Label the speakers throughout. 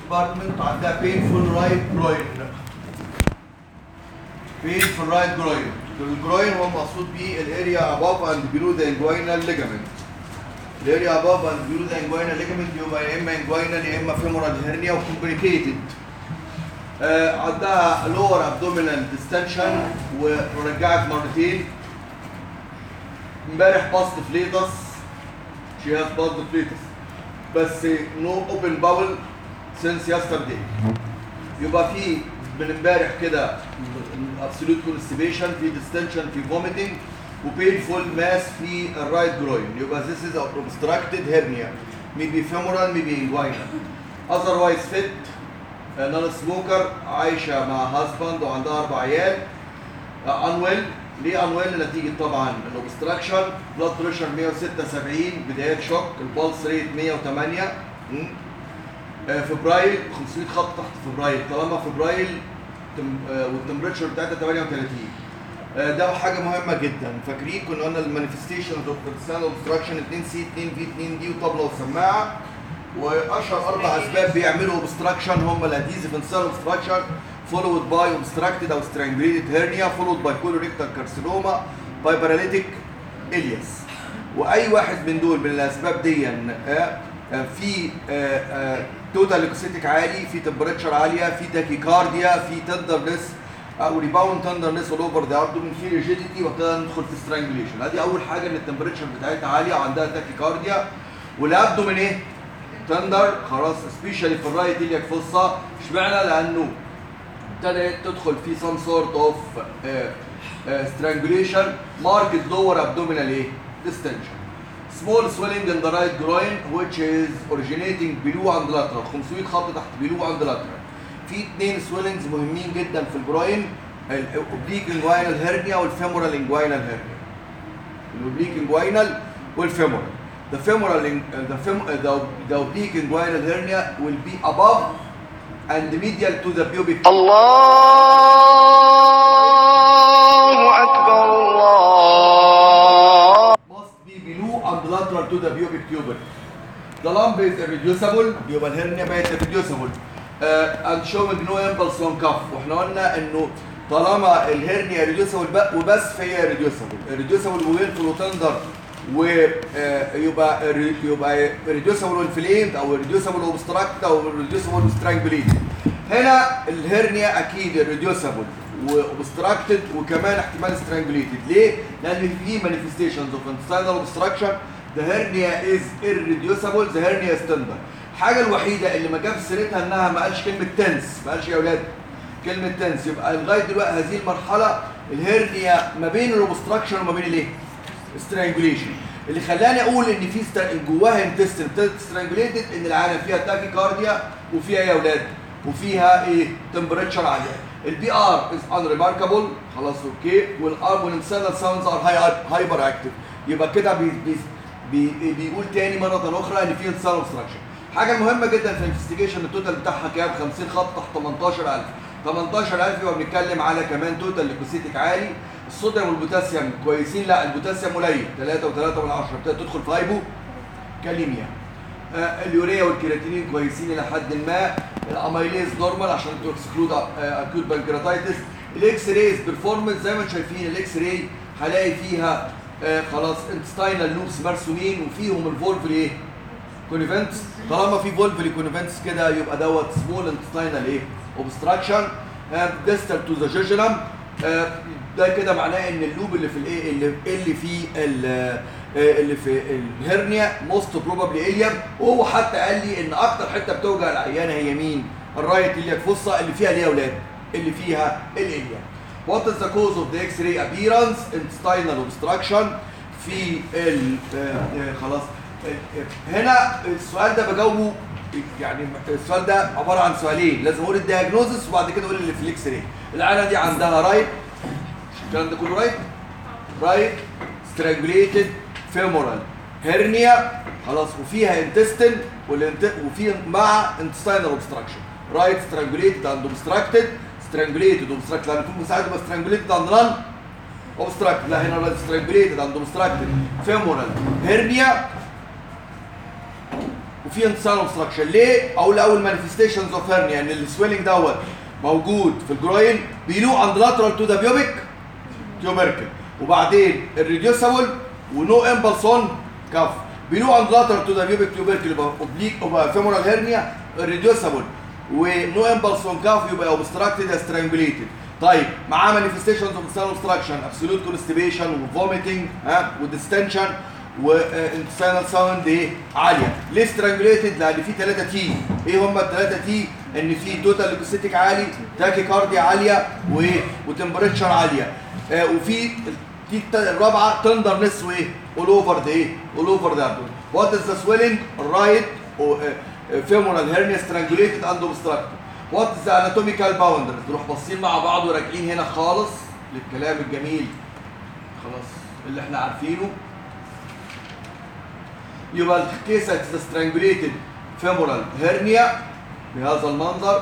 Speaker 1: ديبارتمنت عندها painful right groin painful right groin الجروين هو المقصود بيه الاريا above and below the inguinal ligament الاريا above and below the inguinal ligament يبقى يا اما inguinal يا اما femoral hernia وكومبليكيتد آه عندها lower abdominal distension ورجعت مرتين امبارح باست فليتس she has باست فليتس بس no open bowel since yesterday يبقى في من امبارح كده absolute constipation في distension في vomiting وبينفول ماس في الرايت جروين يبقى this is obstructed hernia maybe femoral maybe inguinal otherwise fit نون سموكر عايشه مع هازباند وعندها اربع عيال انويل ليه انويل نتيجه طبعا الاوبستراكشن بلاد بريشر 176 بدايات شوك البلس ريت 108 م? آه، فبراير 500 خط تحت فبراير طالما فبراير تم- آه، والتمبريتشر بتاعتها 38 آه، ده حاجه مهمه جدا فاكرين كنا قلنا المانيفستيشن اوف بيرسونال اوبستراكشن 2 سي 2 في 2 دي وطبله وسماعه واشهر اربع اسباب بيعملوا اوبستراكشن هم الاديزيف انسان اوبستراكشن followed by obstructed او strangulated hernia followed by colorectal carcinoma by paralytic ileus واي واحد من دول من الاسباب دي آه، آه، في توتال ليكوسيتيك عالي في تمبريتشر عاليه في تاكيكارديا في تندرنس او ريباوند تندرنس اول اوفر ذا ابدومين في ريجيديتي وابتدى ندخل في سترانجليشن ادي اول حاجه ان التمبريتشر بتاعتها عاليه وعندها تاكيكارديا والابدومين ايه؟ تندر خلاص سبيشالي في الرايت الياك فصه اشمعنى؟ لانه ابتدت تدخل في some sort of uh, uh, strangulation marked lower abdominal ايه؟ distension. Small swelling in the right groin which is originating below and lateral 500 خط تحت below and lateral. في اثنين swellings مهمين جدا في الجروين الاوبليك انجوينال هيرنيا والفيمورال انجوينال هيرنيا. الاوبليك انجوينال والفيمورال. The femoral in- uh, the, fem, uh, the, the oblique inguinal hernia will be above and medial to the pubic
Speaker 2: الله أكبر الله
Speaker 1: must be below and lateral to the pubic tuber. The lump is irreducible يبقى الهرنيا بقت irreducible uh, and showing no impulse on cuff واحنا قلنا انه طالما الهرنيا irreducible بق- وبس فهي irreducible irreducible وينفل وتندر ويبقى يبقى irreducible وانفليمد او irreducible وobstruct او irreducible وstrangulated هنا الهرنيا اكيد irreducible وobstructed وكمان احتمال strangulated ليه؟ لان في manifestations of intestinal obstruction the hernia is irreducible the hernia is tender الحاجه الوحيده اللي ما جاب سيرتها انها ما قالش كلمه تنس ما قالش يا اولاد كلمه تنس يبقى لغايه دلوقتي هذه المرحله الهرنيا ما بين الاوبستراكشن وما بين الايه؟ سترانجوليشن اللي خلاني اقول ان في ستر... جواها انتستين ابتدت سترانجوليتد ان العالم فيها تاكي كارديا وفيها يا اولاد وفيها ايه تمبريتشر عاليه البي ار از ان ريماركابل خلاص اوكي والار والانسانال ساوندز ار هاي هايبر اكتف يبقى كده بي بي بي بيقول تاني مره اخرى ان في انسان اوبستراكشن حاجه مهمه جدا في الانفستيجيشن التوتال بتاعها كام 50 خط تحت 18000 18000 يبقى بنتكلم على كمان توتال ليكوسيتيك عالي الصوديوم والبوتاسيوم كويسين لا البوتاسيوم قليل 3 و3 من 10 ابتدت تدخل في هايبو كاليميا آه اليوريا والكرياتينين كويسين الى حد ما الاميليز نورمال عشان تو اكسكلود اكيوت بانكرياتايتس الاكس رايز بيرفورمنس زي ما انتم شايفين الاكس راي هلاقي فيها آه خلاص انتستاينال لوبس مرسومين وفيهم الفولف ايه كونيفنتس طالما في فولفلي كونيفنتس كده يبقى دوت سمول انتستاينال ايه اوبستراكشن ديستال تو ذا جيجنم ده كده معناه ان اللوب اللي في الايه اللي اللي في ال- آه، اللي في الهرنيا موست بروبابلي اليم وهو حتى قال لي ان اكتر حته بتوجع العيانه هي مين؟ الرايت الياك فصه اللي فيها ليه يا اولاد؟ اللي فيها الاليم. What is the cause of the X-ray appearance? Intestinal obstruction في ال آه، آه، خلاص آه، آه، هنا السؤال ده بجاوبه يعني السؤال ده عباره عن سؤالين لازم اقول الدياجنوزس وبعد كده اقول اللي في الاكس راي العينه دي عندها رايت الكلام ده كله رايت رايت سترانجوليتد فيمورال هيرنيا خلاص وفيها انتستين وفي مع انتستينال اوبستراكشن رايت سترانجوليتد اند اوبستراكتد سترانجوليتد اوبستراكتد لان في مساعد يبقى سترانجوليتد اند نان اوبستراكتد لا هنا رايت سترانجوليتد اند اوبستراكتد فيمورال هيرنيا وفي انتصال اوبستراكشن ليه اقول اول مانيفستيشنز اوف هيرنيا ان السويلنج دوت موجود في الجروين بيلو اند لاترال تو ذا بيوبيك تيوبركل وبعدين الريديوسابل ونو امبلس اون كف بيلو اند لاترال تو ذا بيوبيك تيوبركل يبقى اوبليك يبقى فيمورال هيرنيا الريديوسابل ونو امبلس اون كف يبقى اوبستراكتد سترانجوليتد طيب معاه مانيفستيشنز اوف انتستينال اوبستراكشن ابسولوت كونستيبيشن وفوميتنج ها وديستنشن وانتستينال ساوند ايه عاليه ليه سترانجوليتد لان في 3 تي ايه هم الثلاثه تي ان في توتال ليكوسيتيك عالي تاكي كارديا عاليه وايه وتمبريتشر عاليه آه وفي التي الرابعه تندرنس وايه اول اوفر ذا ايه اول اوفر ذا وات از ذا سويلنج رايت femoral hernia strangulated and obstructed what is the anatomical boundaries نروح باصين مع بعض وراجعين هنا خالص للكلام الجميل خلاص اللي احنا عارفينه يبقى الكيس strangulated femoral hernia بهذا المنظر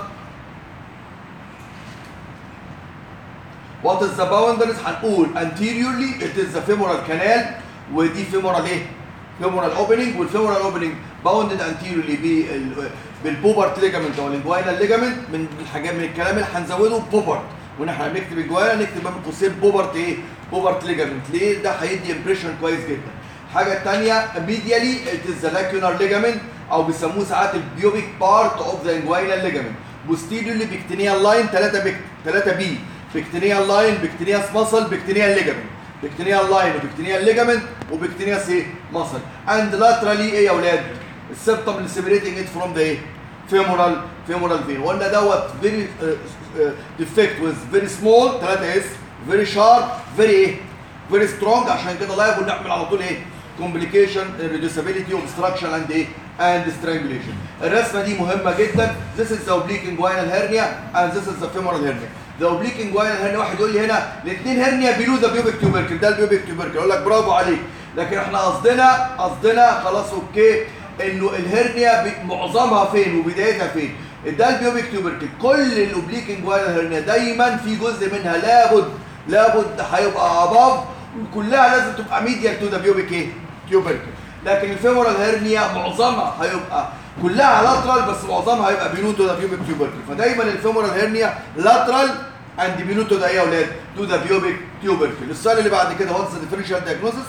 Speaker 1: What is the boundaries هنقول anteriorly it is the femoral canal ودي femoral ايه؟ femoral opening والفيمورال opening bounded anteriorly بال بالبوبرت ليجامنت او الانجوينال ليجامنت من الحاجات من الكلام اللي هنزوده بوبرت واحنا بنكتب الجوانا نكتب بين قوسين بوبرت ايه؟ بوبرت ليجامنت ليه؟ ده هيدي امبريشن كويس جدا. الحاجه الثانيه ميديالي it is the lacunar ligament او بيسموه ساعات البيوبيك بارت اوف ذا انجوينال ليجامنت. posteriorly بكتينيال لاين 3 بك 3 بي بكتينيال لاين بكتينياس ماسل بكتينيال ليجامنت. بكتينيال لاين وبكتينيال ليجامنت وبكتينياس ايه؟ ماسل. اند لاترالي ايه يا اولاد؟ السبتم اللي سيبريتنج ات فروم ذا ايه؟ فيمورال فيمورال فين وقلنا دوت فيري ديفكت ويز فيري سمول 3 اس فيري شارب فيري ايه؟ فيري سترونج عشان كده لايبل نعمل على طول ايه؟ كومبليكيشن ريديوسابيلتي اوبستراكشن اند ايه؟ اند سترانجوليشن الرسمه دي مهمه جدا This is the oblique inguinal hernia and this is the femoral hernia The oblique inguinal hernia واحد يقول لي هنا الاثنين هرنيا بيلو ذا بيوبيك تيوبركل ده البيوبيك تيوبركل اقول لك برافو عليك لكن احنا قصدنا قصدنا خلاص اوكي انه الهرنيا بي- معظمها فين وبدايتها فين ده البيوبيك تيوبركل كل الاوبليك انجوينال هرنيا دايما في جزء منها لابد لابد هيبقى اباف وكلها لازم تبقى ميديال تو ذا بيوبيك ايه تيوبركل لكن الفيمورال هرنيا معظمها هيبقى كلها لاترال بس معظمها هيبقى بينو تو ذا بيوبيك تيوبركل فدايما الفيمورال هرنيا لاترال اند بينو تو ذا ايه يا اولاد تو ذا بيوبيك تيوبركل السؤال اللي بعد كده واتس ذا ديفرنشال دايجنوستس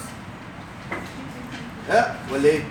Speaker 1: ها ولا ايه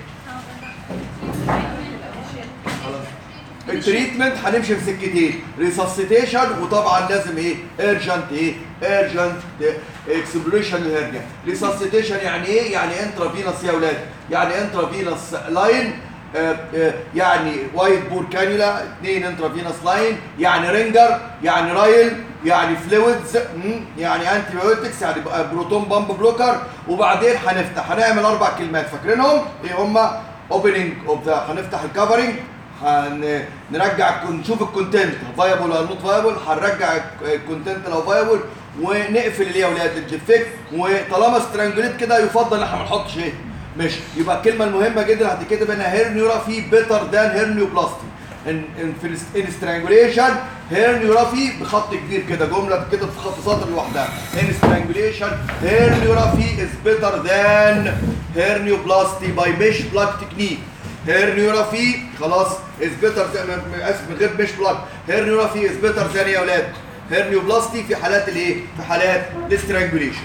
Speaker 1: خلاص التريتمنت هنمشي في سكتين ريسسيتيشن وطبعا لازم ايه ايرجنت ايه ايرجنت اكسبلوريشن للهرنيا ريسسيتيشن يعني ايه يعني انترافينوس يا اولاد يعني انترافينوس لاين آه، آه، يعني وايت بور كانيولا اثنين انترافينوس لاين يعني رينجر يعني رايل يعني فلويدز يعني انتي بايوتكس يعني بقى بروتون بامب بلوكر وبعدين هنفتح هنعمل اربع كلمات فاكرينهم ايه هما اوبننج اوف ذا هنفتح الكفرنج هنرجع نشوف الكونتنت فايبل ولا نوت فايبل هنرجع الكونتنت لو فايبل ونقفل اللي هي اولاد الديفكت وطالما سترانجوليت كده يفضل ان احنا ما نحطش ايه ماشي يبقى الكلمه المهمه جدا هتتكتب هنا هيرنيورافي بيتر ذان هيرنيوبلاستي ان ان في ان سترانجوليشن هيرنيورافي بخط كبير كده جمله كده في خط سطر لوحدها ان سترانجوليشن هيرنيورافي از بيتر ذان هيرنيوبلاستي باي ميش بلاك تكنيك هيرنيورافي خلاص از بيتر اسف من غير مش بلاك هيرنيورافي از بيتر ذان يا اولاد هيرنيوبلاستي في حالات الايه؟ في حالات الاسترانجوليشن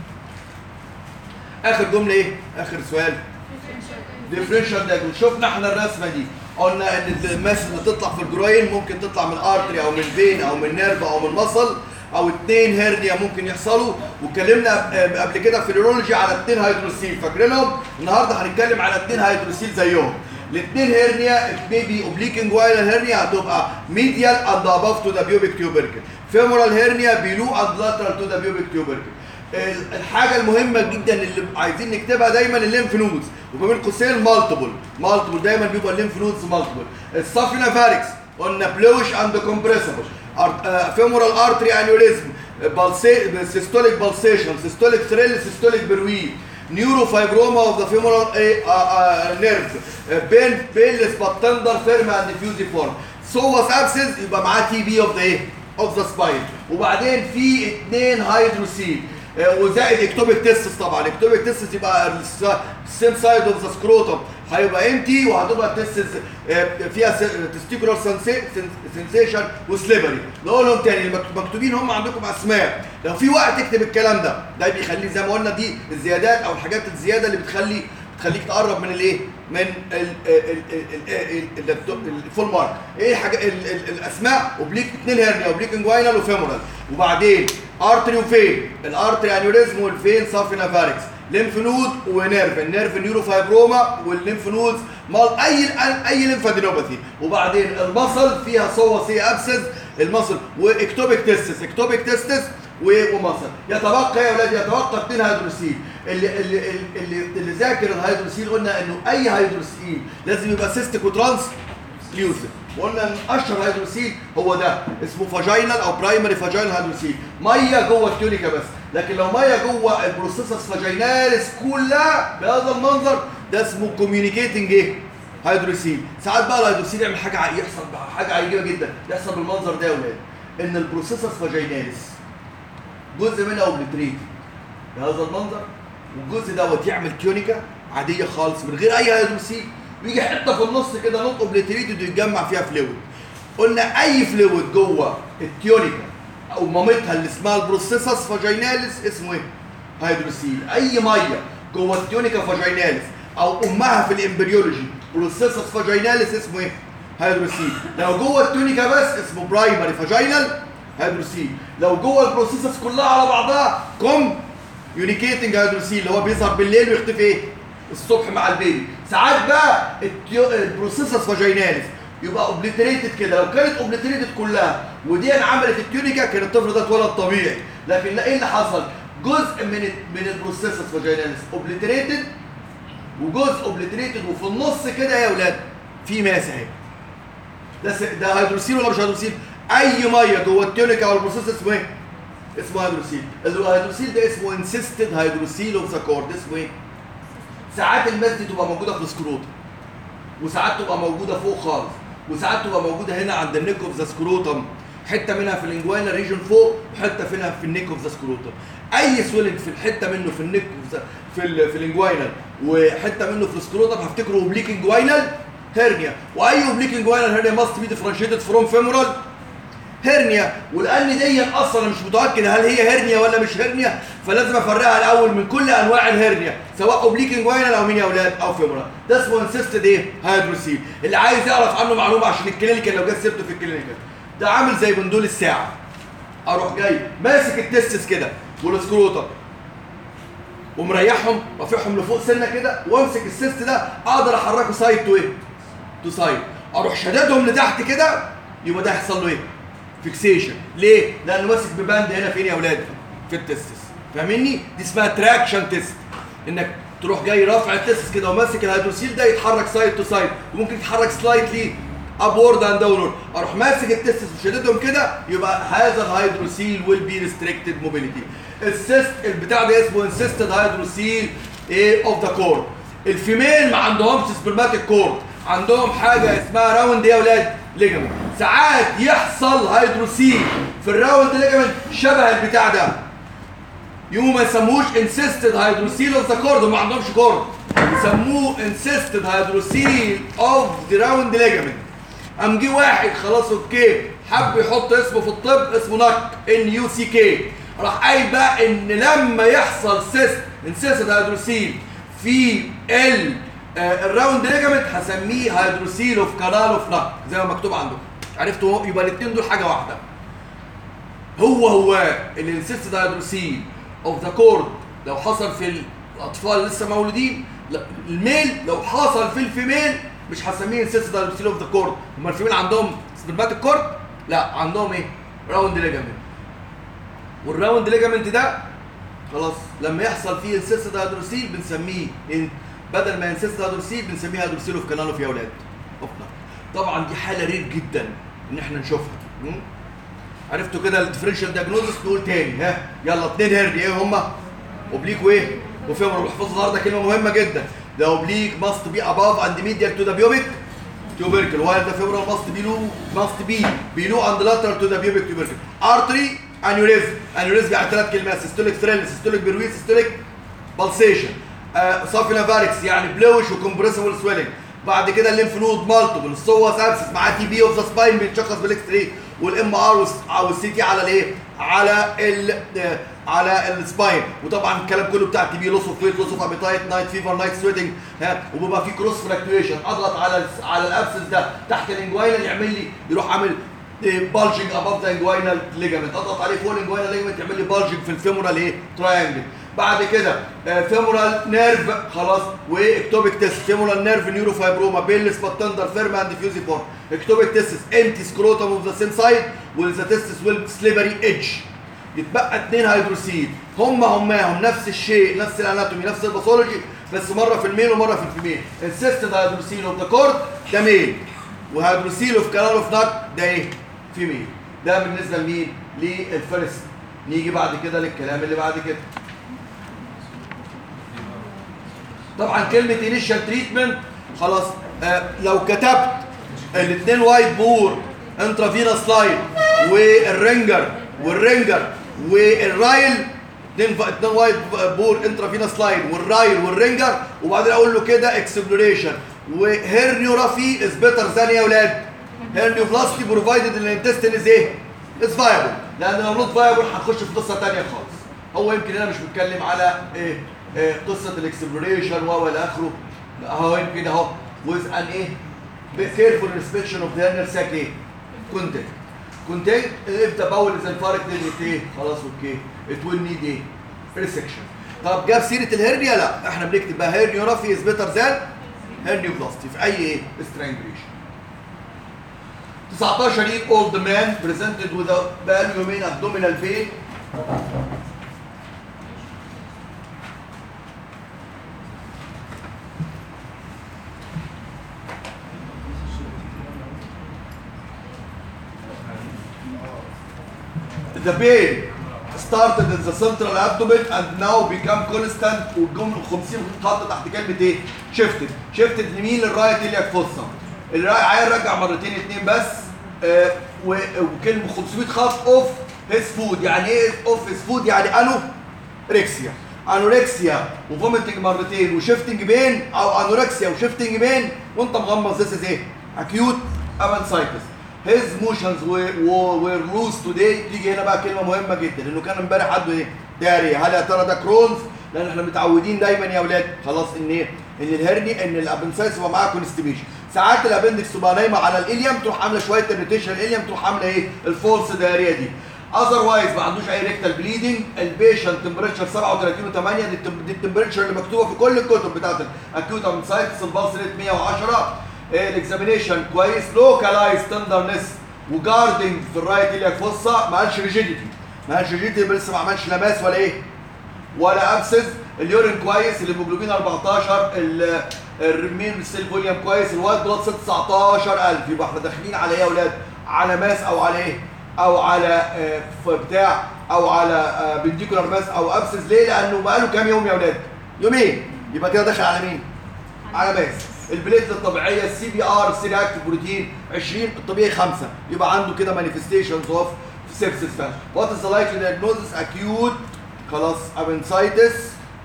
Speaker 1: اخر جمله ايه؟ اخر سؤال ديفرنشال دايجنوز شفنا احنا الرسمه دي قلنا ان الماس اللي تطلع في الجروين ممكن تطلع من ارتري او من فين او من نيرف او من مصل او اتنين هيرنيا ممكن يحصلوا واتكلمنا قبل كده في اليورولوجي على اتنين هيدروسيل فاكرينهم النهارده هنتكلم على اتنين هيدروسيل زيهم الاثنين هيرنيا ميبي اوبليك انجوينال هيرنيا هتبقى ميديال اند اباف تو ذا بيوبيك تيوبركل فيمورال هيرنيا بيلو اند لاترال تو ذا بيوبيك تيوبركل الحاجه المهمه جدا اللي عايزين نكتبها دايما الليمف نودز وما بين قوسين مالتيبل مالتيبل دايما بيبقى الليمف نودز مالتيبل السافينا فاركس قلنا بلوش اند كومبريسبل فيمورال ارتري انيوريزم سيستوليك بالسيشن سيستوليك ثريل سيستوليك برويد نيورو فايبروما اوف ذا فيمورال نيرف بين بيلس باتندر فيرم اند ديفيوزي فورم سوس ابسنس يبقى معاه تي بي اوف ذا ايه؟ اوف ذا سباين وبعدين في اثنين هيدروسيل آه، وزائد اكتوبيك تيستس طبعا اكتوبيك تيستس يبقى السيم سايد اوف ذا سكروتم هيبقى امتي وهتبقى تيستس فيها تستيكولار سنسيشن وسليبري نقولهم تاني المكت- مكتوبين هم عندكم اسماء لو في وقت اكتب الكلام ده ده بيخليه زي ما قلنا دي الزيادات او الحاجات الزياده اللي بتخلي تخليك تقرب من الايه؟ من ال- ال- ال- ال- ال- الفول مارك ايه حاجه ال- ال- الاسماء اوبليك اثنين هيرنيا اوبليك انجوينال وفيمورال وبعدين ارتري وفين الارتري انيوريزم والفين صافينا فاركس ليمف نود ونيرف النيرف نيورو فايبروما والليمف نودز مال اي اي ليمفادينوباثي وبعدين المصل فيها صوة سي ابسس المصل واكتوبيك تيستس اكتوبيك تيستس و- ومصل يتبقى يا اولاد يتبقى اثنين هيدروسيل اللي اللي اللي, اللي ذاكر الهيدروسيل قلنا انه اي هيدروسيل لازم يبقى سيستيك وترانس ليوسف وقلنا ان اشهر هيدروسيل هو ده اسمه فاجينال او برايمري فاجينال هيدروسيل ميه جوه التونيكا بس لكن لو ميه جوه البروسيسس فاجيناليس كلها بهذا المنظر ده اسمه كوميونيكيتنج ايه هيدروسيل ساعات بقى الهيدروسيل يعمل حاجه ع- يحصل بقى حاجه عجيبه جدا يحصل بالمنظر ده يا اولاد ان البروسيسس فاجيناليس جزء منها اوبليتريت بهذا المنظر والجزء دوت يعمل تيونيكا عاديه خالص من غير اي هيدروسيل ويجي حته في النص كده نوت اوبليتريتد ويتجمع فيها فلويد قلنا اي فلويد جوه التيونيكا او مامتها اللي اسمها البروسيسس فاجيناليس اسمه ايه؟ هيدروسيل اي ميه جوه التيونيكا فاجيناليس او امها في الامبريولوجي بروسيسس فاجيناليس اسمه ايه؟ هيدروسيل لو جوه التونيكا بس اسمه برايمري فاجينال هيدروسيل لو جوه البروسيسس كلها على بعضها كوم يونيكيتنج هيدروسيل اللي هو بيظهر بالليل ويختفي ايه؟ الصبح مع البيبي ساعات بقى التيو... البروسيسس فاجيناليس يبقى اوبليتريتد كده لو كانت اوبليتريتد كلها ودي عملت التيونيكا كان الطفل ده اتولد طبيعي لكن لا ايه اللي حصل؟ جزء من ال- من البروسيسس فاجيناليس اوبليتريتد وجزء اوبليتريتد وفي النص كده يا اولاد في ماس اهي ده س- ده هيدروسيل ولا مش هيدروسيل؟ اي ميه جوه التيونيكا او البروسيس اسمه ايه؟ اسمه هيدروسيل الهيدروسيل ده اسمه انسيستد هيدروسيل اوف ذا كورد اسمه ايه؟ ساعات الماس دي تبقى موجوده في السكروتم وساعات تبقى موجوده فوق خالص وساعات تبقى موجوده هنا عند النيك اوف ذا سكروتم حته منها في الانجوانا ريجن فوق وحته منها في النيك اوف ذا سكروتم اي سويلنج في الحته منه في النيك اوف ذا في ال في الانجواينال وحته منه في السكروتم هفتكره اوبليك انجواينال هيرنيا واي اوبليك انجواينال هيرنيا ماست بي ديفرنشيتد فروم فيمورال هرنيا ولان دي اصلا أنا مش متاكد هل هي هرنيا ولا مش هرنيا فلازم افرقها الاول من كل انواع الهرنيا سواء اوبليك انجوينال او مين يا اولاد او فيمورال ده اسمه انسيستد ايه هيدروسيل اللي عايز يعرف عنه معلومه عشان الكلينيكال لو جت سيرته في الكلينيكال ده عامل زي بندول الساعه اروح جاي ماسك التستس كده والسكروتم ومريحهم رافعهم لفوق سنه كده وامسك السيست ده اقدر احركه سايد تو ايه؟ تو سايد اروح شددهم لتحت كده يبقى ده هيحصل له ايه؟ فيكسيشن ليه؟ لانه ماسك بباند هنا فين يا اولاد؟ في التستس فاهمني؟ دي اسمها تراكشن تيست انك تروح جاي رافع التستس كده وماسك الهيدروسيل ده يتحرك سايد تو سايد وممكن يتحرك سلايتلي ابورد اند داونورد اروح ماسك التستس وشددهم كده يبقى هذا الهيدروسيل ويل بي ريستريكتد موبيليتي السيست البتاع ده اسمه انسيستد هيدروسيل ايه اوف ذا كورد الفيميل ما عندهمش سبرماتيك كورد عندهم حاجه اسمها راوند يا اولاد ليجامنت ساعات يحصل هيدروسيل في الراوند ليجامنت شبه البتاع ده يوم ما يسموهوش انسيستد هيدروسيل اوف ذا كورد ما عندهمش كورد يسموه انسيستد هيدروسيل اوف ذا راوند ليجامنت قام جه واحد خلاص اوكي حب يحط اسمه في الطب اسمه نك ان يو سي كي راح قايل بقى ان لما يحصل سيست انسيستد هيدروسيل في ال آه، الراوند ليجامنت هسميه هيدروسيل اوف كانال اوف نك زي ما مكتوب عندكم عرفتوا يبقى الاثنين دول حاجه واحده هو هو الانسيستد هيدروسيل اوف ذا كورد لو حصل في الاطفال لسه مولودين لا، الميل لو حصل في الفيميل مش هسميه انسيستد هيدروسيل اوف ذا كورد هم الفيميل عندهم سبرماتيك كورد لا عندهم ايه راوند ليجامنت والراوند ليجامنت ده خلاص لما يحصل فيه انسيستد هيدروسيل بنسميه إن بدل ما انسيستد هيدروسيل بنسميه هيدروسيل اوف كانال اوف يا اولاد أوبنا. طبعا دي حاله رير جدا ان احنا نشوفها م? عرفتوا كده الديفرنشال دياجنوزس نقول تاني ها يلا اتنين هرني ايه هما اوبليك وايه وفيمر واحفظوا النهارده كلمه مهمه جدا ده اوبليك ماست بي اباف اند ميديال تو ذا بيوبيك tubercle while the femoral must be low must be below and lateral to the pubic tubercle artery انيوريزم انيوريزم يعني ثلاث كلمات سيستوليك ثريل سيستوليك بيرويد سيستوليك بالسيشن صافي لافاركس يعني بلوش وكمبريسبل سويلنج بعد كده الليمف نود مالتيبل السوس ابسس معاه تي بي اوف ذا سباين بيتشخص بالاكس 3 والام ار والسي تي على الايه؟ على ال آه، على السباين وطبعا الكلام كله بتاع تي بي لوس اوف ويت لوس اوف ابيتايت نايت فيفر نايت سويتنج ها وبيبقى في كروس فلاكتويشن اضغط على ال- على الابسس ده تحت الانجوينال يعمل لي يروح عامل بالجنج اباف ذا انجوينال ليجامنت اضغط عليه فوق الانجوينال ليجامنت يعمل لي بالجنج في الفيمورال ايه تراينجل بعد كده فيمورال نيرف خلاص واكتوبيك تيست فيمورال نيرف نيورو فايبروما بيلس باتندر فيرما اند فيوزيفور اكتوبيك تيست امتي سكروتم اوف ذا سيم سايد والذا تيستس ويل سليبري ايدج يتبقى اثنين هيدروسيل هم هماهم نفس الشيء نفس الاناتومي نفس الباثولوجي بس مره في الميل ومره في الفيميل انسيستد هيدروسيل اوف ذا كورد ده ميل وهيدروسيل اوف كانال اوف نات ده ايه؟ فيميل ده بالنسبه لمين؟ للفيرست نيجي بعد كده للكلام اللي بعد كده طبعا كلمه انيشال تريتمنت خلاص آه لو كتبت الاثنين وايت بور انترافينوس لاين والرينجر والرينجر والرايل اثنين اثنين وايت بور انترافينوس لاين والرايل والرينجر وبعدين اقول له كده اكسبلوريشن وهيرنيورافي از بيتر ذان يا اولاد هيرنيوبلاستي بروفايدد ان الانتستين از ايه؟ از فايبل لان لو نوت فايبل هنخش في قصه ثانيه خالص هو يمكن انا مش بتكلم على إيه إيه قصه الاكسبلوريشن و الى اخره اهو يمكن اهو with an ايه careful inspection of the hernia sac ايه contact contact if the bowel is infarcted it ايه خلاص اوكي it will need ايه resection طب جاب سيره الهرنيا لا احنا بنكتب بقى هيرنيورافي از بيتر ذان هيرنيوبلاستي في اي ايه strangulation 19 year old man presented with a بقاله يومين abdominal pain the pain started in the central abdomen and now become constant والجمله 50 خط تحت كلمه ايه؟ شيفتد شيفتد لمين للرايت الياك فوسا العيال رجع مرتين اتنين بس آه و- وكلمه 500 خط اوف هيز فود يعني ايه اوف هيز فود يعني انو ريكسيا انوركسيا وفوميتنج مرتين وشيفتنج بين او انوركسيا وشيفتنج بين وانت مغمض ذس از ايه؟ اكيوت امنسايتس هيز موشنز وير لوز توداي تيجي هنا بقى كلمه مهمه جدا انه كان امبارح عنده ايه؟ داري هل يا ترى ده كرونز؟ لان احنا متعودين دايما يا اولاد خلاص ان ايه؟ ان الهرني ان الابنسايتس يبقى معاها كونستيبيشن ساعات الابندكس تبقى نايمه على الاليم تروح عامله شويه اريتيشن الاليم تروح عامله ايه؟ الفولس داريا دي اذروايز ما عندوش اي ريكتال بليدنج البيشنت تمبريتشر 37 و8 دي التم- دي التمبريتشر اللي مكتوبه في كل الكتب بتاعت الاكيوت امنسايتس البلس ريت 110 الاكزامينيشن كويس لوكالايز تندرنس وجاردنج في الرايت الياك فوسا ما قالش ريجيديتي ما قالش ريجيديتي لسه ما عملش لماس ولا ايه ولا ابسس اليورين كويس الهيموجلوبين 14 ال- الرمين السيل فوليوم كويس الوايت بلاد 19000 يبقى احنا داخلين على ايه يا اولاد على ماس او على ايه او على آه، ف- بتاع او على بنتيكولار ماس او ابسس ليه لانه بقاله كام يوم يا اولاد يومين يبقى كده داخل على مين على ماس البليت الطبيعيه السي بي ار السي اكتيف بروتين 20 الطبيعي 5 يبقى عنده كده مانيفستيشنز اوف سيبسس فان وات از ذا لايكلي diagnosis اكيوت خلاص appendicitis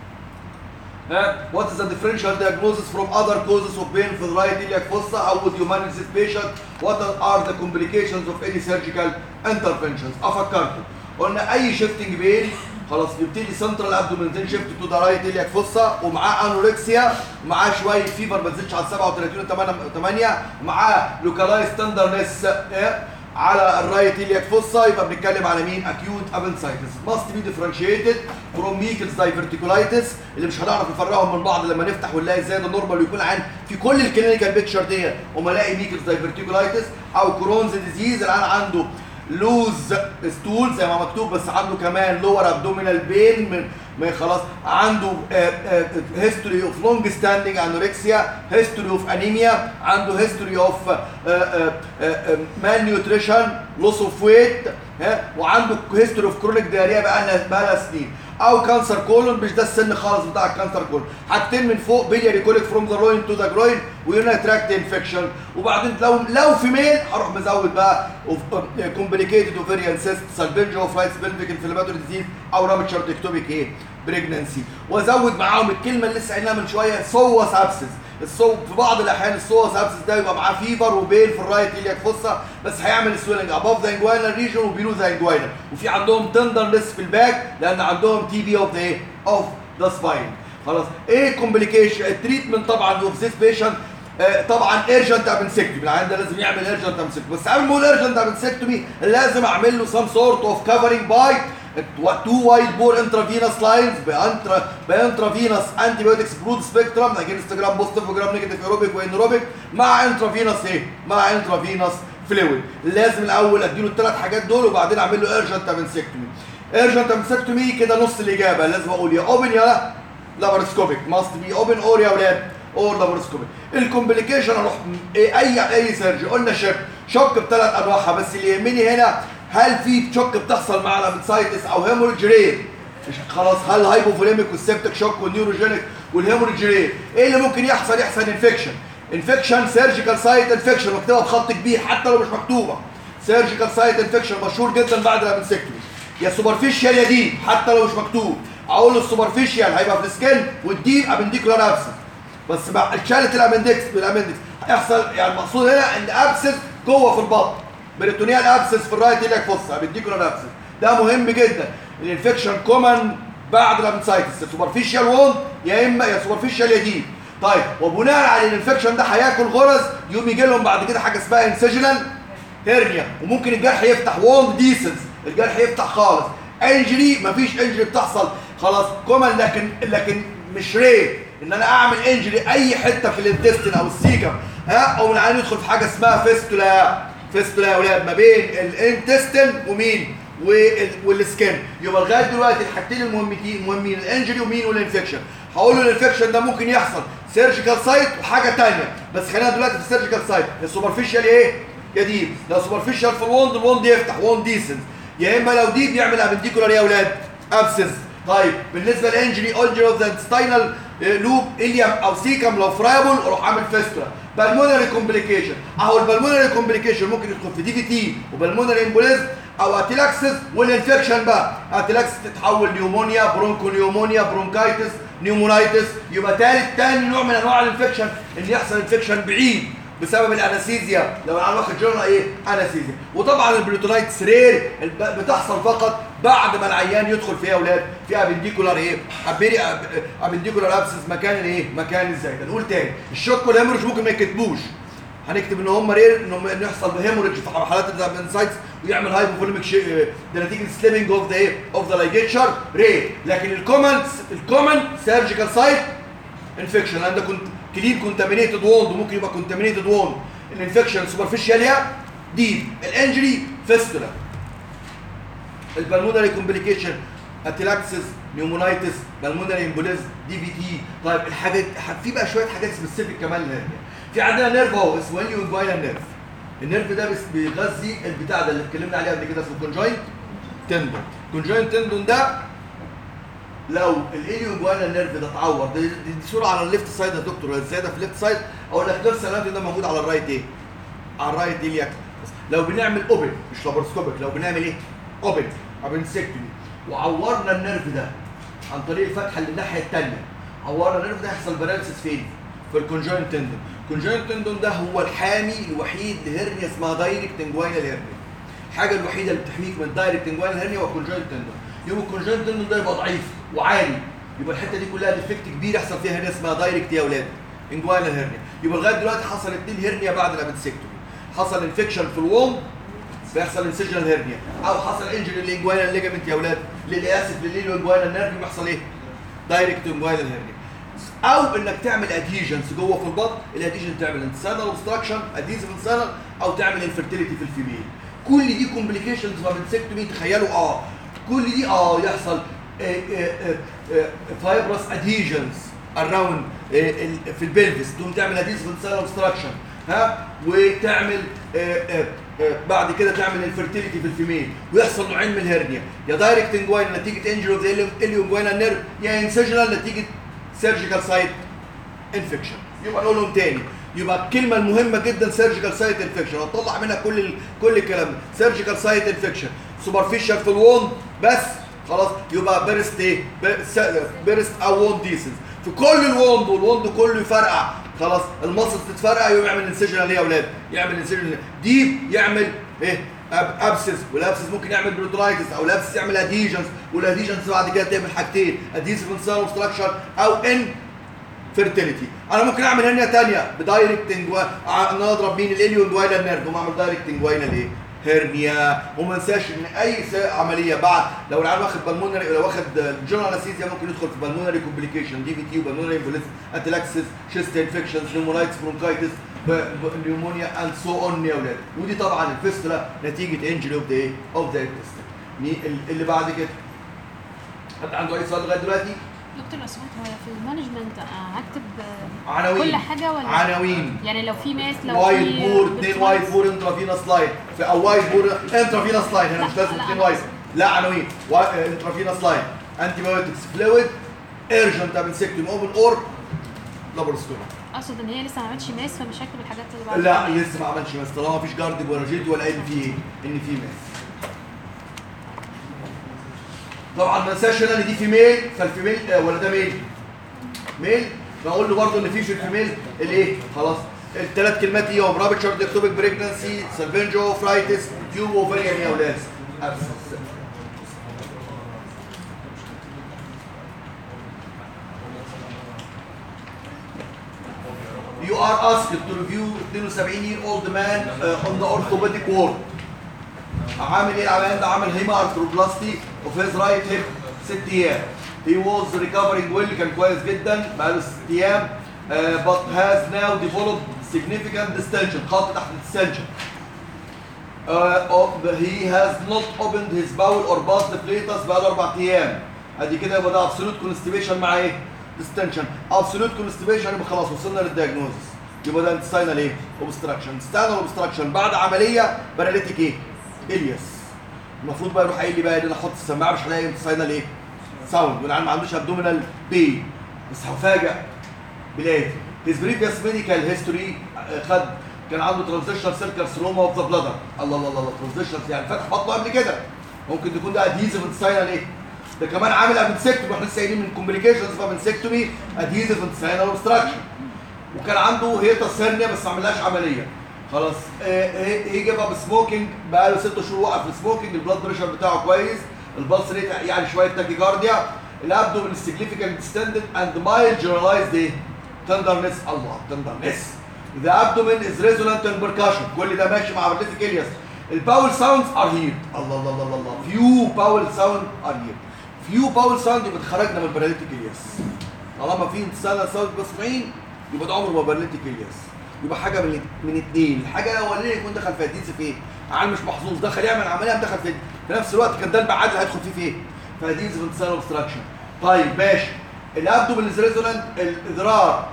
Speaker 1: What is the differential diagnosis from other causes of pain for the right iliac fossa? How would you manage this patient? What are the complications of any surgical interventions? أفكركم قلنا أي شيفتنج بين خلاص بيبتدي سنترال ابدومين then shift to the right iliac fossa ومعاه انوركسيا ومعاه شويه فيفر ما تزيدش على 37 8 ومعاه لوكالايز تندرنس على الرايت إلياك فوسا يبقى بنتكلم على مين اكيوت ابنسايتس must be differentiated from meekles diverticulitis اللي مش هنعرف نفرقهم من بعض لما نفتح ونلاقي ازاي ده نورمال ويكون عن في كل الكلينيكال بيكتشر دي وما الاقي ميكلز diverticulitis او كرونز ديزيز الان عنده لوز ستول زي ما مكتوب بس عنده كمان لور ابدومينال بين من من خلاص عنده هيستوري اوف لونج ستاندينج انوركسيا هيستوري اوف انيميا عنده هيستوري اوف مان نيوتريشن لوس اوف ويت وعنده هيستوري اوف كرونيك داريا بقى لها بقى لها سنين او كانسر كولون مش ده السن خالص بتاع الكانسر كولون حاجتين من فوق بيلياري كوليك فروم ذا لوين تو ذا جروين ويورينري تراكت انفكشن وبعدين لو لو في ميل هروح مزود بقى كومبليكيتد اوفيريان سيست سالفنجو فرايتس بلفيك انفلاماتوري ديزيز او رابتشر تكتوبيك ايه بريجننسي وازود معاهم الكلمه اللي لسه قايلها من شويه سوس ابسس الصو في بعض الاحيان السوس ابسس ده يبقى معاه فيبر وبين في الرايت ايلياك فوسا بس هيعمل سويلنج اباف ذا انجوينال ريجن وبيلو ذا انجوينال وفي عندهم تندرنس في الباك لان عندهم تي بي اوف ذا ايه اوف ذا سباين خلاص ايه كومبليكيشن التريتمنت طبعا اوف ذيس بيشنت طبعا ايرجنت ابنسكتومي العيان ده لازم يعمل ايرجنت ابنسكتومي بس قبل ما اقول ايرجنت ابنسكتومي لازم اعمل له سم سورت اوف كفرنج باي تو وايد بور انترافينوس لاينز بانترا بانترافينوس انتي بايوتكس برود سبيكترم اجينست جرام بوزيتيف وجرام نيجاتيف ايروبيك وانيروبيك مع انترافينوس ايه؟ مع انترافينوس فلويد لازم الاول اديله الثلاث حاجات دول وبعدين اعمل له ايرجنت ابنسكتومي ايرجنت ابنسكتومي كده نص الاجابه لازم اقول يا اوبن يا لابرسكوبيك ماست بي اوبن اور يا اولاد اور لابرسكوبيك الكومبليكيشن اروح إيه اي اي سيرجي قلنا شك شك بثلاث انواعها بس اللي يهمني هنا هل في شك بتحصل مع الابنسايتس او هيموريدج ريت خلاص هل هايبوفوليميك والسيبتك شوك والنيوروجينيك والهيموريدج ريت ايه اللي ممكن يحصل يحصل انفكشن انفكشن سيرجيكال سايت انفكشن مكتوبه بخط كبير حتى لو مش مكتوبه سيرجيكال سايت انفكشن مشهور جدا بعد الابنسكتومي يا سوبرفيشال يا ديب حتى لو مش مكتوب اقول له السوبرفيشال هيبقى في السكن والديب ابنديكولار ابسس بس مع اتشالت الابندكس بالابندكس هيحصل يعني المقصود هنا ان ابسس جوه في البطن بريتونيال ابسس في الرايت ايلك فوسا ابنديكولار ابسس ده مهم جدا الانفكشن كومن بعد الابنسايتس سوبرفيشال ووند يا اما يا سوبرفيشال يا ديب طيب وبناء على الانفكشن ده هياكل غرز يقوم يجي لهم بعد كده حاجه اسمها انسجنال هيرنيا وممكن الجرح يفتح ووند ديسنس الجرح يفتح خالص انجري مفيش انجري بتحصل خلاص كومن لكن لكن مش ريت ان انا اعمل انجري اي حته في الانتستين او السيكم ها او العيان يدخل في حاجه اسمها فيستولا فيستولا يا اولاد ما بين الانتستين ومين وال- والسكن يبقى لغايه دلوقتي الحاجتين المهمتين المهمين الانجري ومين والانفكشن هقول له الانفكشن ده ممكن يحصل سيرجيكال سايت وحاجه ثانيه بس خلينا دلوقتي في السيرجيكال سايت السوبرفيشال ايه يا ديب لو سوبرفيشال في الوند الوند يفتح ووند ديسنس يا اما لو ديب يعمل ابنديكولار يا اولاد ابسس طيب بالنسبه للانجري انجري اوف ذا انتستينال لوب اليم او سيكم لو فرايبل اروح عامل فيستولا بالمونري كومبليكيشن اهو البالمونري كومبليكيشن ممكن يدخل في دي في تي وبالمونري امبوليزم او اتيلاكسس والانفكشن بقى اتيلاكسس تتحول نيومونيا برونكو نيومونيا برونكايتس نيومونايتس يبقى ثالث تاني نوع من انواع الانفكشن ان يحصل انفكشن بعيد بسبب الانستيزيا لو انا واخد جرعه ايه انستيزيا وطبعا البريتونايتس رير الب- بتحصل فقط بعد ما العيان يدخل فيها اولاد في ابنديكولار ايه ابيري ابنديكولار ابسس مكان الايه مكان الزايده نقول تاني الشوك والهيموريج ممكن ما يكتبوش هنكتب ان هم رير ان هم ان يحصل هيموريج في حالات الابنسايتس ويعمل هايبوفوليميك شيء ده نتيجه سليمنج اوف ذا ايه اوف ذا لايجيتشر رير لكن الكومن الكومن سيرجيكال سايت انفكشن لان ده كنت كلين كونتامينيتد ووند وممكن يبقى كونتامينيتد ووند الانفكشن سوبرفيشاليا ديب الانجري فيستولا البلمونري كومبليكيشن اتيلاكسس نيومونايتس بالمونري امبوليز دي في تي طيب الحاجات في بقى شويه حاجات سبيسيفيك كمان للهرنيا في عندنا نيرف اهو اسمه اليو انجوينال نيرف النيرف ده بس بيغذي البتاع ده اللي اتكلمنا عليه قبل كده اسمه كونجوينت تندون كونجوينت تندون ده لو الاليو انجوينال نيرف ده اتعور دي, دي, دي صوره على الليفت سايد يا دكتور الزياده في الليفت سايد اقول لك نفس النيرف ده موجود على الرايت ايه؟ على الرايت ايلياك لو بنعمل اوبن مش لابروسكوبيك لو بنعمل ايه؟ اوبن ابنسكتومي وعورنا النيرف ده عن طريق الفتحه اللي الناحيه الثانيه عورنا النيرف ده يحصل باراليسيس فين؟ في الكونجوينت تندون الكونجوينت تندون ده هو الحامي الوحيد لهرنيا اسمها دايركت انجوينال هرنيا الحاجه الوحيده اللي بتحميك من دايركت انجوينال هرنيا هو الكونجوينت تندون يوم الكونجوينت تندون ده يبقى ضعيف وعالي يبقى الحته دي كلها ديفكت كبير يحصل فيها هرنيا اسمها دايركت يا اولاد انجوينال هرنيا يبقى لغايه دلوقتي حصل اتنين هرنيا بعد الابنسكتومي حصل انفكشن في الووند بيحصل انسجنال هيرنيا او حصل انجري للانجوينال ليجامنت يا اولاد للاسف لليلو انجوينال نيرف بيحصل ايه؟ دايركت انجوينال هيرنيا او انك تعمل ادهيجنز جوه في البطن الادهيجن تعمل انتسانال اوبستراكشن ادهيزيف انتسانال او تعمل انفيرتيليتي في الفيميل كل دي كومبليكيشنز ما بنسكتومي تخيلوا اه كل دي اه يحصل فايبرس ادهيجنز اراوند في البلفس تقوم تعمل ادهيزيف انتسانال اوبستراكشن ها وتعمل آه، بعد كده تعمل انفيرتيليتي في الفيميل ويحصل نوعين من الهرنيا يا دايركت انجوين نتيجه انجري اوف ذا اليونجوينال نيرف يا انسجنال نتيجه سيرجيكال سايت انفكشن يبقى نقولهم تاني يبقى الكلمه المهمه جدا سيرجيكال سايت انفكشن هتطلع منها كل ال... كل الكلام سيرجيكال سايت انفكشن سوبرفيشال في الوند بس خلاص يبقى بيرست ايه بيرست او ووند ديسنس في كل الوند والوند كله يفرقع خلاص المصل تتفرقع يقوم يعمل انسجن يا اولاد يعمل انسجن ديب يعمل ايه أب- ابسس والابسس ممكن يعمل بروترايتس او الابسس يعمل اديجنز والاديجنز بعد كده تعمل حاجتين اديسيف انسان اوبستراكشن او ان فيرتيليتي انا ممكن اعمل هرنيا ثانيه بدايركتنج نضرب مين الاليون جوايلا نيرف وما اعمل دايركتنج جوايلا ايه هرنيا وما انساش ان اي س- عمليه بعد لو العيال واخد بالمونري لو واخد جنرال انستيزيا ممكن يدخل في بالمونري كومبليكيشن دي في تي وبالمونري امبوليس اتلاكسس شيست انفكشنز نيمونايتس برونكايتس نيومونيا اند سو اون يا اولاد ودي طبعا الفيستولا نتيجه انجري اوف ذا ايه اوف ذا اللي بعد كده حد عنده اي سؤال لغايه دلوقتي
Speaker 3: دكتور لو سمحت هو في المانجمنت آه، هكتب آه،
Speaker 1: عناوين
Speaker 3: كل حاجه ولا
Speaker 1: عناوين
Speaker 3: يعني لو في ماس لو
Speaker 1: وايت
Speaker 3: في
Speaker 1: بور اثنين وايت بور انترافينوس لاين في او وايت بور انترافينوس لاين هنا مش
Speaker 3: لا،
Speaker 1: لازم
Speaker 3: لا،
Speaker 1: اثنين
Speaker 3: أنا
Speaker 1: وايت
Speaker 3: أقصد.
Speaker 1: لا عناوين انترافينوس لاين انتي بايوتكس فلويد ايرجنت ابنسكتوم اوبن اور لابروسكوبي
Speaker 3: اقصد ان هي لسه ما عملتش ماس فمش هكتب الحاجات اللي بعد
Speaker 1: لا
Speaker 3: كده.
Speaker 1: لسه ما عملش ماس طالما ما فيش جارد ولا جيت ولا ان في ان في ماس طبعا ما انساش هنا ان دي فيميل فالفيميل آه، ولا ده ميل ميل بقول له برضه ان في في الفيميل الايه خلاص الثلاث كلمات ايه هم رابتشر ديكتوبيك بريجنسي سلفنجو فرايتس تيوب اوفريان يا اولاد أبسس. You are asked to review 72 year old man uh, on the orthopedic ward. عامل ايه العيان ده عامل هيما ارثروبلاستي اوف هيز رايت هيب ست ايام. He was recovering well كان كويس جدا بقاله ست ايام uh, but has now developed significant distension خط تحت الديستنشن. Uh, of- he has not opened his bowel or passed the flatus بقاله اربع ايام. ادي كده يبقى ده absolute constipation مع ايه؟ ديستنشن. absolute constipation يبقى خلاص وصلنا للدياجنوزس. يبقى ده intestinal ايه؟ obstruction. intestinal obstruction بعد عمليه باراليتيك ايه؟ الياس. المفروض بقى يروح قايل لي بقى ان انا احط السماعه مش هلاقي intestinal ايه؟ ساوند والعيال ما عندوش ابدومينال بي بس هفاجئ بلاد his previous medical history آه، خد كان عنده ترانزيشنال سيل كارسينوما اوف ذا بلادر الله الله الله ترانزيشنال يعني فتح بطنه قبل كده ممكن تكون ده ادهيزيف انتستاينال ايه ده كمان عامل ابنسكتومي احنا لسه قايلين من كومبليكيشنز في ابنسكتومي ادهيزيف انتستاينال اوبستراكشن وكان عنده هيتس هيرنيا بس ما عملهاش عمليه خلاص هي جاب اب سموكينج بقى له ست شهور وقف السموكينج البلاد بريشر بتاعه كويس البلس ريت يعني شويه تاكيكارديا الابدومين significant distended and mild generalized ايه تندرنس الله تندرنس The abdomen is resonant and percussion كل ده ماشي مع بارليتيك الياس الباول ساوندز ار هير الله الله الله الله فيو باول ساوند ار هير فيو باول ساوند يبقى خرجنا من بارليتيك الياس طالما في انتسانة ساوند مسموعين يبقى ده عمره ما بارليتيك الياس يبقى حاجه من من اتنين الحاجه الاولانيه يكون دخل في اديس في ايه؟ عيل مش محظوظ دخل يعمل عمليه قام دخل في في نفس الوقت كان ده البعاد اللي هيدخل فيه في ايه؟ في اديس في انتسانة اوبستراكشن طيب ماشي الابدومين از ريزونانت الاضرار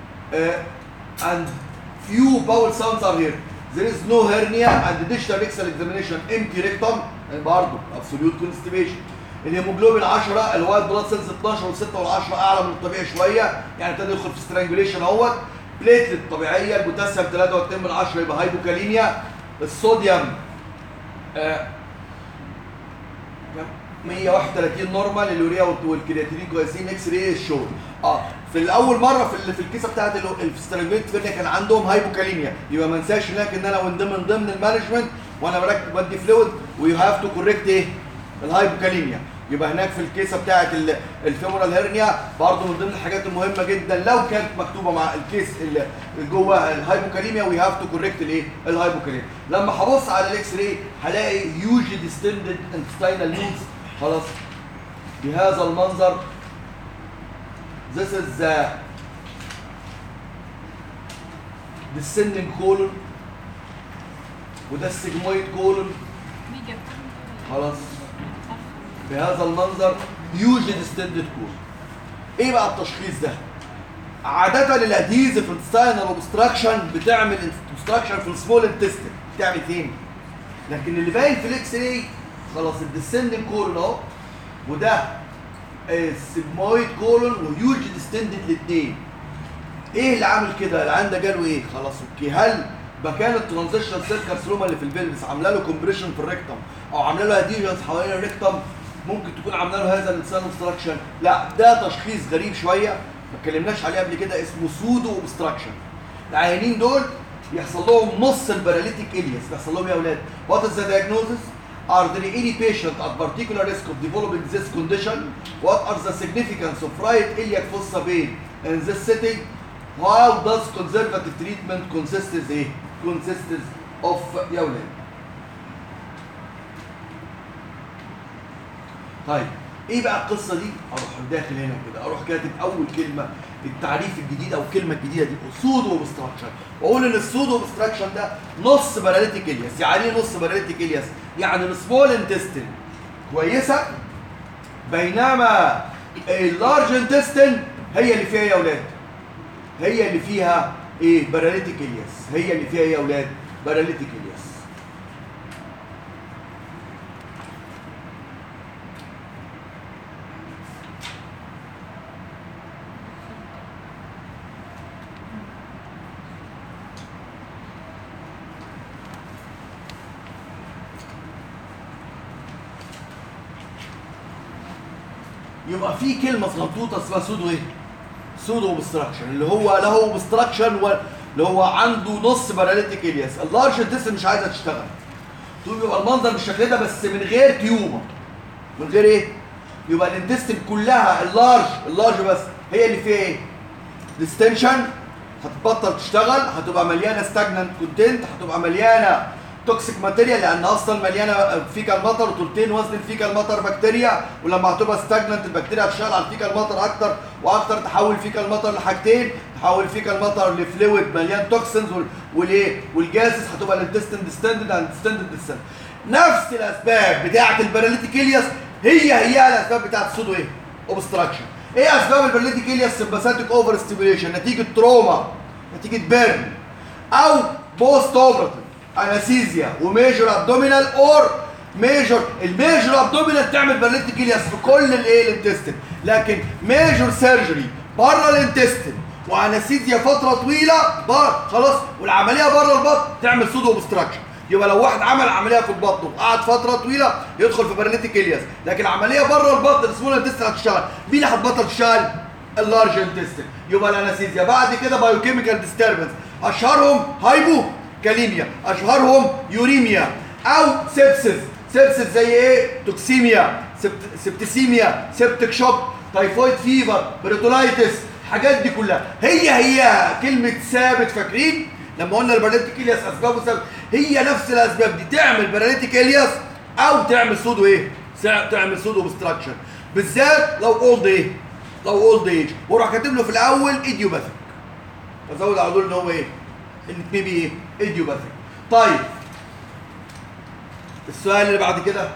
Speaker 1: uh, and few bowel sounds are here. There is no hernia and the digital rectal examination empty rectum and برضه absolute constipation. الهيموجلوبين 10 الوايت بلاد سيلز 12 و6 وال10 اعلى من الطبيعي شويه يعني ابتدى يدخل في سترانجوليشن اهوت بليتلت طبيعيه البوتاسيوم 3.2 من 10 يبقى هايبوكاليميا الصوديوم آه 131 نورمال اليوريا والت- والكرياتينين كويسين اكس راي الشغل اه في الاول مره في ال- في الكيسه بتاعت ال- السترانجوليت فيرنيا كان عندهم هايبوكاليميا يبقى ما انساش هناك ان انا من ضمن ضمن المانجمنت وانا بركب بدي فلويد ويو هاف تو كوريكت ايه الهايبوكاليميا يبقى هناك في الكيسه بتاعت ال- الفيمورال هيرنيا برضه من ضمن الحاجات المهمه جدا لو كانت مكتوبه مع الكيس اللي جوه الهايبوكاليميا وي هاف تو كوريكت الايه الهايبوكاليميا لما هبص على الاكس راي هلاقي هيوج ديستندد انتستينال لينز خلاص بهذا المنظر This is the descending colon وده السيجمويد colon
Speaker 3: ميجا
Speaker 1: خلاص بهذا المنظر يوجد distended colon ايه بقى التشخيص ده؟ عادة الادهيزيف انتستاينال اوبستراكشن بتعمل اوبستراكشن في السمول انتستين بتعمل فين؟ لكن اللي باين في الاكس راي خلاص الديسندنج كولون اهو وده السيجمويد كولون وهيوج ديستندد الاثنين ايه اللي عامل كده العيان ده جاله ايه خلاص اوكي هل مكان الترانزيشن سيل كارسينوما اللي في البلبس عامله له كومبريشن في الريكتم او عامله له اديجنز حوالين الريكتم ممكن تكون عامله له هذا الانسان اوبستراكشن لا ده تشخيص غريب شويه ما اتكلمناش عليه قبل كده اسمه سودو اوبستراكشن العيانين دول بيحصل لهم نص الباراليتيك الياس بيحصل لهم ايه يا اولاد وات از ذا diagnosis Are there any patient at particular risk of developing this condition? What are the significance of right iliac fossa pain in this setting? How does conservative treatment consists ايه؟ consists of يا ولاد. طيب ايه بقى القصه دي؟ اروح داخل هنا كده اروح كاتب اول كلمه التعريف الجديد او الكلمه الجديده دي سودو اوبستراكشن واقول ان السودو اوبستراكشن ده نص باراليتيك الياس يعني ايه نص باراليتيك الياس؟ يعني السمول انتستين كويسه بينما اللارج انتستين هي اللي فيها إيه يا اولاد هي اللي فيها ايه باراليتيك الياس هي اللي فيها إيه يا اولاد باراليتيك الياس يبقى في كلمه صغنطوطه اسمها سودو ايه؟ سودو اوبستراكشن اللي هو له اوبستراكشن اللي هو عنده نص باراليتيك الياس اللارج انتستين مش عايزه تشتغل تقول يبقى المنظر بالشكل ده بس من غير تيومر من غير ايه؟ يبقى الانتستين كلها اللارج اللارج بس هي اللي فيها ايه؟ ديستنشن هتبطل تشتغل هتبقى مليانه ستاجننت كونتنت هتبقى مليانه توكسيك ماتيريال لان اصلا مليانه فيكال ماتر وثلثين وزن الفيكال ماتر بكتيريا ولما هتبقى ستاجننت البكتيريا هتشتغل على الفيكال ماتر اكتر واكتر تحول فيكال ماتر لحاجتين تحول فيكال ماتر لفلويد مليان توكسنز والايه والجازز هتبقى الانتستين ديستندد اند ديستندد ديستندد نفس الاسباب بتاعه الباراليتيك الياس هي هي الاسباب بتاعه السودو ايه؟ اوبستراكشن ايه اسباب الباراليتيك الياس سمباثيك اوفر ستيميوليشن نتيجه تروما نتيجه بيرن او بوست اوبراتيف انستيزيا وميجر ابدومينال اور ميجر الميجر ابدومينال تعمل باراليتيك الياس في كل الايه الانتستين لكن ميجر سيرجري بره الانتستين وانستيزيا فتره طويله بره خلاص والعمليه بره البطن تعمل سودو اوبستراكشن يبقى لو واحد عمل عمليه في البطن وقعد فتره طويله يدخل في باراليتيك الياس لكن عمليه بره البطن السمول انتستين هتشتغل مين اللي هتبطل تشتغل اللارج انتستين يبقى الانستيزيا بعد كده بايوكيميكال ديستربنس اشهرهم هايبو كاليميا اشهرهم يوريميا او سيبسس سيبسس زي ايه توكسيميا سبت... سبتسيميا سيبتك شوك تايفويد فيفر بريتولايتس الحاجات دي كلها هي هي كلمه ثابت فاكرين لما قلنا الباراليتيك الياس اسبابه ثابت هي نفس الاسباب دي تعمل باراليتيك الياس او تعمل سودو ايه سا- تعمل سودو اوبستراكشن بالذات لو اولد ايه لو اولد ايج واروح كاتب له في الاول ايديوباثيك ازود على دول ان هو ايه الاثنين بي ايه ايديوباثيك طيب السؤال اللي بعد كده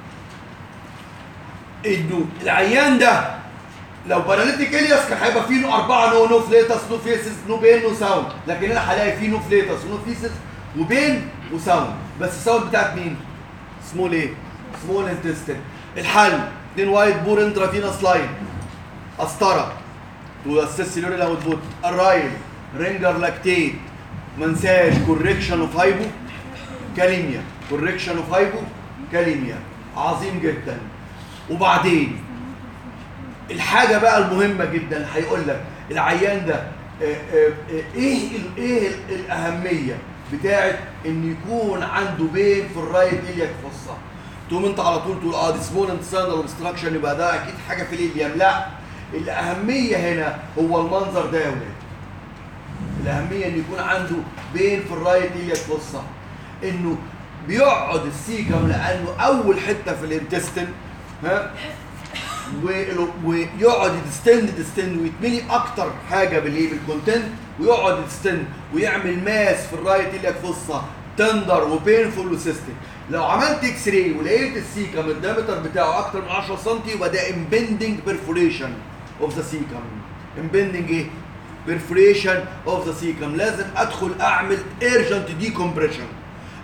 Speaker 1: انه العيان ده لو باراليتيك الياس كان هيبقى فيه اربعه نو نو فليتس نو فيسز نو بين نو ساوند لكن انا هلاقي فيه نو فليتس ونو فيسز وبين وساوند بس الساوند بتاعت مين؟ سمول ايه؟ سمول انتستين الحل اثنين وايت بور انترافينوس لاين قسطره تو اسس سيلولار اوتبوت الرايل رينجر لاكتيت ما انساش كوريكشن اوف هايبو كاليميا كوريكشن اوف هايبو كاليميا عظيم جدا وبعدين الحاجه بقى المهمه جدا هيقول لك العيان ده آه، آه، آه، ايه ال- ايه ال- الاهميه بتاعه ان يكون عنده بين في الرايت الياك فصه تقوم انت على طول تقول اه دي سمول انتسانال اوبستراكشن يبقى ده اكيد حاجه في الاليام لا الاهميه هنا هو المنظر ده يا ولاد الاهميه ان يكون عنده بين في الرايت الياك فصه انه بيقعد السيكم لانه اول حته في الانتستين ها و- ويقعد يدستند ديستند ويتملي اكتر حاجه بالايه بالكونتنت ويقعد يدستند ويعمل ماس في الرايت الياك فصه تندر وبينفول وسيستم لو عملت اكس راي ولقيت السيكم الدايمتر بتاعه اكتر من 10 سم يبقى ده امبندنج بيرفوريشن اوف ذا سيكم امبندنج ايه؟ بيرفوريشن اوف ذا سيكم لازم ادخل اعمل ايرجنت ديكمبريشن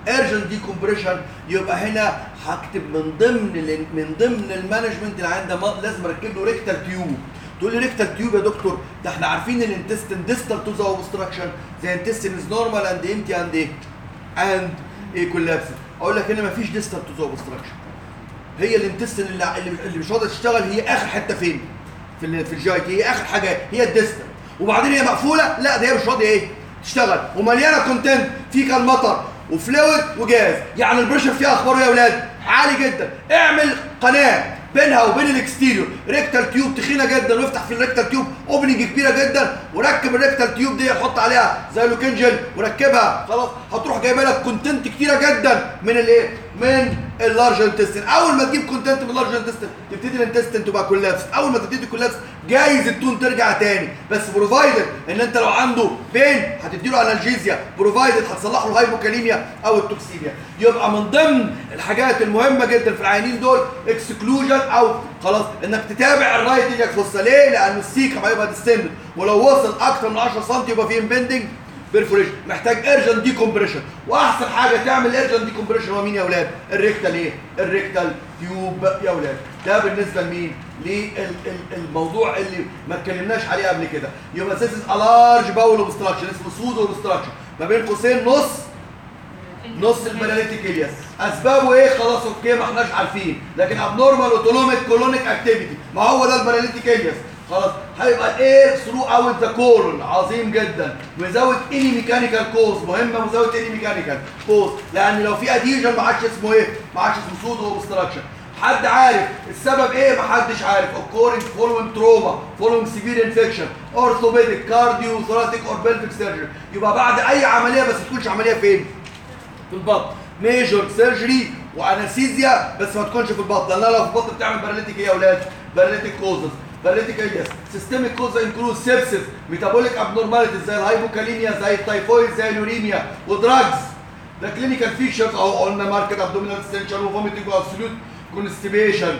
Speaker 1: urgent decompression يبقى هنا هكتب من ضمن ال- من ضمن المانجمنت اللي عندنا ما- لازم اركب له ريكتال تيوب تقول لي ريكتال تيوب يا دكتور ده احنا عارفين الانتستين ديستال تو ذا اوبستراكشن ذا انتستين از نورمال اند امتي اند ايه اند ايه كولابس اقول لك هنا مفيش ديستال تو ذا اوبستراكشن هي الانتستين اللي اللي اللي مش راضيه تشتغل هي اخر حته فين في ال- في الجاي هي اخر حاجه هي الديستال وبعدين هي مقفوله لا ده هي مش راضيه ايه تشتغل ومليانه كونتنت في كان مطر وفلويد وجاز يعني البريشر فيها اخباره يا اولاد عالي جدا اعمل قناه بينها وبين الاكستيريور ريكتال تيوب تخينه جدا وافتح في الريكتال تيوب اوبننج كبيره جدا وركب الريكتال تيوب دي حط عليها زي لوكنجل وركبها خلاص هتروح جايبه لك كونتنت كتيره جدا من الايه من اللارج انتستين اول ما تجيب كونتنت من اللارج انتستين تبتدي الانتستين تبقى كولابس اول ما تبتدي كولابس جايز التون ترجع تاني بس بروفايدد ان انت لو عنده بين هتدي له انالجيزيا بروفايدد هتصلح له الهايبوكاليميا او التوكسيميا يبقى من ضمن الحاجات المهمه جدا في العيانين دول اكسكلوجن او خلاص انك تتابع الرايت ايدك فصه ليه؟ لان السيكم هيبقى ديستندد ولو وصل اكتر من 10 سم يبقى فيه امبندنج بيرفوريشن محتاج ارجنت دي كومبريشن واحسن حاجه تعمل ارجنت دي كومبريشن هو مين يا اولاد الريكتال ايه الريكتال تيوب يا اولاد ده بالنسبه لمين للموضوع اللي ما اتكلمناش عليه قبل كده يبقى سيس لارج باول اوبستراكشن اسمه سودو اوبستراكشن ما بين قوسين نص نص البلاليتيك الياس اسبابه ايه خلاص اوكي ما احناش عارفين لكن ابنورمال اوتونوميك كولونيك اكتيفيتي ما هو ده البلاليتيك الياس خلاص هيبقى الاير ثرو اوت ذا كولون عظيم جدا وزود اني ميكانيكال كوز مهمه وزود اني ميكانيكال كوز لان لو في اديجن ما عادش اسمه ايه ما عادش اسمه سودو اوبستراكشن حد عارف السبب ايه محدش عارف occurring following trauma following severe infection orthopedic cardio thoracic or pelvic surgery يبقى بعد اي عمليه بس تكونش عمليه فين في البطن ميجور سيرجري وانستيزيا بس ما تكونش في البطن لانها لو في البطن بتعمل باراليتيك ايه يا اولاد باراليتيك كوزز باراليتيك ايديس سيستميك كوز انكلود سيبسس ميتابوليك ابنورماليتيز زي الهايبوكاليميا زي التايفويد زي اليوريميا ودراجز ده كلينيكال فيتشرز اهو قلنا ماركت ابدومينال ستنشن وفوميتنج وابسوليوت كونستيبيشن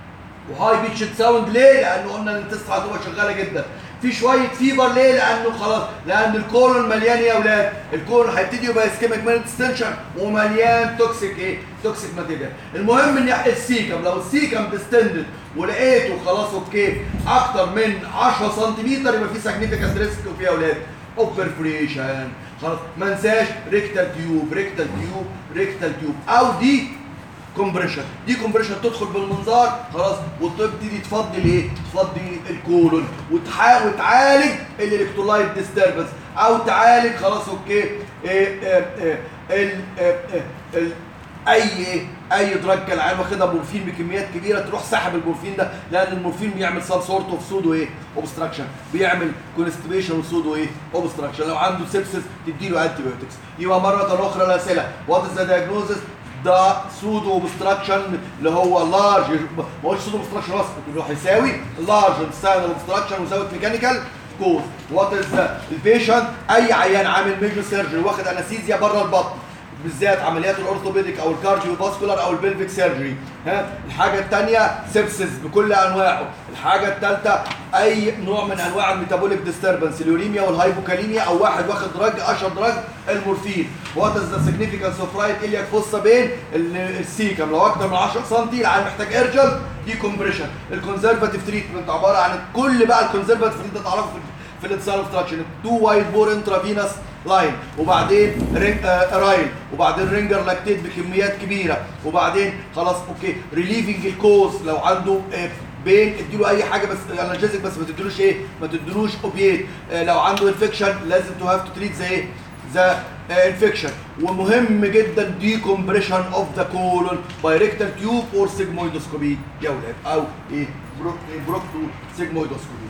Speaker 1: وهاي بيتش ساوند ليه؟ لانه قلنا ان التست هتبقى شغاله جدا. في شويه فيبر ليه؟ لانه خلاص لان الكولون مليان يا اولاد، الكولون هيبتدي يبقى اسكيميك مان اكستنشن ومليان توكسيك ايه؟ توكسيك ماتيريال. المهم ان السيكم لو السيكم ديستندد ولقيته خلاص اوكي اكتر من 10 سم يبقى في سيجنيفيكانت ريسك وفي اولاد اوف بيرفوريشن خلاص ما انساش ريكتال تيوب ريكتال تيوب ريكتال تيوب او دي كومبريشن دي كومبريشن تدخل بالمنظار خلاص وتبتدي تفضي الايه تفضي الكولون وتحاول تعالج الالكترولايت ديستربنس او تعالج خلاص اوكي إيه إيه إيه ال إيه إيه ال اي إيه اي دراج كالعيان واخدها مورفين بكميات كبيره تروح ساحب المورفين ده لان المورفين بيعمل سب سورت اوف سودو ايه اوبستراكشن بيعمل كونستيبيشن وسودو ايه اوبستراكشن لو عنده سيبسس تديله انتي بايوتكس يبقى مره اخرى الاسئله وات از ذا دايجنوزس ده سودو اوبستراكشن اللي هو لارج ما هوش سودو اوبستراكشن بس اللي هو هيساوي لارج انتستينال اوبستراكشن وزود ميكانيكال كوز وات از البيشنت اي عيان عامل ميجر سيرجري واخد انستيزيا بره البطن بالذات عمليات الاورثوبيديك او الكارديو فاسكولار او البلفيك سيرجري ها الحاجه الثانيه سيبسس بكل انواعه الحاجه الثالثه اي نوع من انواع الميتابوليك ديستربنس اليوريميا والهايبوكاليميا او واحد واخد دراج اشهر دراج المورفين وات از ذا سيجنيفيكانس اوف رايت الياك فوسا بين ال- السيكم لو اكتر من 10 سم العيان محتاج ارجل دي كومبريشن الكونزرفاتيف تريتمنت عباره عن كل بقى الكونزرفاتيف اللي انت تعرفه في في الانسان اوبستراكشن تو وايت بور انترافينوس لاين وبعدين رينج آه رايل وبعدين رينجر لاكتيت بكميات كبيره وبعدين خلاص اوكي ريليفنج الكوز لو عنده آه بين اديله اي حاجه بس انالجيزك بس ما تديلوش ايه ما تديلوش اوبيات آه لو عنده انفكشن لازم تو هاف تو تريت زي ايه ذا انفكشن ومهم جدا دي كومبريشن اوف ذا كولون باي ريكتال تيوب اور سيجمويدوسكوبي يا ولاد او ايه بروك بروكتو سيجمويدوسكوبي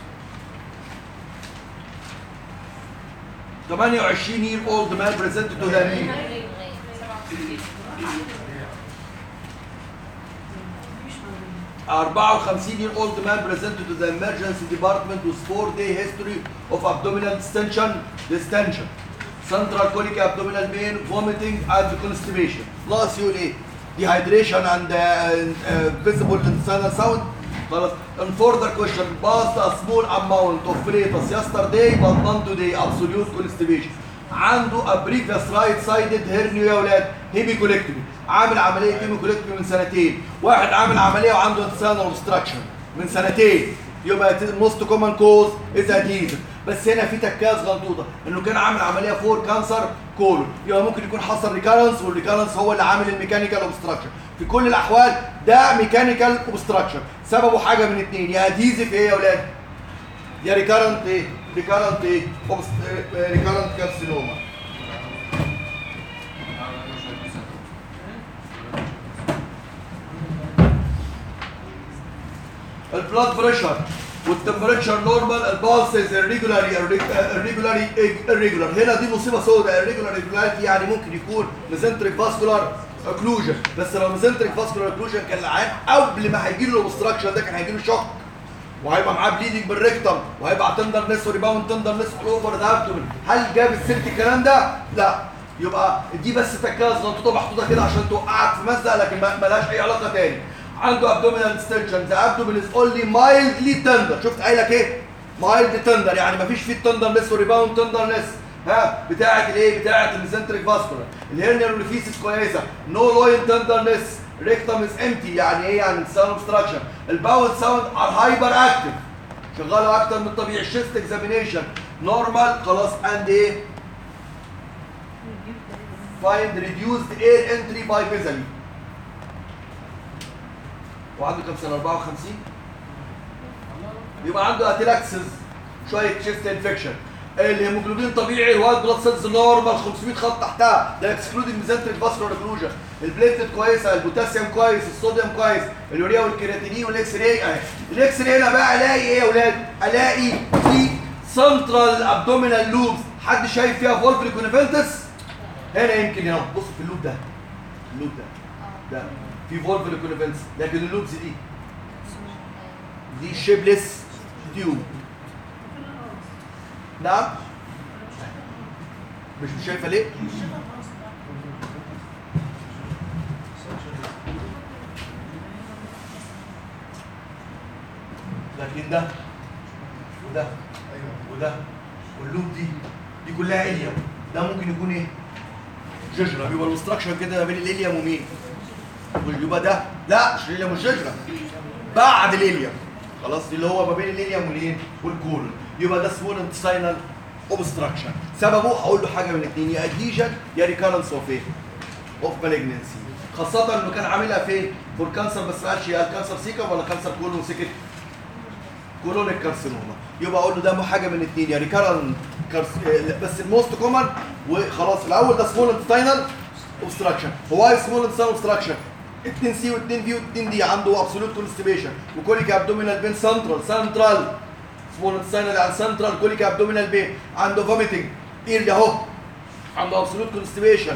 Speaker 1: 28 year old man presented to the meeting 54 year old man presented to the emergency department with 4 day history of abdominal distension distension central colic abdominal pain vomiting and constipation plus يقول ايه dehydration and uh, uh, visible intestinal sound خلاص and further question passed a small amount of flatus yesterday but not today absolute constipation عنده ابريفيس رايت سايدد هيرنيو يا اولاد هيميكوليكتومي عامل عمليه هيميكوليكتومي من سنتين واحد عامل عمليه وعنده انتسانال اوبستراكشن من سنتين يبقى موست كومن كوز از ادهيزف بس هنا في تكاز غلطوطه انه كان عامل عمليه فور كانسر كولون يبقى ممكن يكون حصل ريكارنس والريكارنس هو اللي عامل الميكانيكال اوبستراكشن في كل الاحوال ده ميكانيكال اوبستراكشن سببه حاجه من اتنين يا ادهيزف ايه يا اولاد يا ريكارنت ايه ريكارنت ايه ريكارنت كارسينوما البلاد بريشر والتمبريتشر نورمال البالسز irregularly irregularly irregular هنا دي مصيبه سوداء irregular irregularity يعني ممكن يكون ميزنتريك فاسكولار اوكلوجن بس لو ميزنتريك فاسكولار اوكلوجن كان العيان قبل ما هيجي له الاوبستراكشن ده كان هيجي له شوك وهيبقى معاه بليدنج بالريكتم وهيبقى تندر نس وريباوند تندر نس اوفر ذا ابدومن هل جاب السلك الكلام ده؟ لا يبقى دي بس تكاز غلطوطه محطوطه كده عشان توقعك في مزق لكن ما- ملهاش اي علاقه تاني عنده ابدومينال ستنشن ذا ابدومين از اونلي مايلدلي تندر شفت قايل لك ايه؟ مايلد تندر يعني مفيش فيه التندر نس وريباوند تندر نس ها بتاعه الايه؟ بتاعه الميزنتريك فاسكولار الهرنيا والفيسس كويسه نو لوين تندر نس ريكتم از امتي يعني ايه يعني ساوند اوبستراكشن الباول ساوند ار هايبر اكتف شغاله اكتر من الطبيعي الشيست اكزامينيشن نورمال خلاص اند ايه؟ find reduced air entry by basally وعنده كام سنه 54 يبقى عنده اتيلاكسس شويه تشيست انفكشن الهيموجلوبين طبيعي الوايت بلاد سيلز نورمال 500 خط تحتها ده اكسكلودنج ميزنتريك فاسكولار اوكلوجن البليتلت كويسه البوتاسيوم كويس الصوديوم كويس اليوريا والكرياتينين والاكس راي اهي الاكس راي هنا بقى الاقي ايه يا اولاد؟ الاقي في سنترال ابدومينال لوبس حد شايف فيها فولفري كونيفنتس هنا يمكن هنا بص في اللوب ده اللوب ده ده في فولفري كونيفنتس لكن اللوبس دي دي شيبلس تيوب نعم مش مش شايفه ليه؟ لكن ده وده وده واللوب دي دي كلها اليوم ده ممكن يكون ايه؟ ججرة بيبقى الاستراكشر كده ما بين الاليوم ومين؟ يبقى ده لا مش الاليوم والججرة بعد الاليوم خلاص اللي هو ما بين الاليوم والايه؟ والكولون يبقى ده سمول انتستينال اوبستراكشن سببه هقول له حاجه من الاثنين يا اديجن يا ريكارنس اوف ايه؟ اوف مالجنسي خاصة انه كان عاملها فين؟ فور كانسر بس ما قالش يا كانسر سيكا ولا كانسر كولون وسكت كولونيك كارسينوما يبقى اقول له ده حاجه من الاثنين يا ريكارن كارس... آه، بس الموست كومن وخلاص الاول ده سمول انتستينال اوبستراكشن هو ايه سمول انتستينال اوبستراكشن 2 سي و2 في و2 دي عنده ابسولوت كونستيبيشن وكوليك ابدومينال بين سنترال سنترال سمول انتستينال يعني سنترال كوليك ابدومينال بين عنده فوميتنج اير اهو عنده ابسولوت كونستيبيشن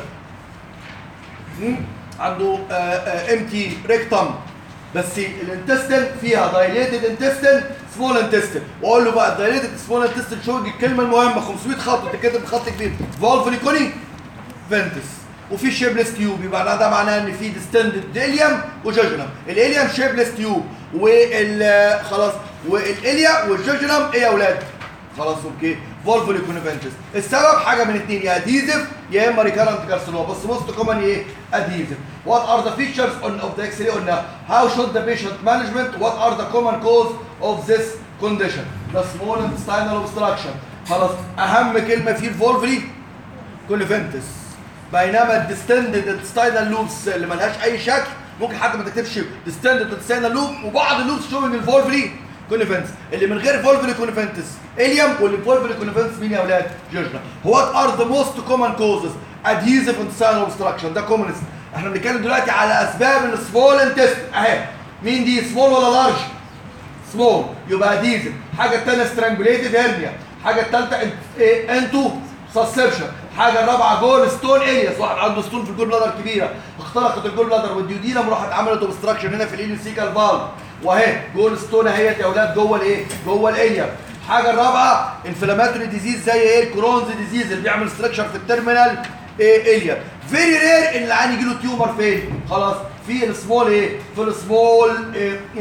Speaker 1: عنده امتي ريكتم بس الانتستين فيها دايليتد انتستين سمول انتستين واقول له بقى الدايليتد سمول انتستين شو الكلمه المهمه 500 خط بتتكتب بخط كبير فولفوليكوني فينتس وفي شيبلس تيوب يبقى ده معناه ان في ديستندد اليم وجوجنم الاليم شيبلس تيوب وال خلاص والاليا والجوجنم ايه يا اولاد خلاص اوكي فولفولي كونفنتس السبب حاجه من اثنين يا اديزف يا اما ريكارنت كارسينوما بس موست كومن ايه اديزف وات ار ذا فيتشرز اون اوف ذا اكس راي قلنا هاو شود ذا بيشنت مانجمنت وات ار ذا كومن كوز اوف ذس كونديشن ذا سمول انتستينال اوبستراكشن خلاص اهم كلمه فيه الفولفولي كونفنتس بينما الديستندد انتستينال لوبس اللي ملهاش اي شكل ممكن حتى ما تكتبش ديستندد انتستينال لوب وبعض اللوبس شوينج الفولفولي كونيفنس اللي من غير فولفولي كونيفنتس اليوم واللي فولفولي كونيفنس مين يا اولاد جوجنا وات ار ذا موست كومن كوزز ادهيزيف انتستينال اوبستراكشن ده كومنست احنا بنتكلم دلوقتي على اسباب السمول انتست اهي مين دي سمول ولا لارج سمول يبقى ادهيزيف حاجه الثانيه سترانجوليتد هيرنيا حاجه الثالثه انتو سسبشن حاجه الرابعه جول ستون الياس واحد عنده ستون في الجول بلادر كبيره اخترقت الجول بلادر والديودينم راحت عملت اوبستراكشن هنا في الاليوسيكال فالف واهي جول ستون اهيت يا اولاد جوه الايه؟ جوه الاليا الحاجه الرابعه انفلاماتوري ديزيز زي ايه؟ الكرونز ديزيز اللي بيعمل ستراكشر في التيرمينال إيه اليا فيري رير ان العيان يجي له تيومر فين؟ خلاص في السمول ايه؟ في السمول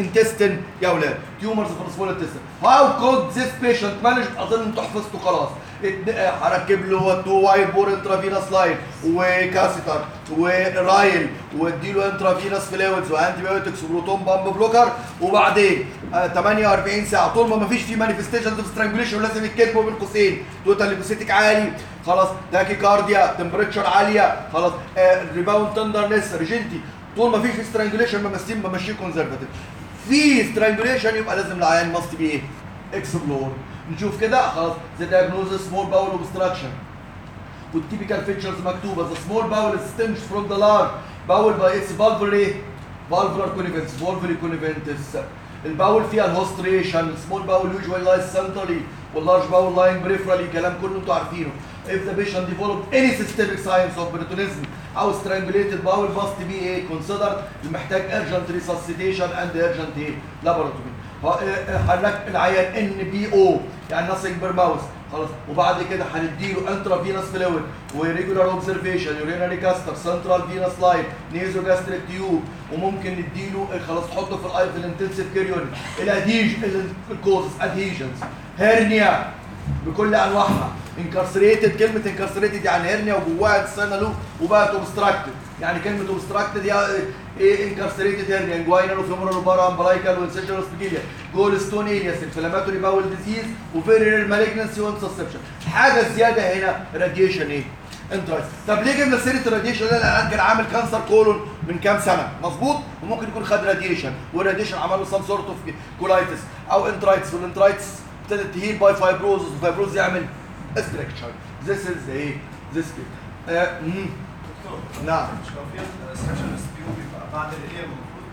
Speaker 1: انتستين يا اولاد تيومرز في السمول انتستين هاو كود ذيس بيشنت مانج اظن انتوا حفظتوا خلاص اتن- آه، هركب له تو وايت بور انترافينوس لاين وكاسيتر ورايل واديله انترافينوس فلويدز وانتي بايوتكس وبروتون بامب بلوكر وبعدين آه 48 ساعه طول ما مفيش فيه مانيفستيشنز اوف سترانجوليشن لازم يتكتبوا بين قوسين توتال ليكوسيتيك عالي خلاص تاكي كارديا تمبريتشر عاليه خلاص آه ريباوند تندرنس ريجنتي طول ما فيش في سترانجوليشن بمشيه بمشيه كونزرفاتيف في سترانجوليشن يبقى لازم العيان ماست بي ايه؟ اكسبلور نشوف كده خلاص ذا diagnosis سمول باول اوبستراكشن والتيبيكال فيتشرز مكتوبه ذا سمول باول ستيمز فروم ذا لارج باول باي اتس فالفولي فالفولار كونيفنس فالفولي كونيفنتس الباول فيها الهوستريشن سمول باول يوجوالي لايز سنترالي واللارج باول لاين بريفرالي كلام كله انتوا عارفينه if the patient developed any systemic signs of peritonism او strangulated bowel must be ايه considered المحتاج urgent resuscitation and urgent ايه laboratory ه- اه- حرك العيان ان بي او يعني nothing per mouth خلاص وبعد كده هنديله انترافينوس فلويد وريجولار اوبزرفيشن يورينري كاستر سنترال فينوس لاين نيزو جاستريك تيوب وممكن نديله اه، خلاص تحطه في الاي في الانتنسيف كير يونت الاديج الكوزز ادهيجنز هيرنيا بكل انواعها انكارسريتد كلمه انكارسريتد يعني هرنيا وجواها السنه له وبقت اوبستراكتد يعني كلمه اوبستراكتد هي ايه انكارسريتد هرنيا انجوينال وفيمورال وبارا امبلايكال وانسيشنال سبيكيليا جول ستون الياس انفلاماتوري باول ديزيز وفيري رير مالجنسي وانسسبشن حاجه زياده هنا راديشن ايه انترايتس طب ليه جبنا سيره الراديشن ده لان كان عامل كانسر كولون من كام سنه مظبوط وممكن يكون خد راديشن والراديشن عمل له سام سورت اوف كولايتس او انترايتس والانترايتس ابتدت تهيل باي فايبروزس وفايبروز يعمل استركشر ذيس از ايه ذيس
Speaker 4: دكتور
Speaker 1: نعم
Speaker 4: مش لو في سكشن اس بي بيبقى بعد الاليم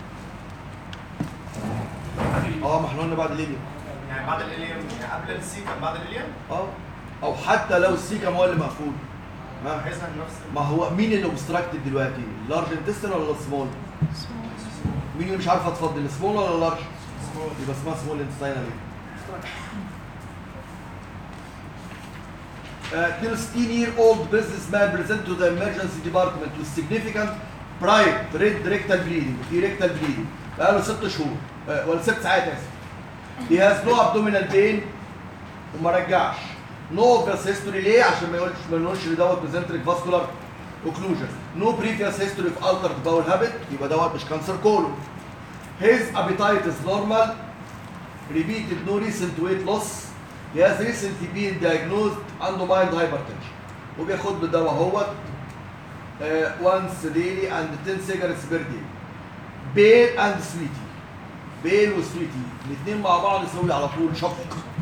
Speaker 4: المفروض
Speaker 1: اه ما احنا قلنا بعد الليبيا
Speaker 4: يعني بعد الاليم يعني قبل السي كان بعد الاليم
Speaker 1: اه او حتى لو السيكم هو اللي مقفول ها
Speaker 4: هيظهر نفس
Speaker 1: ما هو مين اللي اوبستراكتد دلوقتي اللارج انتستين ولا السمول مين اللي مش عارفه تفضل السمول ولا اللارج يبقى اسمها سمول انتستينال Uh, till 16 year old businessman present to the emergency department with significant bright red rectal bleeding في rectal bleeding بقاله ست شهور uh, ولا ست ساعات اسف he has no abdominal pain وما رجعش no obvious history ليه عشان ما يقولش ما نقولش ان دوت mesenteric vascular occlusion no previous history of altered bowel habit يبقى دوت مش كانسر كولون his appetite is normal repeated no recent weight loss he has recently been diagnosed عنده mild hypertension وبياخد له دواء هو uh, once daily and 10 cigarettes per day بيل and sweetie بيل وسويتي الاثنين مع بعض يسوي على طول شق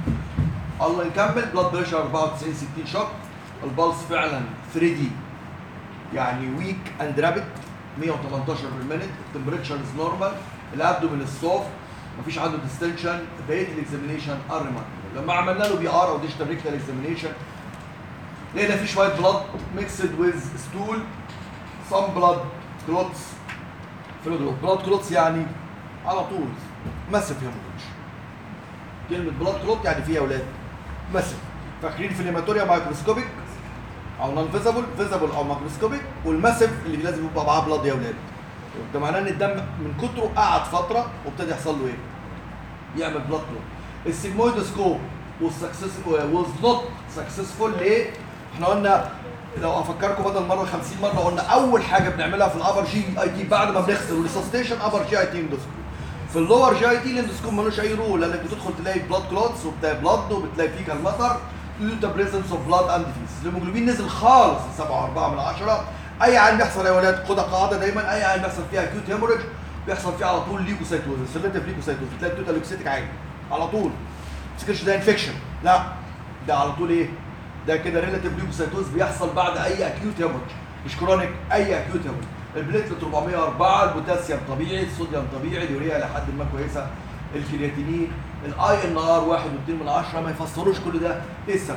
Speaker 1: الله نكمل بلاد بريشر 94 60 شق البلس فعلا 3 دي يعني ويك اند رابid 118 بالمينت التمبريتشر از نورمال الابدومين السوفت مفيش عنده ديستنشن بقيه الاكزامينيشن ار remarkable. لما عملنا له بي ار او ديجيتال ريكتال اكزامينيشن لقينا في شويه بلاد ميكسد ويز ستول سم بلاد كلوتس فلود بلاد كلوتس يعني على طول مسف هيموريدج كلمه بلاد كلوت يعني فيها اولاد مسف فاكرين في الهيماتوريا مايكروسكوبيك او نون فيزابل فيزابل او مايكروسكوبيك والماسف اللي لازم يبقى معاه بلاد يا اولاد ده معناه ان الدم من كتره قعد فتره وابتدى يحصل له ايه؟ يعمل بلاد كلوت السيجمويد سكوب والسكسس واز نوت سكسسفول ليه؟ احنا قلنا لو افكركم بدل مره 50 مره قلنا اول حاجه بنعملها في الابر جي اي تي بعد ما بنغسل والريسستيشن ابر جي اي تي اندوسكوب في اللور جي اي تي الاندوسكوب ملوش اي رول لانك بتدخل تلاقي بلاد كلوتس وبتلاقي بلاد وبتلاقي فيكال مطر due to presence of blood and feces الهيموجلوبين نزل خالص 7.4 من 10 اي عين بيحصل يا ولاد خدها قاعده دايما اي عين بيحصل فيها اكيوت هيموريج بيحصل فيها على طول ليكوسايتوزس سيلكتيف ليكوسايتوزس تلاقي التوتال ليكوسيتيك عالي على طول ما تفتكرش ده انفكشن لا ده على طول ايه ده كده ريلاتيف ليكوسايتوز بيحصل بعد اي اكيوت هيموريج مش كرونيك اي اكيوت هيموريج البليتلت 404 البوتاسيوم طبيعي الصوديوم طبيعي اليوريا لحد ما كويسه الكرياتينين الاي ان ار 1 و2 من 10 ما يفسروش كل ده ايه السبب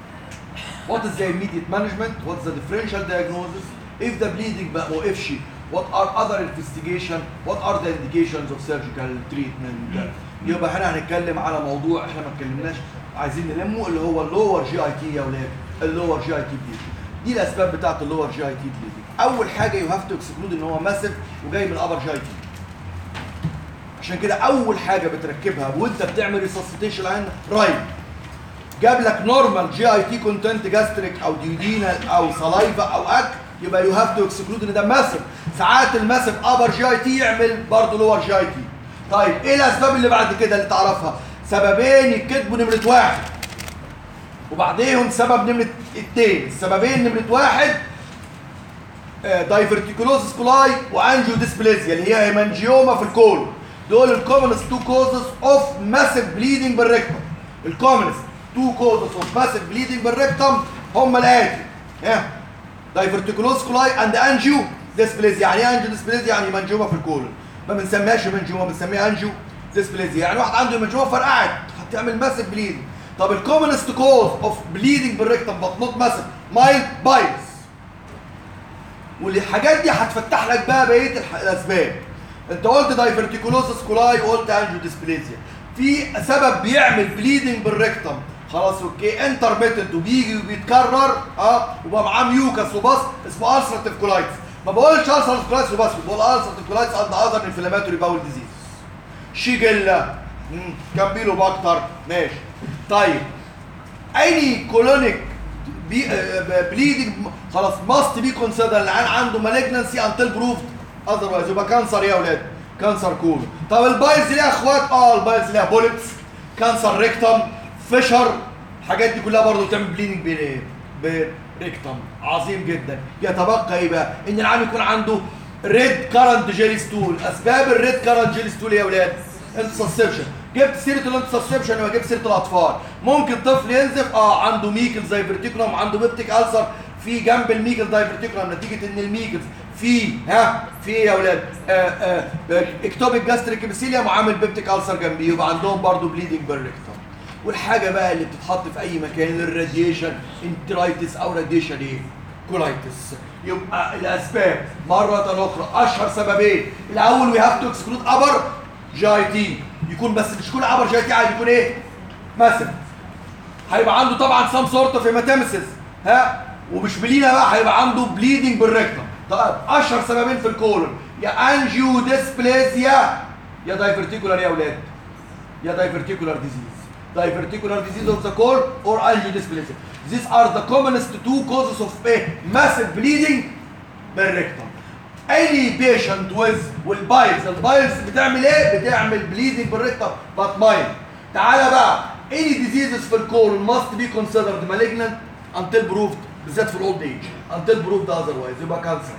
Speaker 1: What is the immediate management? What's the differential diagnosis? If the bleeding ما وقفش, what are other investigation? What are the indications of surgical treatment? يبقى احنا هنتكلم على موضوع احنا ما اتكلمناش عايزين نلمه اللي هو اللور جي اي تي يا ولاد اللور جي اي تي بليدنج دي الاسباب بتاعت اللور جي اي تي بليدنج اول حاجه يو هاف تو اكسكلود ان هو ماسف وجاي من الابر جي اي تي عشان كده اول حاجه بتركبها وانت بتعمل ريسسيتيشن عن رايل جاب لك نورمال جي اي تي كونتنت جاستريك او ديودينال او سلايفا او اك يبقى يو هاف تو اكسكلود ان ده ماسف ساعات الماسف ابر جي اي تي يعمل برضه لور جي اي تي طيب ايه الاسباب اللي بعد كده اللي تعرفها سببين يتكتبوا نمره واحد وبعديهم سبب نمره اتنين السببين نمره واحد دايفرتيكولوزس كولاي وانجيو ديسبليزيا اللي هي هيمانجيوما في الكولون دول الكومنست تو كوزز اوف ماسيف بليدنج بالريكتم الكومنست تو كوزز اوف ماسيف بليدنج بالريكتم هم الاتي ها دايفرتيكولوزس كولاي اند انجيو ديسبليزيا يعني ايه انجيو ديسبليزيا يعني هيمانجيوما في الكولون ما بنسميهاش هيمانجيوما بنسميها انجيو ديسبليزيا يعني واحد عنده هيمانجيوما فرقعت هتعمل ماسيف بليدنج طب الكومنست كوز اوف بليدنج بالريكتم بط نوت ماسيف مايلد بايلز والحاجات دي هتفتح لك بقى بقيه الح- الاسباب انت قلت دايفرتيكولوزس كولاي وقلت انجيو ديسبليزيا في سبب بيعمل بليدنج بالريكتم خلاص اوكي انترميتنت وبيجي وبيتكرر اه وبقى معاه ميوكس وبص اسمه السرتيف كولايتس ما بقولش السرتيف كولايتس وبس بقول السرتيف كولايتس قد اذر انفلاماتوري باول ديزيز شيجيلا مم، كامبيلوباكتر ماشي طيب any colonic بي بليدنج خلاص ماست بي كونسيدر العيان عنده مالجنسي انتل بروفد اذروايز يبقى كانسر يا اولاد كانسر كولون طب البايلز ليها اخوات اه البايلز ليها بوليتس كانسر ريكتم فيشر الحاجات دي كلها برضه بتعمل بليدنج بايه؟ بريكتم عظيم جدا يتبقى ايه بقى؟ ان العيان يكون عنده ريد كارنت جيلي ستول اسباب الريد كارنت جيلي ستول ايه يا اولاد؟ انتسسبشن جبت سيره الانتسسبشن يبقى جبت سيره الاطفال ممكن طفل ينزف اه عنده ميكلز دايفرتيكولم عنده بيبتيك ألسر في جنب الميكل دايفرتيكولم نتيجه ان الميكلز في ها في إيه يا اولاد اكتوبيك جاستريك ابيثيليوم وعامل بيبتيك ألسر جنبيه يبقى عندهم برضه بليدنج بالريكتوم والحاجه بقى اللي بتتحط في اي مكان الراديشن انترايتس او راديشن ايه كولايتس يبقى الاسباب مره اخرى اشهر سببين الاول وي هاف تو اكسكلود ابر جي تي يكون بس مش يكون ابر جي تي عادي يكون ايه مثلا هيبقى عنده طبعا سام سورت اوف هيماتيمسيس ها ومش بلينا بقى هيبقى عنده بليدنج بالريكتم طيب اشهر سببين في الكولون يا انجيو ديسبليزيا يا دايفرتيكولار يا اولاد يا diverticular disease diverticular disease of the core or angiodysplasia these are the commonest two causes of a massive bleeding بالريكتم any patient with والبايلز البايلز بتعمل ايه بتعمل bleeding بالريكتم but mild تعالى بقى any diseases في الكولون must be considered malignant until proved بالذات في الاولد ايج until proved otherwise يبقى كانسر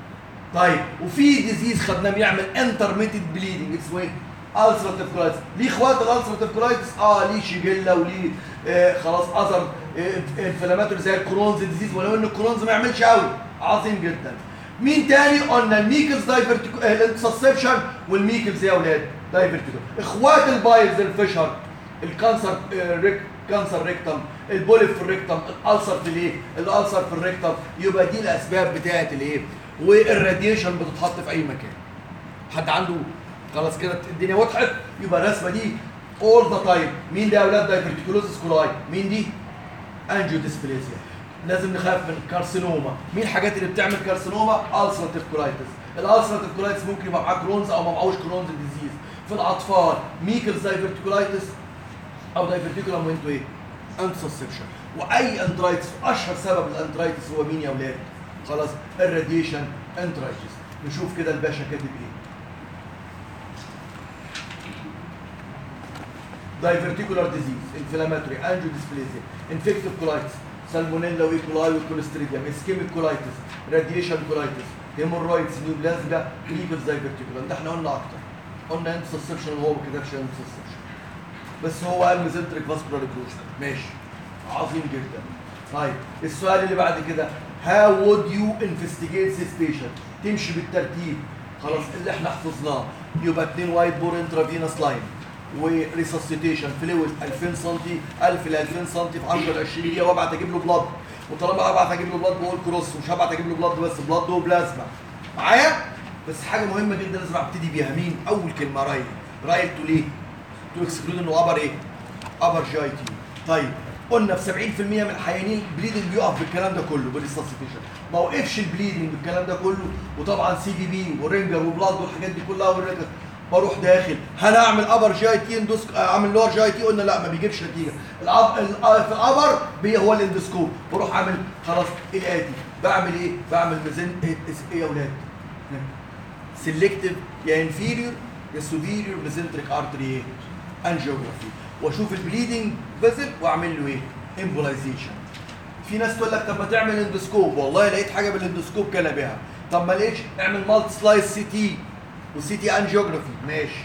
Speaker 1: طيب وفي ديزيز خدناه بيعمل انترميتد بليدنج اسمه ايه؟ السراتيف كولايتس ليه اخوات الالسراتيف كولايتس اه ليه شيجيلا وليه آه خلاص اذر انفلاماتوري زي الكرونز ديزيز ولو ان الكرونز ما يعملش قوي عظيم جدا مين تاني قلنا الميكلز دايفرتيكو الانتسسبشن والميكلز يا اولاد دايفرتيكو اخوات البايلز الفشر الكانسر آه، ريك كانسر ريكتم البوليب في الريكتم الالسر في الايه الالسر في الريكتم يبقى دي الاسباب بتاعت الايه والراديشن بتتحط في اي مكان حد عنده خلاص كده الدنيا وضحت يبقى الرسمه دي اول ذا تايم مين ده يا اولاد دايفرتيكولوزس كولاي مين دي انجيو ديسبليزيا لازم نخاف من كارسينوما مين الحاجات اللي بتعمل كارسينوما السراتيف كولايتس الالسراتيف كولايتس ممكن يبقى معاه كرونز او ما معهوش كرونز ديزيز في الاطفال ميكلز دايفرتيكولايتس او دايفرتيكولم وانتو ايه انتسسبشن واي انترايتس اشهر سبب الانترايتس هو مين يا اولاد خلاص الراديشن انترايتس نشوف كده الباشا كاتب ايه diverticular disease inflammatory angiodysplasia infective colitis salmonella وإيكولاي والكوليستريديوم ischemic colitis radiation colitis hemorrhoids neoplasma Kriegers diverticulum ده احنا قلنا اكتر قلنا انتسسبشن وهو ما كتبش انتسسبشن بس هو قال ميزنتريك فاسكولار اكلوجن ماشي عظيم جدا طيب السؤال اللي بعد كده how would you investigate this patient تمشي بالترتيب خلاص اللي احنا حفظناه يبقى 2 وايت بور انترافينوس لاين وريسسيتيشن فلويد 2000 سم 1000 ل 2000 سم في 10 ل 20 دقيقه وابعت اجيب له بلاد وطالما ابعت اجيب له بلاد بقول كروس ومش هبعت اجيب له بلاد بس بلاد وبلازما معايا بس حاجه مهمه جدا لازم ابتدي بيها مين اول كلمه رايل رايل تو ليه تو اكسكلود انه ابر ايه ابر جي اي تي طيب قلنا في 70% من الحيانين البليدنج بيقف بالكلام ده كله بالريسسيتيشن ما وقفش البليدنج بالكلام ده كله وطبعا سي بي بي ورينجر وبلاد والحاجات دي كلها والرينجر بروح داخل هل اعمل ابر جي اي تي اندوسك اعمل لور جي اي تي قلنا لا ما بيجيبش نتيجه الأب... ال- في الابر بي هو الاندوسكوب بروح اعمل خلاص الاتي بعمل ايه بعمل ميزان ايه إيه يا اولاد سيلكتيف يا انفيريور يا سوبيريور ميزنتريك ارتري انجيوجرافي واشوف البليدنج فيزل واعمل له ايه امبولايزيشن في ناس تقول لك طب ما تعمل اندوسكوب والله لقيت حاجه بالاندوسكوب كان بها طب ما لقيتش اعمل مالتي سلايس سي تي وسي تي انجيوجرافي ماشي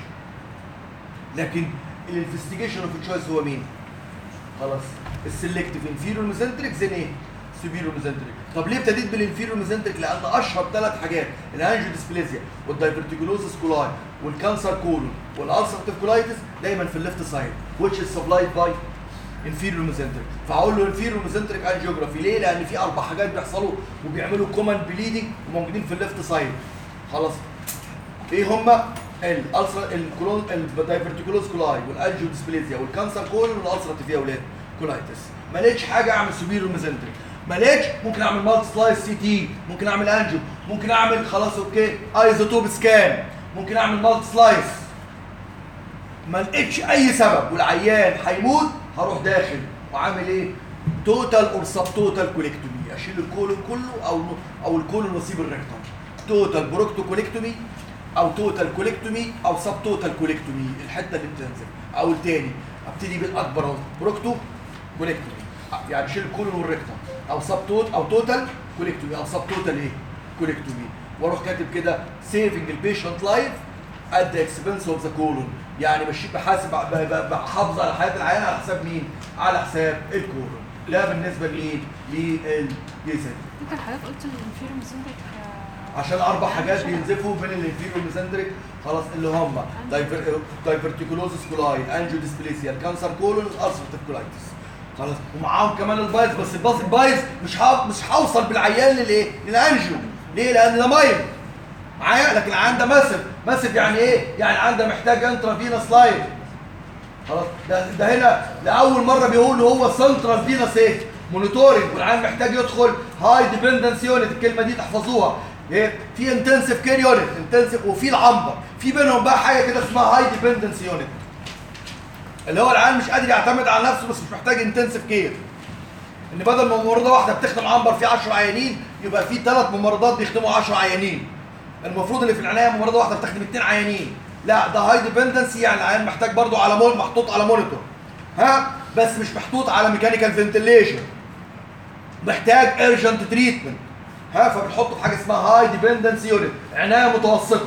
Speaker 1: لكن الانفستيجيشن اوف تشويس هو مين؟ خلاص السلكتيف انفيريور ميزنتريك زين ايه؟ سوبيريور ميزنتريك طب ليه ابتديت بالانفيريور ميزنتريك؟ لان اشهر ثلاث حاجات الانجيو ديسبليزيا والدايفرتيكولوزس كولاي والكانسر كولون والالسرتيف كولايتس دايما في الليفت سايد which is supplied by انفيريور ميزنتريك فهقول له انفيريور ميزنتريك انجيوجرافي ليه؟ لان في اربع حاجات بيحصلوا وبيعملوا كومن بليدنج وموجودين في الليفت سايد خلاص ايه هما الالسر الكولون الدايفرتيكولوز كولاي والانجيو ديسبليزيا والكانسر كولون والالسرتيف يا اولاد كولايتس ما لقيتش حاجه اعمل سوبيريور ميزنتريك ما لقيتش ممكن اعمل مالتي سلايس سي تي ممكن اعمل انجيو ممكن اعمل خلاص اوكي ايزوتوب سكان ممكن اعمل مالتي سلايس ما لقيتش اي سبب والعيان هيموت هروح داخل وعامل ايه توتال اور سب توتال كوليكتومي اشيل الكولون كله او او الكولون واسيب الريكتوم توتال بروكتو كوليكتومي او توتال كوليكتومي او سب توتال كوليكتومي الحته اللي بتنزل او التاني ابتدي بالاكبر اهو بروكتو كوليكتومي يعني شيل الكولون والريكتوم او سب توت او توتال كوليكتومي او سب توتال ايه كوليكتومي واروح كاتب كده سيفنج البيشنت لايف at the expense of the colon يعني مش بحاسب ب- ب- بحافظ على حياه العيان على حساب مين؟ على حساب الكولون ده بالنسبه لمين؟ للجسد
Speaker 3: ممكن حضرتك قلت الانفيريور ميزنتريك
Speaker 1: عشان اربع حاجات بينزفوا من الانفيريور ميزنتريك خلاص اللي هم دايفرتيكولوزس كولاي انجيو ديسبليسيا الكانسر كولون الالسرتيف كولايتس خلاص ومعاهم كمان البايظ بس البايظ البايظ مش ها مش هوصل بالعيان للايه؟ للانجيو ليه؟ لان ده مايل معايا لكن العيان ده ماسف ماسف يعني ايه؟ يعني العيان ده محتاج انترافينوس لايف خلاص ده, ده هنا لاول مره بيقول هو سنترال فينس ايه مونيتورنج والعيان محتاج يدخل هاي ديبندنس يونت الكلمه دي تحفظوها ايه في انتنسيف كير يونت انتنسيف وفي العنبر في بينهم بقى حاجه كده اسمها هاي ديبندنس يونت اللي هو العيان مش قادر يعتمد على نفسه بس مش محتاج انتنسيف كير ان بدل ما ممرضه واحده بتخدم عنبر فيه 10 عيانين يبقى في ثلاث ممرضات بيخدموا 10 عيانين المفروض اللي في العنايه ممرضه واحده بتخدم اثنين عيانين لا ده هاي ديبندنسي يعني العيان محتاج برضو على مول محطوط على مونيتور ها بس مش محطوط على ميكانيكال فنتليشن محتاج ايرجنت تريتمنت ها فبنحطه في حاجه اسمها هاي ديبندنسي يونت عنايه متوسطه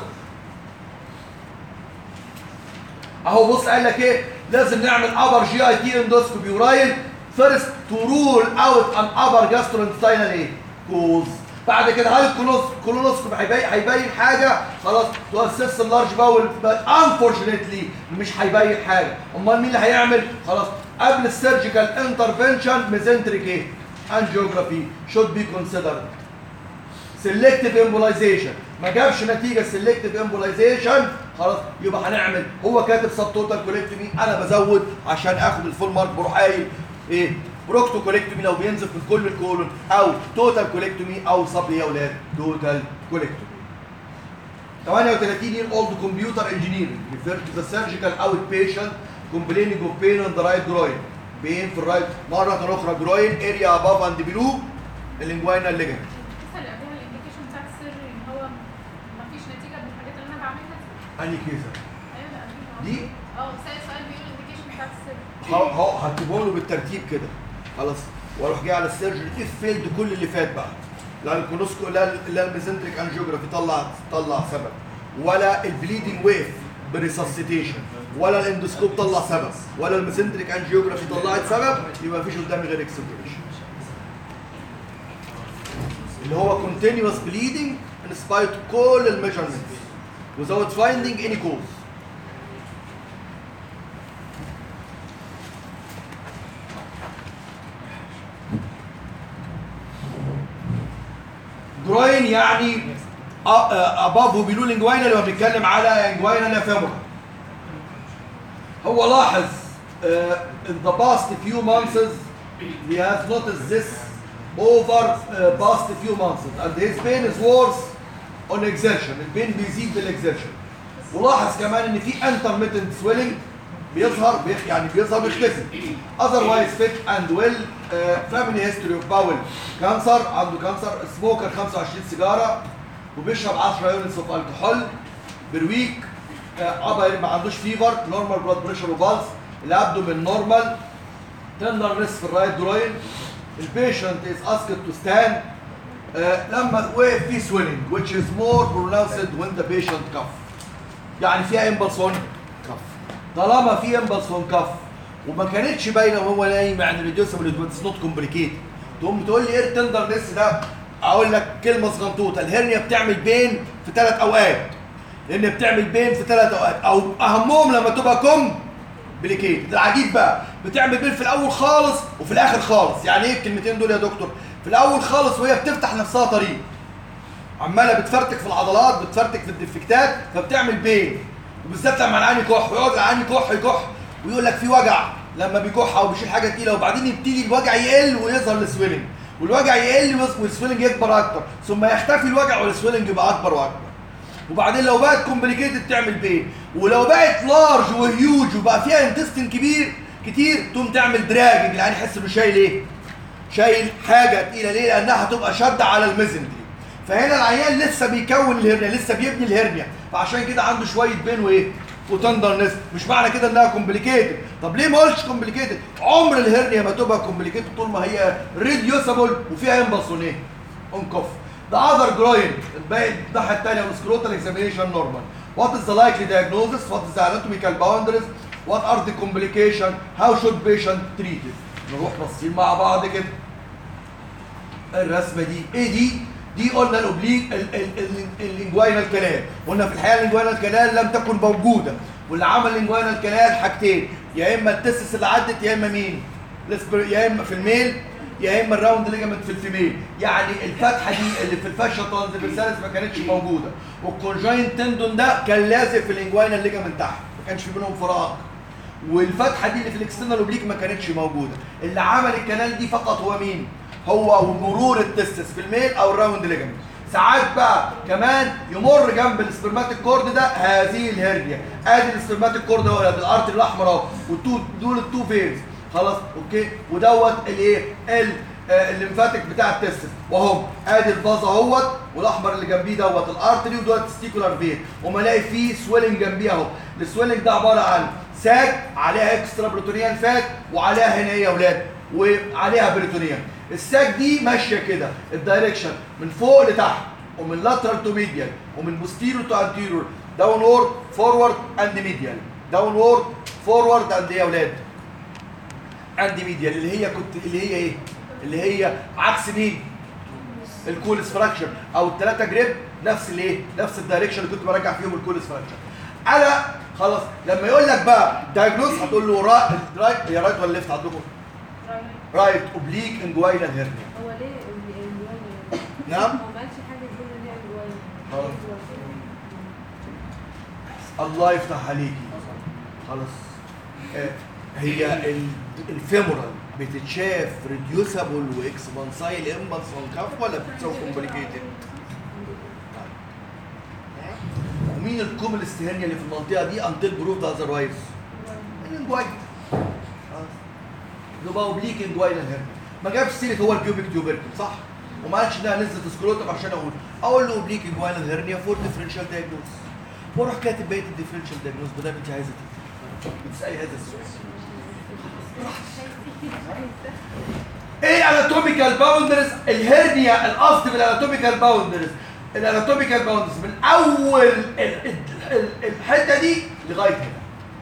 Speaker 1: اهو بص قال لك ايه لازم نعمل ابر جي اي تي اندوسكوبي وراين فيرست تو رول اوت ان ابر جاسترونتستاينال ايه كوز بعد كده هل الكولوس كولونوسكوبي هيبين هيبين حاجه خلاص تو اسس اللارج باول انفورشنتلي مش هيبين حاجه امال مين اللي هيعمل خلاص قبل السيرجيكال انترفنشن ميزنتريك ايه انجيوجرافي شود بي كونسيدرد سيلكتيف امبولايزيشن ما جابش نتيجه سيلكتيف امبولايزيشن خلاص يبقى هنعمل هو كاتب سب توتال كوليكتومي انا بزود عشان اخد الفول مارك بروح قايل ايه بروكتو كوليكتومي لو بينزف من كل الكولون او توتال كوليكتومي او سب يا اولاد توتال كوليكتومي 38 year old computer engineering refer to the surgical outpatient complaining of pain on the right groin pain في الرايت مرة أخرى groin area above and below الانجوينال ligament
Speaker 5: تسأل قبلها الانديكيشن بتاع السيرجري ان هو مفيش نتيجه من الحاجات اللي انا بعملها دي
Speaker 1: انهي كيسة
Speaker 5: ايوه لا قبلها.
Speaker 1: دي
Speaker 5: اه سأل سؤال بيقول الانديكيشن بتاع السيرجري
Speaker 1: هو هو هكتبهم له بالترتيب كده خلاص واروح جاي على السيرجري اف فيلد كل اللي فات بقى لا الكونوسكو لا لا الميزنتريك انجيوجرافي طلع طلع سبب ولا البليدنج ويف بريسسيتيشن ولا الاندوسكوب طلع سبب ولا الميزنتريك انجيوجرافي طلعت سبب يبقى مفيش قدامي غير اكسبريشن اللي هو continuous bleeding in spite of كل الميجرمنتس without finding any cause جروين يعني اباف وبيلو لينجوينا اللي هو بنتكلم على انجوينا فيمورا هو لاحظ uh, in the past few months he has noticed this over uh, past few months and his pain is worse on exertion البين بيزيد بالاكزertion ولاحظ كمان ان في انترميتنت سويلنج بيظهر بيخ يعني بيظهر بيختفي اذروايز فيت اند ويل فاميلي هيستوري اوف باول كانسر عنده كانسر سموكر 25 سيجاره وبيشرب 10 يونتس اوف الكحول برويك عبر ما عندوش فيفر نورمال بلاد بريشر وبالس الابدومين نورمال تندرنس في الرايت جروين البيشنت از اسكت تو ستاند لما وقف في سويلنج which is more pronounced when the patient cough يعني فيها امبلس اون كف طالما في امبلس اون كف وما كانتش باينه وهو نايم يعني ريديوسبل اتس نوت كومبليكيت تقوم تقول لي ايه التندرنس ده اقول لك كلمه صغنطوطه الهرنيا بتعمل بين في ثلاث اوقات لان بتعمل بين في ثلاث اوقات او اهمهم لما تبقى كوم بليكيت العجيب بقى بتعمل بين في الاول خالص وفي الاخر خالص يعني ايه الكلمتين دول يا دكتور في الاول خالص وهي بتفتح نفسها طريق عماله بتفرتك في العضلات بتفرتك في الديفكتات فبتعمل بين وبالذات لما العين يكح ويقعد العين يكح يكح ويقول لك في وجع لما بيكح او بيشيل حاجه تقيله وبعدين يبتدي الوجع يقل ويظهر السويلنج والوجع يقل والسويلنج يكبر اكتر ثم يختفي الوجع والسويلنج يبقى اكبر واكبر وبعدين لو بقت كومبليكيتد تعمل بين ولو بقت لارج وهيوج وبقى فيها انتستين كبير كتير تقوم تعمل دراجنج العين يحس انه شايل ايه؟ شايل حاجه تقيله ليه؟ لانها هتبقى شاده على الميزنتري فهنا العيان لسه بيكون الهرنيا لسه بيبني الهرنيا فعشان كده عنده شويه بين وايه؟ وتندرنس مش معنى كده انها كومبليكيتد طب ليه ما قلتش كومبليكيتد عمر الهرنيا ما تبقى كومبليكيتد طول ما هي ريديوسبل وفيها امبلس اون ايه؟ اون كوف The other groin الباقي الناحيه الثانيه والسكروتال examination normal. What is the likely diagnosis? What is the anatomical boundaries? What are the complications? How should patient treat it? نروح باصين مع بعض كده. الرسمه دي ايه دي؟ دي قلنا الاوبليك الانجوينال كانال قلنا في الحقيقه الانجوينال كانال لم تكن موجوده واللي عمل الانجوينال كانال حاجتين يا اما التستس اللي عدت يا اما مين؟ الاسبر- يا اما في الميل يا اما الراوند ليجامنت في الفيميل يعني الفتحه دي اللي في الفاشيا ترانسفيرساليس ما كانتش موجوده والكونجاين تندون ده كان لازق في الانجوينال ليجامنت تحت ما كانش في بينهم فراغ والفتحه دي اللي في الاكسترنال اوبليك ما كانتش موجوده اللي عمل الكنال دي فقط هو مين هو ومرور التستس في الميل او الراوند ليجامنت ساعات بقى كمان يمر جنب السبرماتيك كورد ده هذه الهرنيا ادي السبرماتيك كورد اهو ادي الارتر الاحمر اهو والتو دول التو فيز خلاص اوكي ودوت الايه ال آه، الليمفاتيك بتاع التستس واهو ادي الفازا اهوت والاحمر اللي جنبيه دوت الارتري ودوت التستيكولار فين وما الاقي فيه سويلنج جنبيه اهو السويلنج ده عباره عن ساك عليها اكسترا بريتونيان فات وعليها هنا ايه يا اولاد وعليها بريتونيان الساك دي ماشيه كده الدايركشن من فوق لتحت ومن لاترال تو ميديال ومن بوستيريور تو انتيريور داونورد فورورد اند ميديال داونورد فورورد اند ايه يا اولاد اند ميديال اللي هي كنت اللي هي ايه اللي هي عكس مين الكولس فراكشر او الثلاثه جريب نفس الايه نفس الدايركشن اللي كنت براجع فيهم الكولس فراكشر انا خلاص لما يقول لك بقى دايجنوز هتقول له رايت رايت يا رايت ولا ليفت عندكم رايت اوبليك انجوينال هيرنيا
Speaker 6: هو ليه الجوال
Speaker 1: نعم
Speaker 6: هو ما قالش حاجه تقول ان هي الجوال
Speaker 1: خلاص. الله يفتح عليكي خلاص آه، هي ال- الفيمورال بتتشاف ريديوسابل واكسبانسايل امبلس اون كاف ولا بتساوي كومبليكيتد؟ ومين الكومنست هرنيا اللي في المنطقه دي انتل بروف اذروايز؟ الانجواين خلاص يبقى اوبليك انجواينال هرنيا ما جابش سيره هو البيوبيك تيوبركل صح؟ وما قالش انها نزلت سكروتم عشان اقول اقول له اوبليك انجواينال هرنيا فور ديفرنشال دايجنوز واروح كاتب بقيه الديفرنشال دايجنوز ما دام انت عايزه تكتب بتسالي هذا السؤال ايه الاناتوميكال باوندرز الهرنيا القصد بالاناتوميكال باوندرز الاناتوميكال باوندرز من اول ال- ال- ال- الحته دي لغايه هنا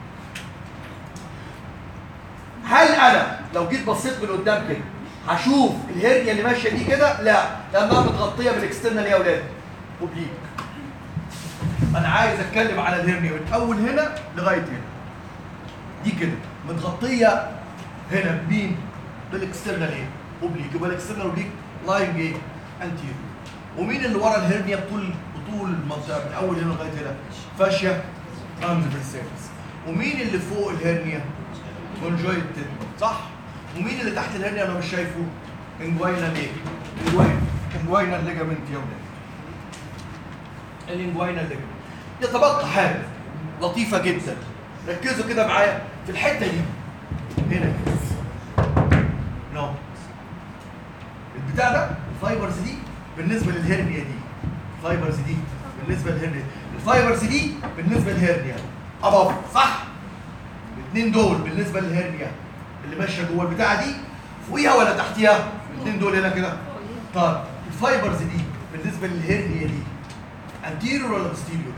Speaker 1: هل انا لو جيت بصيت من قدام كده هشوف الهرنيا اللي ماشيه دي كده لا لانها متغطيه بالاكسترنال يا اولاد اوبليك انا عايز اتكلم على الهرنيا من اول هنا لغايه هنا دي كده متغطيه هنا بمين بالاكسترنال ايه اوبليك يبقى الاكسترنال اوبليك لاين ايه انتيريور ومين اللي ورا الهرنيا بطول بطول المنطقه من اول هنا لغايه هنا فاشيا ترانسفيرسالس ومين اللي فوق الهرنيا كونجوينت صح ومين اللي تحت الهرنيا انا مش شايفه انجوينال ايه انجوين انجوينال ليجامنت يا ولاد الانجوينال ليجامنت يتبقى حاجه لطيفه جدا ركزوا كده معايا في الحته دي هنا نو البتاع ده الفايبرز دي بالنسبه للهرنيا دي الفايبرز دي بالنسبه للهرنيا الفايبرز دي بالنسبه للهرنيا اباف صح الاثنين دول بالنسبه للهرنيا اللي ماشيه جوه البتاعه دي فوقيها ولا تحتيها الاثنين دول هنا كده طيب الفايبرز دي بالنسبه للهرنيا دي انتيريور ولا بوستيريور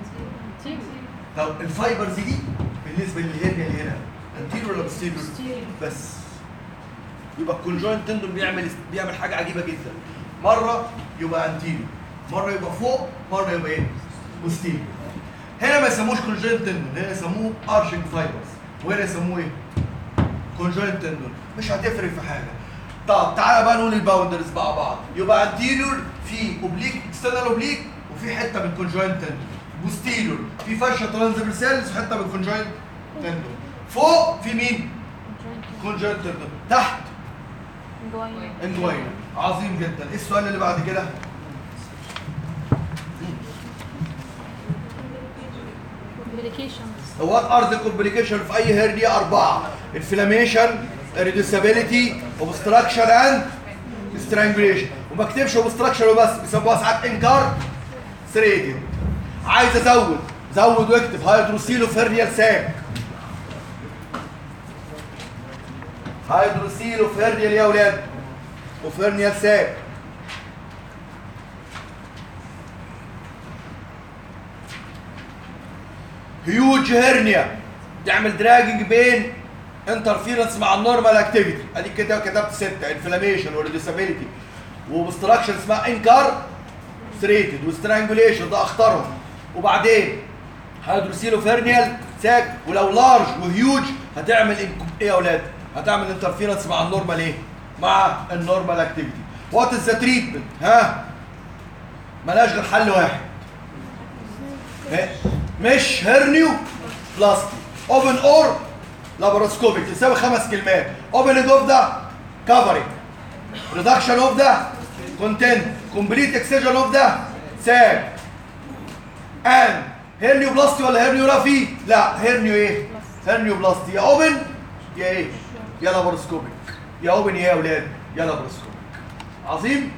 Speaker 1: طب الفايبرز دي بالنسبه للهرنيا اللي هنا انتيريور ولا بوستيريور بس يبقى الكونجوينت تندون بيعمل بيعمل حاجه عجيبه جدا مره يبقى انتيريور مره يبقى فوق مره يبقى ايه بوستيريور هنا ما يسموش كونجوينت تندون هنا يسموه ارشنج فايبرز وهنا يسموه ايه كونجوينت تندون مش هتفرق في حاجه طب تعالى بقى نقول الباوندرز مع بعض يبقى انتيريور في اوبليك اكسترنال اوبليك وفي حته من كونجوينت تندون بوستيريور في فاشا ترانزفيرسالز وحته من كونجوينت تندون فوق في مين كونجوينت تندون تحت انجوينا عظيم جدا ايه السؤال اللي بعد كده
Speaker 3: complications
Speaker 1: What are the complications في أي هرنيا أربعة inflammation reducibility obstruction and strangulation وما اكتبش obstruction وبس بيسموها ساعات انكار سريديو عايز ازود زود واكتب هيدروسيلو فيرنيال ساك هيدروسيلو فيرنيال يا ولاد وفيرنيال ساك هيوج هيرنيا تعمل دراجنج بين انترفيرنس مع النورمال اكتيفيتي اديك كده كتبت سته انفلاميشن وريديسابيلتي وبستراكشن اسمها انكار ستريتد وسترانجوليشن ده اختارهم وبعدين هيدروسيلوفيرنيال ساك ولو لارج وهيوج هتعمل إنك- ايه يا اولاد؟ هتعمل انترفيرنس مع النورمال ايه؟ مع النورمال اكتيفيتي وات از ذا تريتمنت؟ ها؟ ملهاش غير حل واحد إيه؟ مش هرنيو بلاستي اوبن اور لاباروسكوبيك تساوي خمس كلمات اوبننج اوف ذا كفرنج ريدكشن اوف ذا كونتنت كومبليت اكسجن اوف ذا ساك ان هيرنيو بلاستي ولا هيرنيو رافي لا هيرنيو ايه هيرنيو بلاستي يا اوبن يا ايه يا لاباروسكوبيك يا اوبن يا اولاد يا لاباروسكوبيك عظيم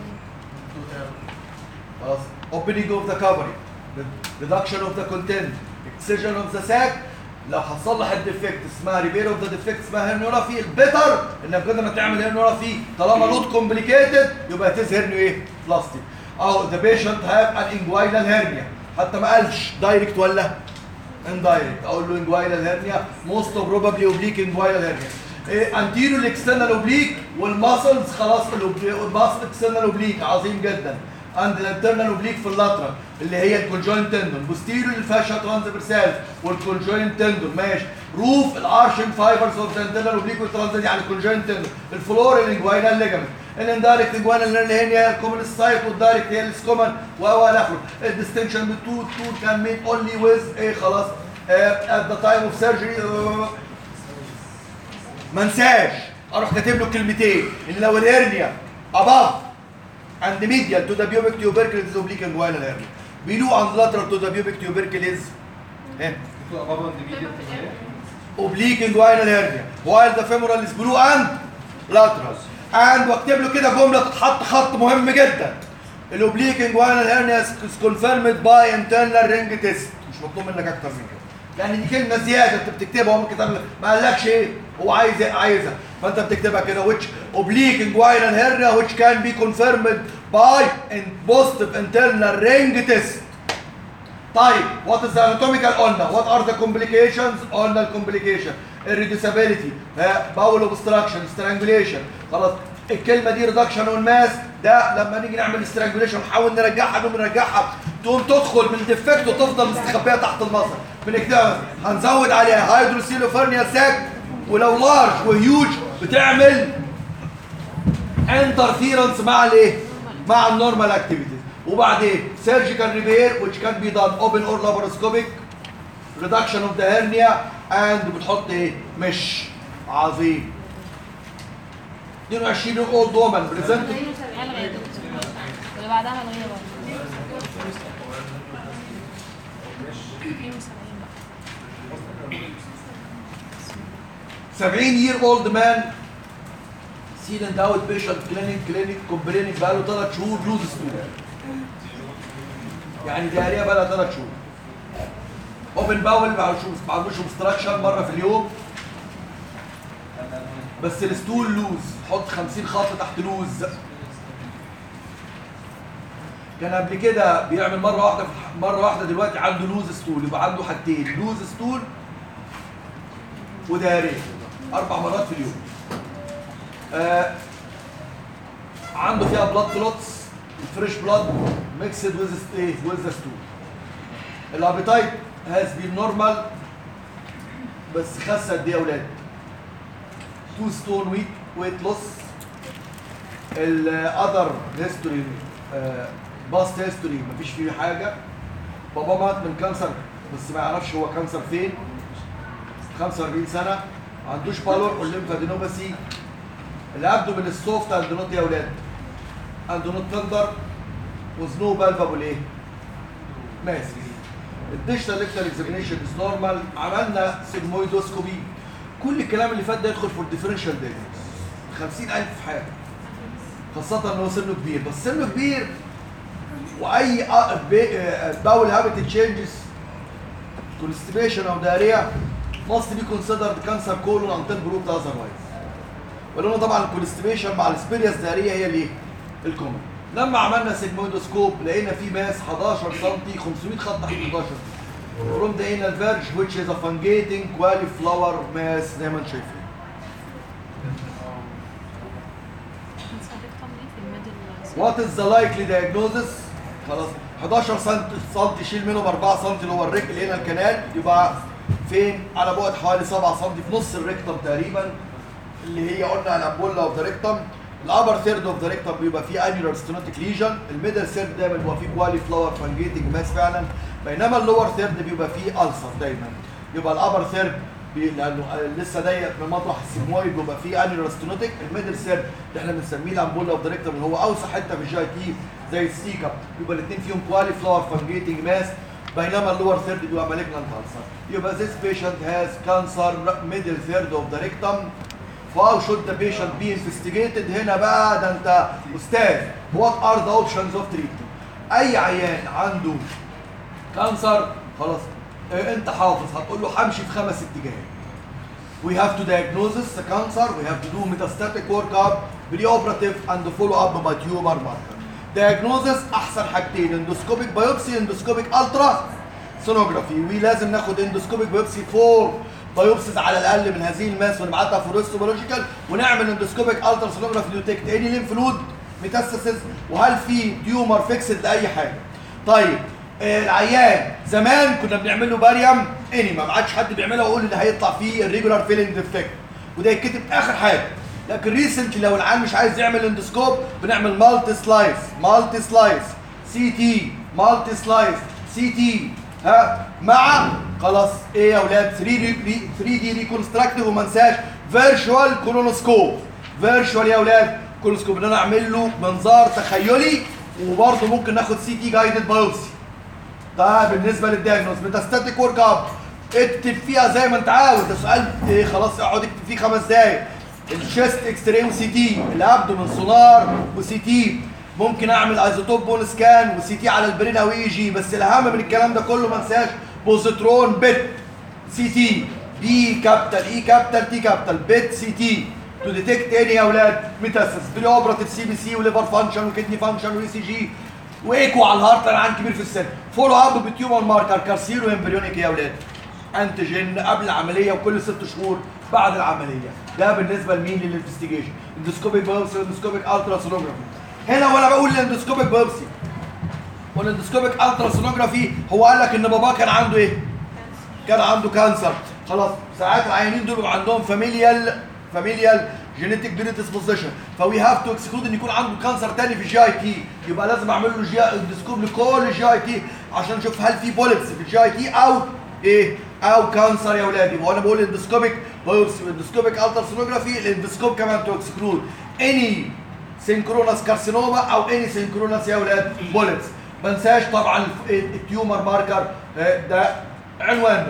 Speaker 1: خلاص opening of the covering reduction of the content excision of the sac لو هتصلح الديفكت اسمها ريبير اوف ذا ديفكت اسمها هيرنيورافي البيتر انك بدل ما تعمل هيرنيورافي طالما نوت كومبليكيتد يبقى تز هيرنيو ايه بلاستيك اهو ذا بيشنت هاف ان انجوينال هيرنيا حتى ما قالش دايركت ولا اندايركت اقول له انجوينال هيرنيا موست بروبابلي اوبليك انجوينال هيرنيا انتيريور الاكسترنال اوبليك والماسلز خلاص الماسل اكسترنال اوبليك عظيم جدا عند الانترنال اوبليك في اللاترال اللي هي الكونجوينت تندون بوستيريور الفاشا ترانسفيرسال والكونجوينت تندون ماشي روف الارشنج فايبرز اوف ذا انترنال اوبليك والترانزيت يعني الكونجوينت تندون الفلور الانجوينال ليجامنت الاندايركت انجوينال اللي هي الكومن سايت والدايركت هي السكومن و الى اخره الديستنكشن بين تو تو كان ميد اونلي ويز ايه خلاص ات ذا تايم اوف سيرجري ما انساش اروح كاتب له كلمتين ان لو الهرنيا above and medial to the pubic tubercle is oblique inguinal hernia below and lateral to the pubic tubercle is eh, oblique inguinal hernia while the femoral is below and lateral and واكتب له كده جمله تتحط خط مهم جدا الاوبليك انجوينال هيرنيا is confirmed by internal ring test مش مطلوب منك اكتر من كده لان دي كلمه زياده انت بتكتبها هو كتب لك ما قالكش ايه هو عايز إيه؟ عايزها فانت بتكتبها كده which oblique inguinal hernia which can be confirmed by in positive internal ring test طيب what is the anatomical قلنا what are the complications قلنا الكومبليكيشن irreducibility bowel obstruction strangulation خلاص الكلمه دي ريدكشن والماس ده لما نيجي نعمل strangulation ونحاول نرجعها نقوم نرجعها تقوم تدخل من ديفكت وتفضل مستخبيه تحت المصل بنكتبها هنزود عليها هيدروسيلوفرنيا ساك ولو لارج وهيوج بتعمل انترفيرنس مع الايه؟ مع النورمال اكتيفيتيز وبعدين سيرجيكال ريبير which can be done open or laparoscopic reduction of the hernia and بتحط ايه؟ مش عظيم 22 اولد وومن بريزنت
Speaker 3: الغي يا دكتور اللي بعدها الغي برضه 72 بقى
Speaker 1: 70 year old man seen in the outpatient clinic clinic complaining بقاله 3 شهور لوز ستول يعني دياريه بقى لها 3 شهور اوبن باول ما عندوش ما عندوش obstruction مره في اليوم بس الستول لوز حط 50 خط تحت لوز كان قبل كده بيعمل مره واحده في مره واحده دلوقتي عنده لوز ستول يبقى عنده حاجتين لوز ستول وداريه اربع مرات في اليوم آه عنده فيها بلاد كلوتس فريش بلاد ميكسد ويز ايه ويز ذا ستول الابيتايت هاز بين نورمال بس خس قد ايه يا اولاد؟ تو ستون ويت ويت لوس الاذر هيستوري باست هيستوري مفيش فيه حاجه بابا مات من كانسر بس ما يعرفش هو كانسر فين 45 سنه ما عندوش بالور والليمفادينوباثي الابدومين السوفت اند نوت يا اولاد اند نوت تندر وذ نو بالفابل ايه؟ ماسك الديجيتال ليكتال اكزامينيشن از نورمال عملنا سيجمويدوسكوبي كل الكلام اللي فات ده يدخل في الديفرنشال دايجنوز 50000 حاجه خاصة ان هو سنه كبير بس سنه كبير واي باول هابت تشينجز constipation او diarrhea must be considered cancer colon until proved otherwise ولانه طبعا الكوليستيبيشن مع السبيريس داريه هي الايه؟ الكومن لما عملنا سيجمويدوسكوب لقينا في ماس 11 سم 500 خط تحت 11 from the anal verge which is a fungating cauliflower mass زي ما انتم شايفين
Speaker 3: نصدق ليه في الميدل
Speaker 1: وات از ذا لايكلي diagnosis خلاص 11 سم سم شيل منهم 4 سم اللي هو الرجل هنا الكنال يبقى فين على بعد حوالي 7 سم في نص الريكتم تقريبا اللي هي قلنا الامبولا اوف ذا ريكتم الابر ثيرد اوف ذا ريكتم بيبقى فيه انيولار ستينوتيك ليجن الميدل ثيرد دايما بيبقى فيه كوالي فلاور فانجيتنج ماس فعلا بينما اللور ثيرد بيبقى فيه السر دايما يبقى الابر ثيرد بي- لانه لسه ضيق من مطرح السيمويد بيبقى فيه انيولار ستينوتيك الميدل ثيرد اللي احنا بنسميه الامبولا اوف ذا ريكتم اللي هو اوسع حته في الجي تي زي السيكا بيبقى الاثنين فيهم كوالي فلاور فانجيتنج ماس بينما اللور ثيرد بيبقى مالجنانت ulcer يبقى this patient has cancer middle third of the rectum How should the patient be investigated هنا بقى ده انت استاذ what are the options of treatment اي عيان عنده كانسر خلاص اه انت حافظ هتقول له همشي في خمس اتجاهات we have to diagnose the cancer we have to do metastatic workup preoperative and follow up by tumor marker diagnosis احسن حاجتين endoscopic biopsy endoscopic ultra sonography ولازم ناخد endoscopic biopsy فور بايوبسيز على الاقل من هذه الماس ونبعتها في الريستوبولوجيكال ونعمل اندوسكوبيك الترا سونوجرافي ديتكت اني ليمف نود ميتاستاسيس وهل في تيومر فيكسد لاي حاجه طيب آه، العيان زمان كنا بنعمل له باريم انيما ما عادش حد بيعملها ويقول اللي هيطلع فيه الريجولار فيلنج ديفكت وده يتكتب اخر حاجه لكن ريسنتلي لو العيان مش عايز يعمل اندوسكوب بنعمل مالتي سلايس مالتي سلايس سي تي مالتي سلايس سي تي ها مع خلاص ايه يا اولاد 3 دي 3 دي ريكونستراكتيف وما انساش فيرتشوال كولونوسكوب فيرتشوال يا اولاد كولونوسكوب ان انا اعمل له منظار تخيلي وبرضه ممكن ناخد سي تي جايدد بايوبسي ده بالنسبه للدياجنوز ميتاستاتيك ورك اب اكتب فيها زي ما انت عاوز ده سؤال إيه خلاص اقعد اكتب فيه خمس دقايق الشيست اكس راي وسي تي الابدومن سونار وسي تي ممكن اعمل ايزوتوب بون سكان وسي تي على البرين او اي جي بس الاهم من الكلام ده كله ما انساش بوزيترون بت سي تي بي كابيتال اي كابيتال تي كابيتال بت سي تي تو ديتكت اني يا اولاد ميتاسيس بري اوبراتيف سي بي سي وليفر فانكشن وكدني فانكشن واي سي جي وايكو على الهارت لان عن كبير في السن فولو اب بتيومر ماركر كارسيرو امبريونيك يا اولاد انتيجين قبل العمليه وكل ست شهور بعد العمليه ده بالنسبه لمين للانفستيجيشن اندوسكوبيك بايوبسي اندوسكوبيك الترا سونوجرافي هنا وانا بقول الاندوسكوبيك بايوبسي والاندوسكوبيك الترا سونوجرافي هو قال لك ان باباه كان عنده ايه؟ كان عنده كانسر خلاص ساعات العيانين دول بيبقى عندهم فاميليال فاميليال جينيتك بريدisposition فوي هاف تو اكسكلود ان يكون عنده كانسر تاني في الجي اي تي يبقى لازم اعمل له جي اندوسكوب لكل الجي اي تي عشان اشوف هل في بوليبس في الجي اي تي او ايه او كانسر يا اولادي وانا بقول اندوسكوبيك بايوبسي اندوسكوبيك الترا سونوجرافي الاندوسكوب كمان تو اكسكلود اني سينكروناس كارسينوما او اني سينكروناس يا اولاد بوليبس ما انساش طبعا التيومر ماركر آه، ده عنوان بس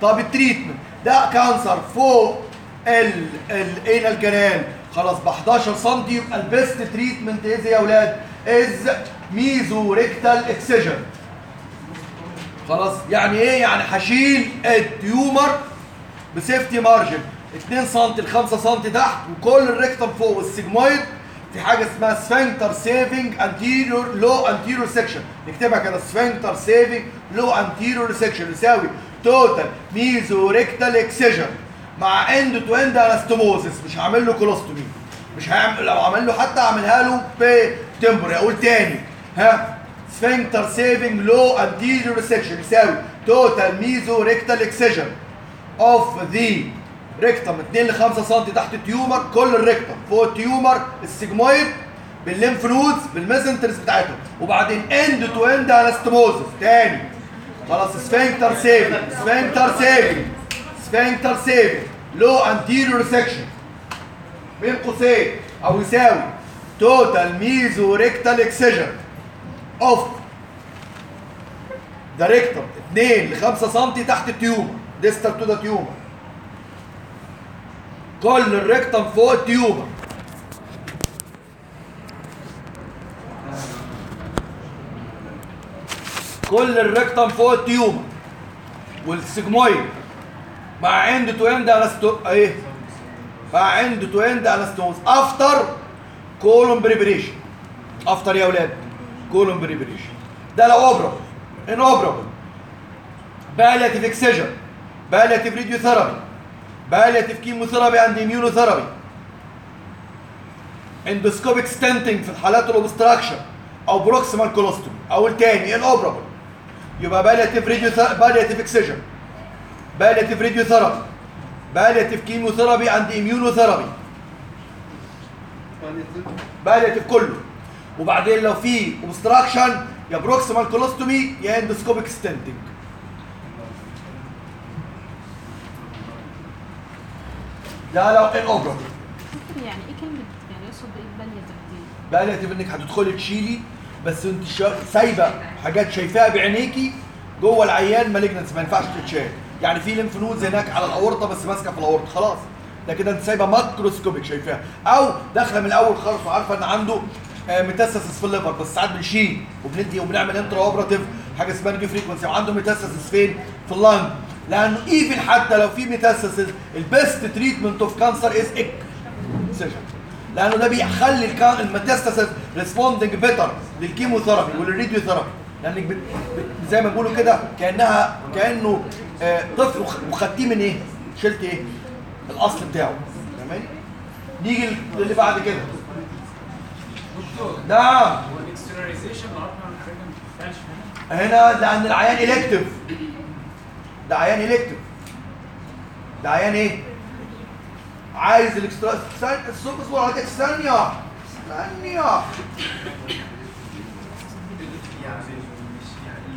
Speaker 1: طب التريتمنت ده كانسر فوق ال الانال كانال خلاص ب 11 سم يبقى البيست تريتمنت از يا اولاد از ميزو ريكتال اكسجن خلاص يعني ايه يعني هشيل التيومر بسيفتي مارجن 2 سم ل 5 سم تحت وكل الريكتم فوق والسيجمويد في حاجه اسمها سفنكتر سيفنج انتيريور لو انتيريور سيكشن نكتبها كده سفنكتر سيفنج لو انتيريور سيكشن يساوي توتال ميزو ريكتال اكسجن مع اند تو اند انستوموزس مش هعمل له كولوستومي مش هعمل لو عمل له حتى اعملها له بتمبري اقول تاني ها سفنكتر سيفنج لو انتيريور سيكشن يساوي توتال ميزو ريكتال اكسجن اوف ذا ريكتم 2 ل 5 سم تحت التيومر كل الريكتم فوق التيومر السيجمويد بالليمف نودز بالميزنترز بتاعتهم وبعدين اند تو اند انستموزس تاني خلاص سفنكتر سيفنج سفنكتر سيفنج سفنكتر سيفنج لو انتيريور سيكشن بين قوسين او يساوي توتال ميزو ريكتال اكسجن اوف ذا ريكتم 2 ل 5 سم تحت التيومر ديستال تو ذا تيومر كل الريكتم فوق التيومر كل الريكتم فوق التيومر والسيجمويد مع اند تو اند انستو ايه مع اند تو اند انستوز افتر كولون بريبريشن افتر يا اولاد كولون بريبريشن ده لو اوبرابل ان اوبرابل بالياتيف اكسجن بالياتيف راديوثيرابي بالياتيف كيموثيرابي اند اميونوثيرابي اندوسكوبيك ستنتنج في الحالات الاوبستراكشن او بروكسيمال كولوستومي او التاني الاوبرابل يبقى بالياتيف راديو بالياتيف اكسجن بالياتيف راديوثيرابي بالياتيف كيموثيرابي اند اميونوثيرابي بالياتيف كله وبعدين لو في اوبستراكشن يا بروكسيمال كولوستومي يا اندوسكوبيك ستنتنج ده لو ان اوبرابل
Speaker 3: دكتور يعني ايه كلمه يعني يقصد ايه بالياتيف دي؟
Speaker 1: بالياتيف انك هتدخلي تشيلي بس انت شا- سايبه حاجات شايفاها بعينيكي جوه العيان مالجنس ما ينفعش تتشال يعني في ليمف نودز هناك على الاورطه بس ماسكه في الاورطه خلاص ده كده انت سايبه ماكروسكوبيك شايفاها او داخله من الاول خالص وعارفه ان عنده ميتاسيس في الليفر بس ساعات بنشيل وبندي وبنعمل انترا اوبراتيف حاجه اسمها راديو فريكونسي وعنده ميتاسيس فين؟ في اللنج لانه ايفن حتى لو في ميتاسيس البيست تريتمنت اوف كانسر از اكسجن لانه ده بيخلي الكا- الميتاستاسيس ريسبوندنج بيتر للكيموثيرابي وللراديوثيرابي لانك بت... بت... زي ما بيقولوا كده كانها كانه آه طفل وخ- وخدتيه من ايه؟ شلت ايه؟ الاصل بتاعه تمام؟ نيجي للي بعد كده نعم
Speaker 7: والاكسترناليزيشن الارقام الحاجات دي ما بتنفعش
Speaker 1: هنا لان العيان الكتف ده عيان الكتف ده عيان ايه عايز الاكسترا ثانية الصوت اصبر عليك ثانية ثانية
Speaker 4: يعني مش يعني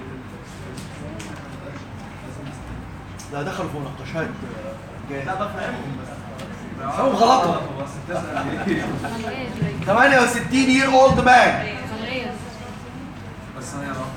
Speaker 1: ده دخلوا في مناقشات جاية.
Speaker 4: لا بفهمهم بس
Speaker 1: فهم غلطهم
Speaker 4: بس بتسأل ليه؟
Speaker 3: غليان like
Speaker 1: 68 year old man
Speaker 3: غليان
Speaker 4: بس انا رقم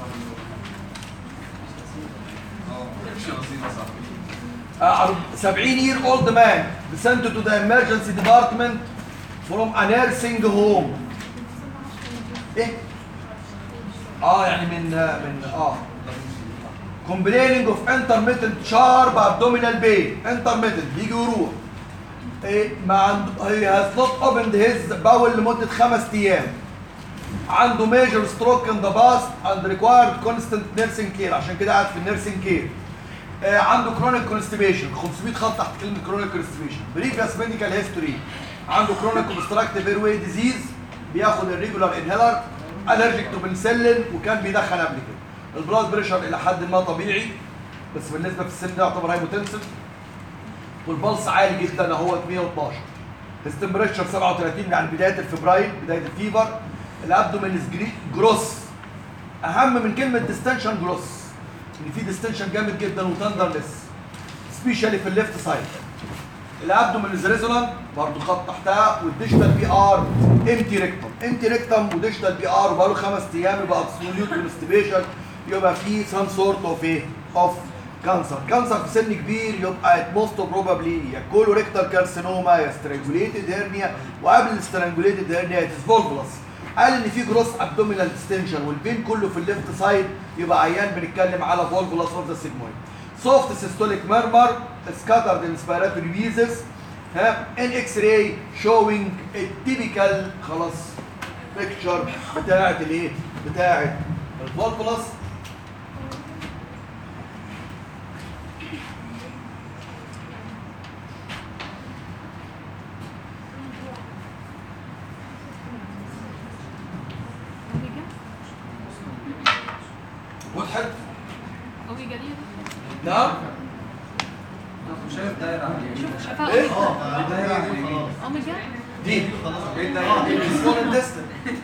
Speaker 4: اه مش نصيبة صح
Speaker 1: uh, 70 year old man sent to the emergency department from a nursing home ايه اه يعني من من اه complaining of intermittent sharp abdominal pain intermittent بيجي ويروح ايه ما عنده he has not opened his bowel لمدة خمس ايام عنده major stroke in the past and required constant nursing care عشان كده قاعد في النيرسينج كير آه عنده chronic constipation 500 خط تحت كلمة chronic constipation previous medical history عنده chronic obstructive airway disease بياخد الريجولار انهيلر allergic to penicillin وكان بيدخن قبل كده البلاد بريشر الى حد ما طبيعي بس بالنسبه في السن ده يعتبر هايبوتنسيف والبلس عالي جدا اهو 112 التمبريتشر 37 يعني بدايه الفبراير بدايه الفيفر الابدومين جروس اهم من كلمه ديستنشن جروس ان في ديستنشن جامد جدا وتندرلس سبيشالي في الليفت سايد الابدومين از ريزونانت برضه خط تحتها والديجيتال بي ار امتي ريكتم امتي ريكتم وديجيتال بي ار وبقاله خمس ايام يبقى ابسوليوت كونستيبيشن يبقى في سام سورت اوف ايه اوف كانسر كانسر في سن كبير يبقى موست بروبابلي يا كولوريكتال كارسينوما يا سترانجوليتد هيرنيا وقبل السترانجوليتد هيرنيا اتس فولفولس قال ان في جروس ابدومينال ديستنشن والبين كله في الليفت سايد يبقى عيان بنتكلم على فولفولس اوف ذا سيجمويد سوفت سيستوليك ميرمر سكاترد انسبيراتوري ويزز ها ان اكس راي شوينج التيبيكال خلاص بيكتشر بتاعت الايه بتاعت الفولفولس
Speaker 3: اوميجا
Speaker 1: وضحت
Speaker 3: اوميجا دي
Speaker 1: نعم
Speaker 4: شايف دايرة على
Speaker 3: شوف شايفها
Speaker 1: ايه
Speaker 3: اوميجا
Speaker 4: دايرة على اليمين
Speaker 3: اوميجا
Speaker 1: دي
Speaker 4: ايه الدايرة
Speaker 1: السمول انتستين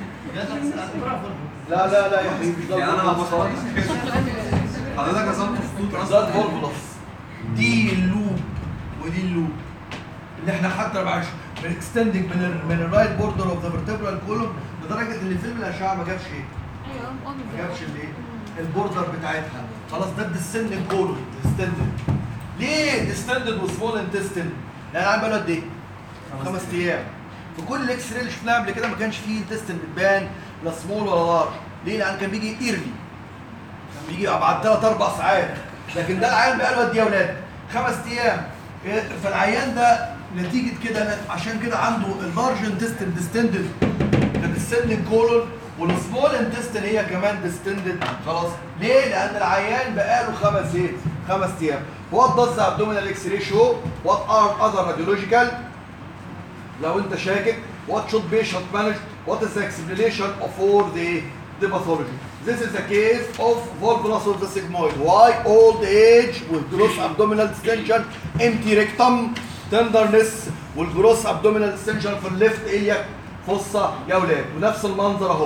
Speaker 1: لا لا لا يا حبيبي مش ده
Speaker 4: يعني انا
Speaker 1: الفولفولس خالص.
Speaker 4: حضرتك رسمت خطوط
Speaker 1: ده
Speaker 4: رسم
Speaker 1: الفولفولس دي اللوب ودي اللوب اللي احنا حتى معلش بنكستندنج من ال من الرايت بوردر اوف ذا فيرتبرال كولوم لدرجه ان فيلم الاشعه ما جابش ايه؟
Speaker 3: ايوه
Speaker 1: ما
Speaker 3: اوميجا
Speaker 1: جابش الايه؟ البوردر بتاعتها خلاص ده الديستندنج كولوم ديستندنج ليه ديستندد وسمول انتستين؟ لان عم بقاله قد ايه؟ خمس ايام في كل الاكس راي اللي شفناها قبل كده ما كانش فيه انتستين بتبان لا سمول ولا لارج ليه؟ لان كان بيجي ايرلي كان بيجي بعد ثلاث اربع ساعات لكن ده العيان بقاله قد ايه يا اولاد؟ خمس ايام إيه، فالعيان ده نتيجه كده عشان كده عنده اللارج انتستين ديستندد الديستندنج كولون والسمول انتستين هي كمان ديستندد خلاص ليه؟ لان العيان بقاله خمس ايه؟ خمس ايام وات داز ابدومينال اكس راي شو وات ار اذر راديولوجيكال لو انت شاكك what should patient manage what is the explanation for the the pathology this is the case of volvulus of the sigmoid why old age with gross abdominal distension empty rectum tenderness والجروس abdominal distension في الليفت iliac فصة يا ولاد ونفس المنظر اهو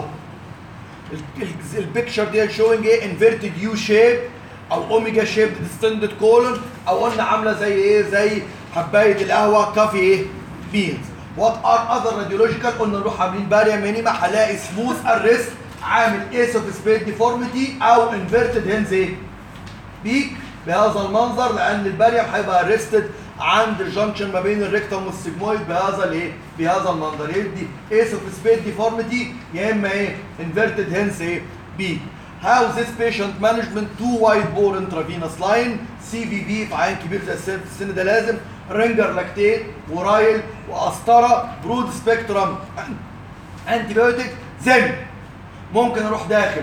Speaker 1: البيكتشر دي شوينج ايه انفيرتد يو شيب او اوميجا شيب ديستندد كولون او قلنا عامله زي ايه زي حبايه القهوه كافي ايه بينز وات ار اذر راديولوجيكال قلنا نروح عاملين باريا مينيما هلاقي سموث اريست عامل ايس اوف سبيد ديفورميتي او انفيرتد هينز ايه بيك بهذا المنظر لان الباريم هيبقى ارستد عند الجنكشن ما بين الريكتوم والسيجمويد بهذا الايه بهذا المنظر يدي ايس اوف سبيد ديفورميتي يا اما ايه انفيرتد هنس ايه بي How this patient management two wide bore intravenous line CVB في عين كبير زي السن في السن ده لازم رينجر لاكتيت ورايل وقسطره برود سبيكترم انتي بايوتيك زن ممكن اروح داخل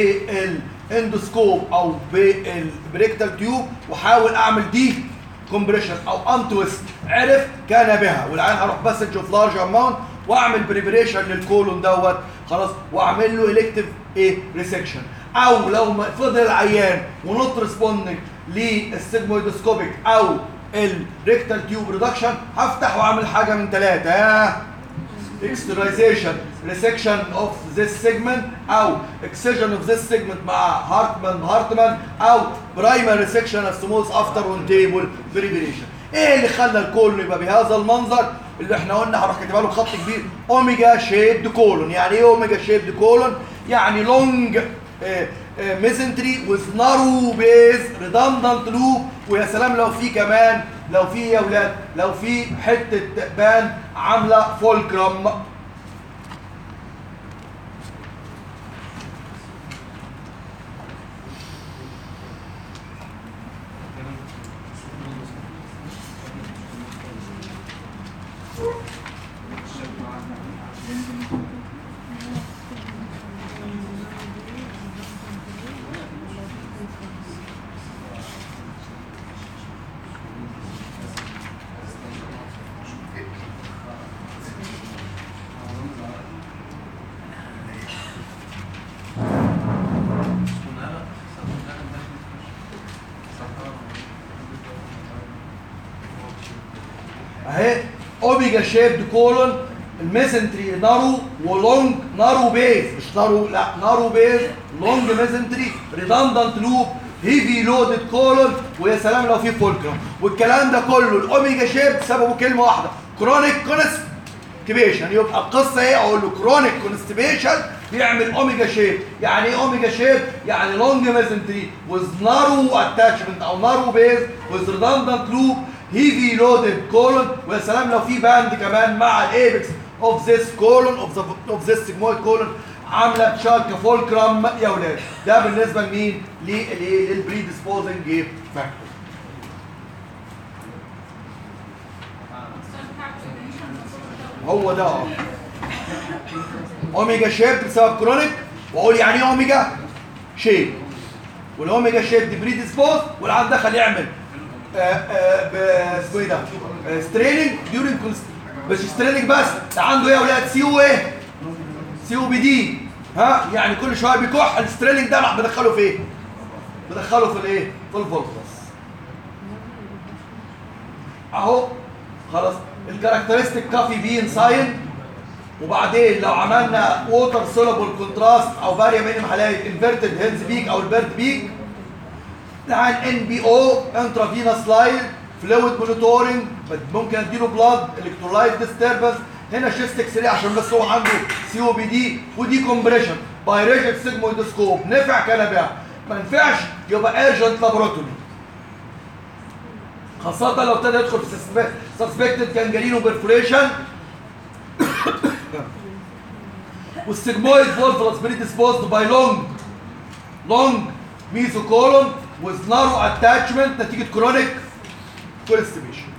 Speaker 1: بالاندوسكوب او بالبريكتال تيوب واحاول اعمل دي كومبريشن او انتويست عرف كان بها والعين هروح بسج اوف لارج اماونت واعمل بريبريشن للكولون دوت خلاص واعمل له الكتيف ايه ريسكشن او لو ما فضل العيان ونوت ريسبوندنج للسيجمويدوسكوبيك او الريكتال تيوب ريدكشن هفتح واعمل حاجه من ثلاثه ها externalization resection of this segment او excision of this segment مع هارتمان هارتمان او primary resection of smooth after on table preparation ايه اللي خلى الكولون يبقى بهذا المنظر اللي احنا قلنا هروح كاتبها له خط كبير اوميجا شيبد كولون يعني ايه اوميجا شيبد كولون يعني لونج ميزنتري with narrow base redundant loop ويا سلام لو في كمان لو في يا ولاد لو في حته بان عامله فولكرم اهي اوميجا شيبد كولون الميزنتري نارو ولونج نارو بيز مش نارو لا نارو بيز لونج ميزنتري ريدندنت لوب هيفي لودد كولون ويا سلام لو في فولكرم والكلام ده كله الاوميجا شيب سببه كلمه واحده كرونيك كونستيبيشن يبقى القصه ايه اقول له كرونيك كونستيبيشن بيعمل اوميجا شيب يعني ايه اوميجا شيب يعني لونج ميزنتري with narrow attachment او narrow base with redundant loop heavy loaded colon ويا سلام لو في باند كمان مع الايبكس of this colon of the of this sigmoid colon عامله تشارك فولكرام يا ولاد ده بالنسبه لمين؟ للايه؟ للبريديسبوزنج فاكتور هو ده اه اوميجا شيب بسبب كرونيك واقول يعني ايه اوميجا شيب والاوميجا شيب دي بريديسبوز والعيان دخل يعمل آه، آه، ب- اسمه ايه ده؟ ستريننج ديورنج مش ستريننج بس ده عنده ايه يا اولاد؟ سي او ايه؟ سي او بي دي ها يعني كل شويه بيكح الستريننج ده راح بدخله في ايه؟ بدخله في الايه؟ في الفولتس اهو خلاص الكاركترستيك كافي بين ساين وبعدين لو عملنا ووتر سولوبل كونتراست او باريا بين هلاقي انفيرتد هينز بيك او البيرد بيك عن ان بي او انترافينوس لاين فلويد مونيتورنج ممكن اديله بلاد الكترولايت ديستربنس هنا شيست اكس راي عشان بس هو عنده سي او بي دي ودي كومبريشن باي ريجيد سيجمويدوسكوب نفع كنبع ما نفعش يبقى ايرجنت لابوراتوري خاصة لو ابتدى يدخل في سسبكتد جانجرينو بيرفوريشن والسيجمويد فولفرس بريديسبوزد باي لونج لونج ميزوكولون with narrow attachment نتيجة كرونيك constipation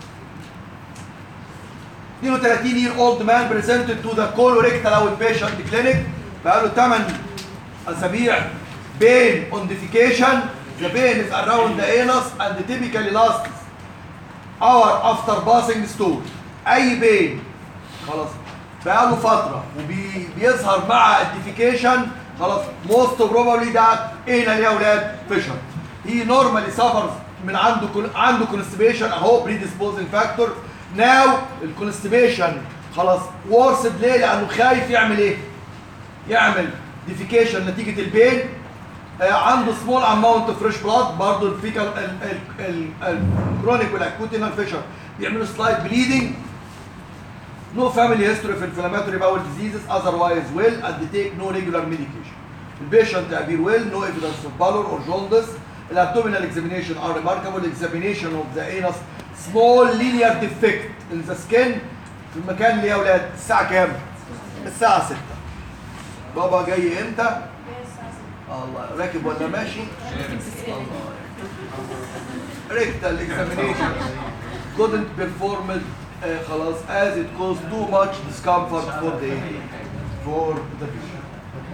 Speaker 1: 32 year old man presented to the colorectal outpatient clinic بقاله 8 اسابيع pain on defecation the pain is around the anus and typically lasts hour after passing stool اي بين خلاص بقاله فتره وبيظهر مع الديفيكيشن خلاص موست بروبابلي ده ايه يا اولاد فيشر هي نورمالي سفرز من عنده كل عنده كونستيبيشن اهو بريديسبوزنج فاكتور ناو الكونستيبيشن خلاص ورثد ليه لانه خايف يعمل ايه يعمل ديفيكيشن نتيجه البين آه، عنده سمول اماونت اوف فريش بلاد برضه الفيكال الكرونيك والاكوتينال فيشر بيعملوا سلايد بليدنج No family history of inflammatory bowel diseases, otherwise well, and they take no regular medication. The patient appear well, no evidence of pallor or jaundice. The abdominal examination are remarkable. Examination of the anus, small linear defect in the skin. في المكان اللي يا اولاد الساعة كام؟ الساعة 6. بابا جاي امتى؟ الله راكب ولا ماشي؟ الله rectal examination couldn't perform it uh, خلاص as it caused too much discomfort for the for the patient.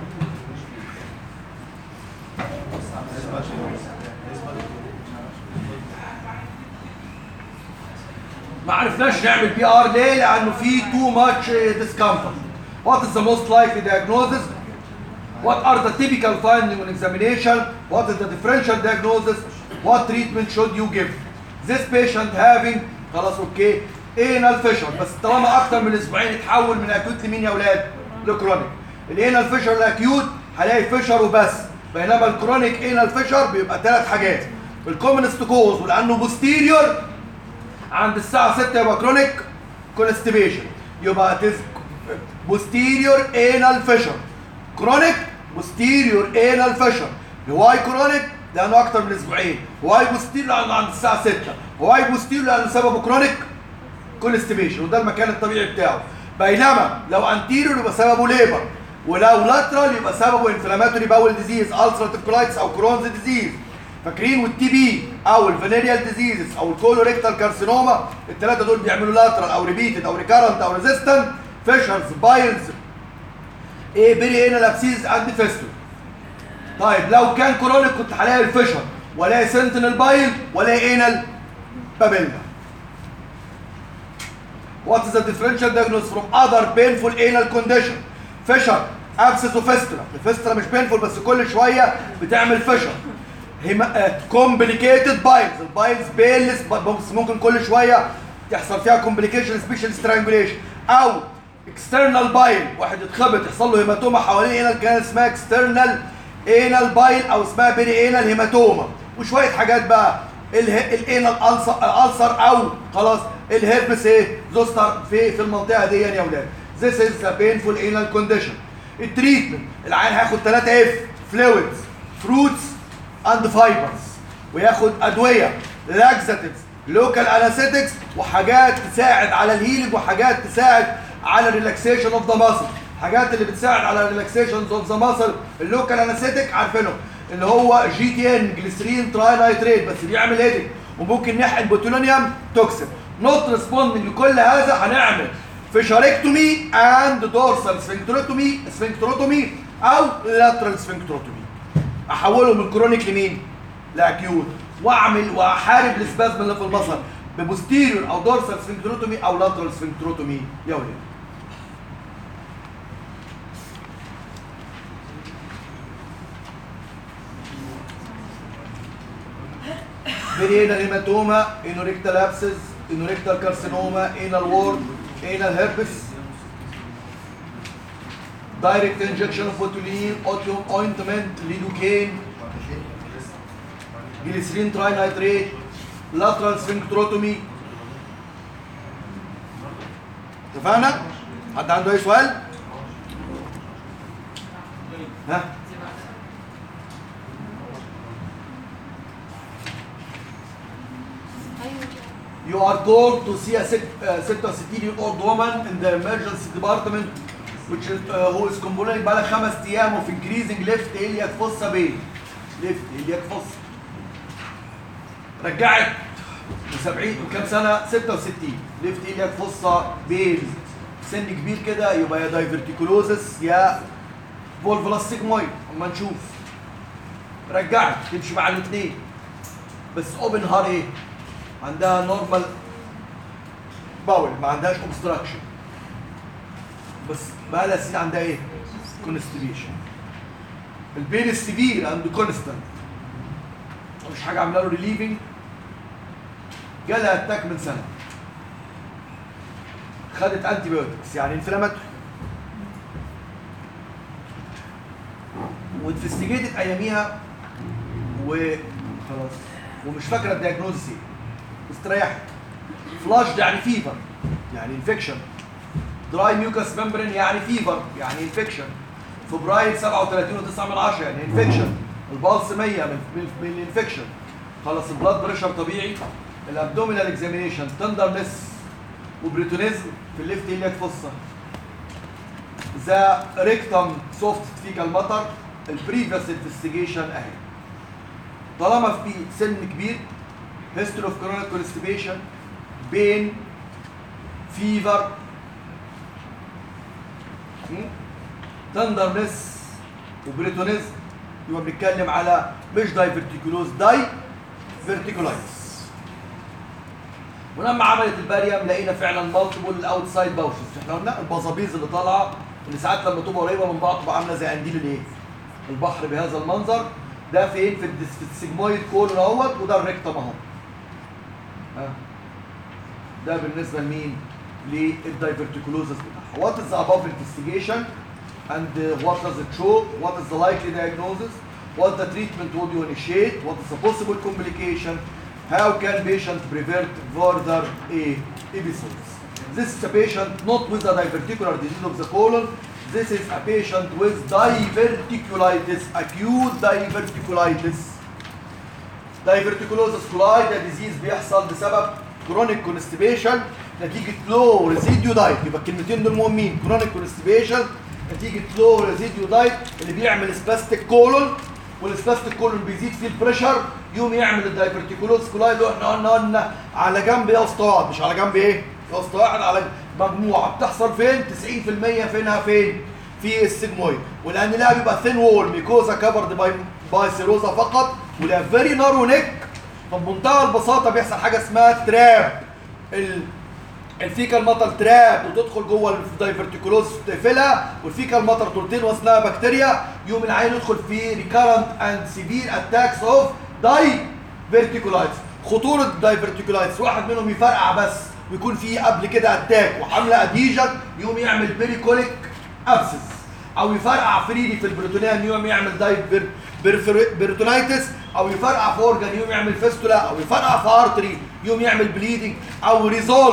Speaker 1: ما عرفناش نعمل بي ار ليه؟ لانه في too much uh, discomfort. What is the most likely diagnosis? What are the typical findings on examination? What is the differential diagnosis? What treatment should you give? This patient having خلاص اوكي anal fissure بس طالما اكتر من اسبوعين اتحول من اكيوت لمين يا اولاد؟ لكرونيك. الانال فيشر الاكيوت هلاقي فيشر وبس بينما الكرونيك انال فيشر بيبقى ثلاث حاجات. الكومنست كوز ولانه بوستيريور عند الساعه 6 يبقى كرونيك كونستيبيشن يبقى تز posterior anal fissure كرونيك posterior anal fissure واي كرونيك لانه اكتر من اسبوعين واي بوستيريور لانه عند الساعه 6 واي بوستيريور لانه سببه كرونيك كونستيبيشن وده المكان الطبيعي بتاعه بينما لو انتيريور يبقى سببه ليبر ولو لاترال يبقى سببه انفلاماتوري باول ديزيز السراتيف كولايتس او كرونز ديزيز فاكرين والتي بي او الفينيريال ديزيزز او الكولوريكتال كارسينوما الثلاثه دول بيعملوا لاترال او ريبيتد او ريكارنت او ريزيستنت فيشرز بايلز ايه بيري انال ابسيز اند فيستول طيب لو كان كرونيك كنت هلاقي الفيشر ولا سنتينل بايل ولا انال بابيلا What is the differential diagnosis from other painful anal condition? فشر abscess وفسترة الفسترة مش painful بس كل شوية بتعمل فشر complicated بايلز البايلز بيلس بس ممكن كل شوية يحصل فيها complication سبيشال strangulation أو external بايل واحد يتخبط يحصل له هيماتوما حوالين انال كان اسمها external anal بايل أو اسمها بيري انال هيماتوما وشوية حاجات بقى الانال الالسر او خلاص الهربس ايه زوستر في في المنطقه دي يا اولاد This is a painful anal condition. التريتمنت العيان هياخد 3 اف فلويدز فروتس اند فايبرز وياخد ادويه لاكزاتيفز لوكال انستكس وحاجات تساعد على الهيلينج وحاجات تساعد على الريلاكسيشن اوف ذا ماسل حاجات اللي بتساعد على الريلاكسيشن اوف ذا ماسل اللوكال انستيك عارفينهم اللي هو جي تي ان جليسرين تراي نايتريت بس بيعمل هيدنج وممكن نحقن بوتولونيوم توكسين نوت ريسبوندنج لكل هذا هنعمل فيشاريكتومي اند دورسال سفنكتروتومي سفنكتروتومي او لاترال سفنكتروتومي احوله من كرونيك لمين؟ لاكيوت واعمل واحارب الاسبازم اللي في المصل ببوستيريور او دورسال سفنكتروتومي او لاترال سفنكتروتومي يا ولاد برينا هيماتوما انوريكتال ابسس انوريكتال كارسينوما انال وورد انال هيربس دايركت انجكشن اوف بوتولين اوتيوم اوينتمنت ليدوكين جليسرين تراي نايتريت لاترال سفنكتروتومي اتفقنا؟ حد عنده اي سؤال؟ ها؟ You are told to see a sit, uh, 66 year old woman in the emergency department which is, uh, who is complaining بقى لها خمس ايام of increasing left iliac fossa pain. left iliac fossa. رجعت من 70 من كام سنه 66 ليفت iliac fossa بين سن كبير كده يبقى يا دايفرتيكولوزس يا فولفولاس سيجمويد اما نشوف رجعت تمشي مع الاثنين بس اوبن هار ايه؟ عندها نورمال باول ما عندهاش اوبستراكشن بس بقى لها سنين عندها ايه؟ كونستيبيشن البين السيفير عنده كونستانت مش حاجه عامله له ريليفنج جالها اتاك من سنه خدت انتي بايوتكس يعني انفلاماتوري وانفستيجيتد اياميها وخلاص ومش فاكره الدياجنوزس ايه استريحت فلاش يعني فيفر يعني انفكشن دراي ميوكاس ممبرين يعني فيفر يعني انفكشن فبراير 37 و9 من 10 يعني انفكشن البلس 100 من من, من الانفكشن خلاص البلاد بريشر طبيعي الابدومينال اكزامينيشن تندرنس وبريتونيزم في الليفت ايلياك فوسا ذا ريكتم سوفت فيكال ماتر البريفيس انفستيجيشن اهي طالما في سن كبير history of chronic constipation pain fever تندرنس وبريتونيزم يبقى بنتكلم على مش دايفرتيكولوز داي فيرتيكولايتس ولما عملت الباريم لقينا فعلا مالتيبل الاوتسايد باوشز احنا قلنا البظابيز اللي طالعه اللي ساعات لما تبقى قريبه من بعض تبقى عامله زي قنديل الايه؟ البحر بهذا المنظر ده فين في الدس- في السيجمويد كولون اهوت وده الريكتم اهو ها. ده بالنسبه لمين؟ للدايفرتيكولوزس بتاعها. What is the above investigation and uh, what does it show? What is the likely diagnosis? What the treatment would you initiate? What is the possible complication? How can patient prevent further uh, episodes? This is a patient not with a diverticular disease of the colon. This is a patient with diverticulitis, acute diverticulitis. diverticulosis coli ده ديزيز بيحصل بسبب كرونيك كونستيبيشن نتيجه لو ريزيديو دايت يبقى الكلمتين دول مهمين كرونيك كونستيبيشن نتيجه لو ريزيديو دايت اللي بيعمل سباستيك كولون والسباستيك كولون بيزيد فيه البريشر يقوم يعمل الدايفرتيكولوز كولاي اللي احنا قلنا قلنا على جنب يا اسطى واحد مش على جنب ايه؟ يا اسطى واحد على مجموعه بتحصل فين؟ 90% فينها فين؟ في السيجمويد ولان لها بيبقى ثين وول ميكوزا كفرد باي باي سيروزا فقط ولها فيري نارو نيك فبمنتهى البساطه بيحصل حاجه اسمها تراب ال الفيكال ماتر تراب وتدخل جوه الدايفرتيكولوز تقفلها والفيكال ماتر طولتين وسطها بكتيريا يوم العين يدخل في ريكارنت اند سيفير اتاكس اوف داي فيرتيكولايتس خطوره الدايفرتيكولايتس واحد منهم يفرقع بس ويكون فيه قبل كده اتاك وحمله اديجن يقوم يعمل بيريكوليك ابسس او يفرقع فريدي في البريتونيان يقوم يعمل دايفر بيرتونايتس او يفرقع في اورجان يقوم يعمل فيستولا او يفرقع في ارتري يقوم يعمل بليدنج او ريزولف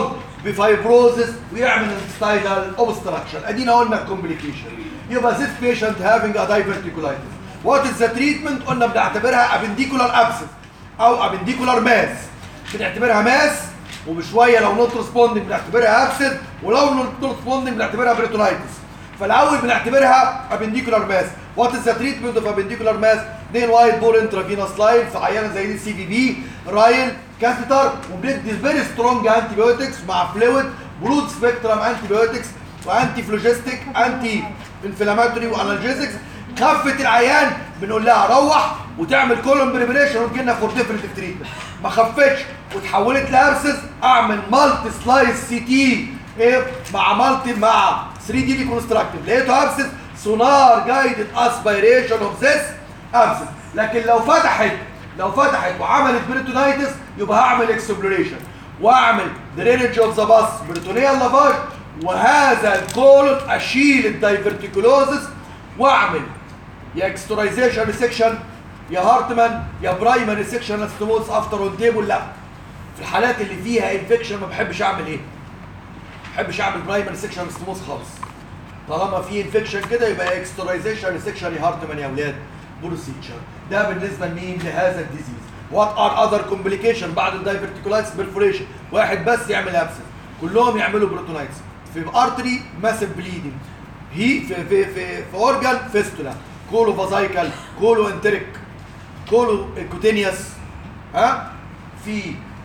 Speaker 1: بفايبروزس ويعمل انستاينال اوبستراكشن ادينا قلنا الكومبليكيشن يبقى this patient having a diverticulitis what is the treatment قلنا بنعتبرها appendicular abscess او appendicular mass بنعتبرها ماس وبشويه لو نوت ريسبوندنج بنعتبرها ابسد ولو نوت ريسبوندنج بنعتبرها بريتونايتس فالاول بنعتبرها ابنديكولار ماس وات از ذا تريتمنت اوف ابنديكولار ماس اثنين وايت بور انترافينوس لاين في عيانه زي دي سي في بي رايل كاثيتر وبندي فيري سترونج انتي بايوتكس مع فلويد برود سبيكترم انتي بايوتكس وانتي فلوجيستيك انتي انفلاماتوري وانالجيزكس خفت العيان بنقول لها روح وتعمل كولون بريبريشن وتجينا فور ديفرنت تريتمنت ما خفتش وتحولت لابسس اعمل مالتي سلايس سي تي ايه مع مالتي مع 3 دي ريكونستراكتيف لقيته ابسس سونار جايدد اسبيريشن اوف ذس ابسس لكن لو فتحت لو فتحت وعملت بريتونايتس يبقى هعمل اكسبلوريشن واعمل درينج اوف ذا باس بريتونيال لافاج وهذا الكولون اشيل الدايفرتيكولوزس واعمل يا اكسترايزيشن ريسكشن يا هارتمان يا برايمري سكشن استموز افتر اون تيبل لا في الحالات اللي فيها انفكشن ما بحبش اعمل ايه؟ ما بحبش اعمل برايمري سكشن استموز خالص طالما في انفكشن كده يبقى اكسترايزيشن ريسكشن يا هارتمان يا اولاد بروسيجر ده بالنسبه لمين لهذا الديزيز وات ار اذر كومبليكيشن بعد الدايفرتيكولايتس بيرفوريشن واحد بس يعمل ابسس كلهم يعملوا بروتونايتس في ارتري ماسيف بليدنج هي في في في في اورجان فيستولا كولو فازايكال كولو انتريك كولو كوتينيوس ها في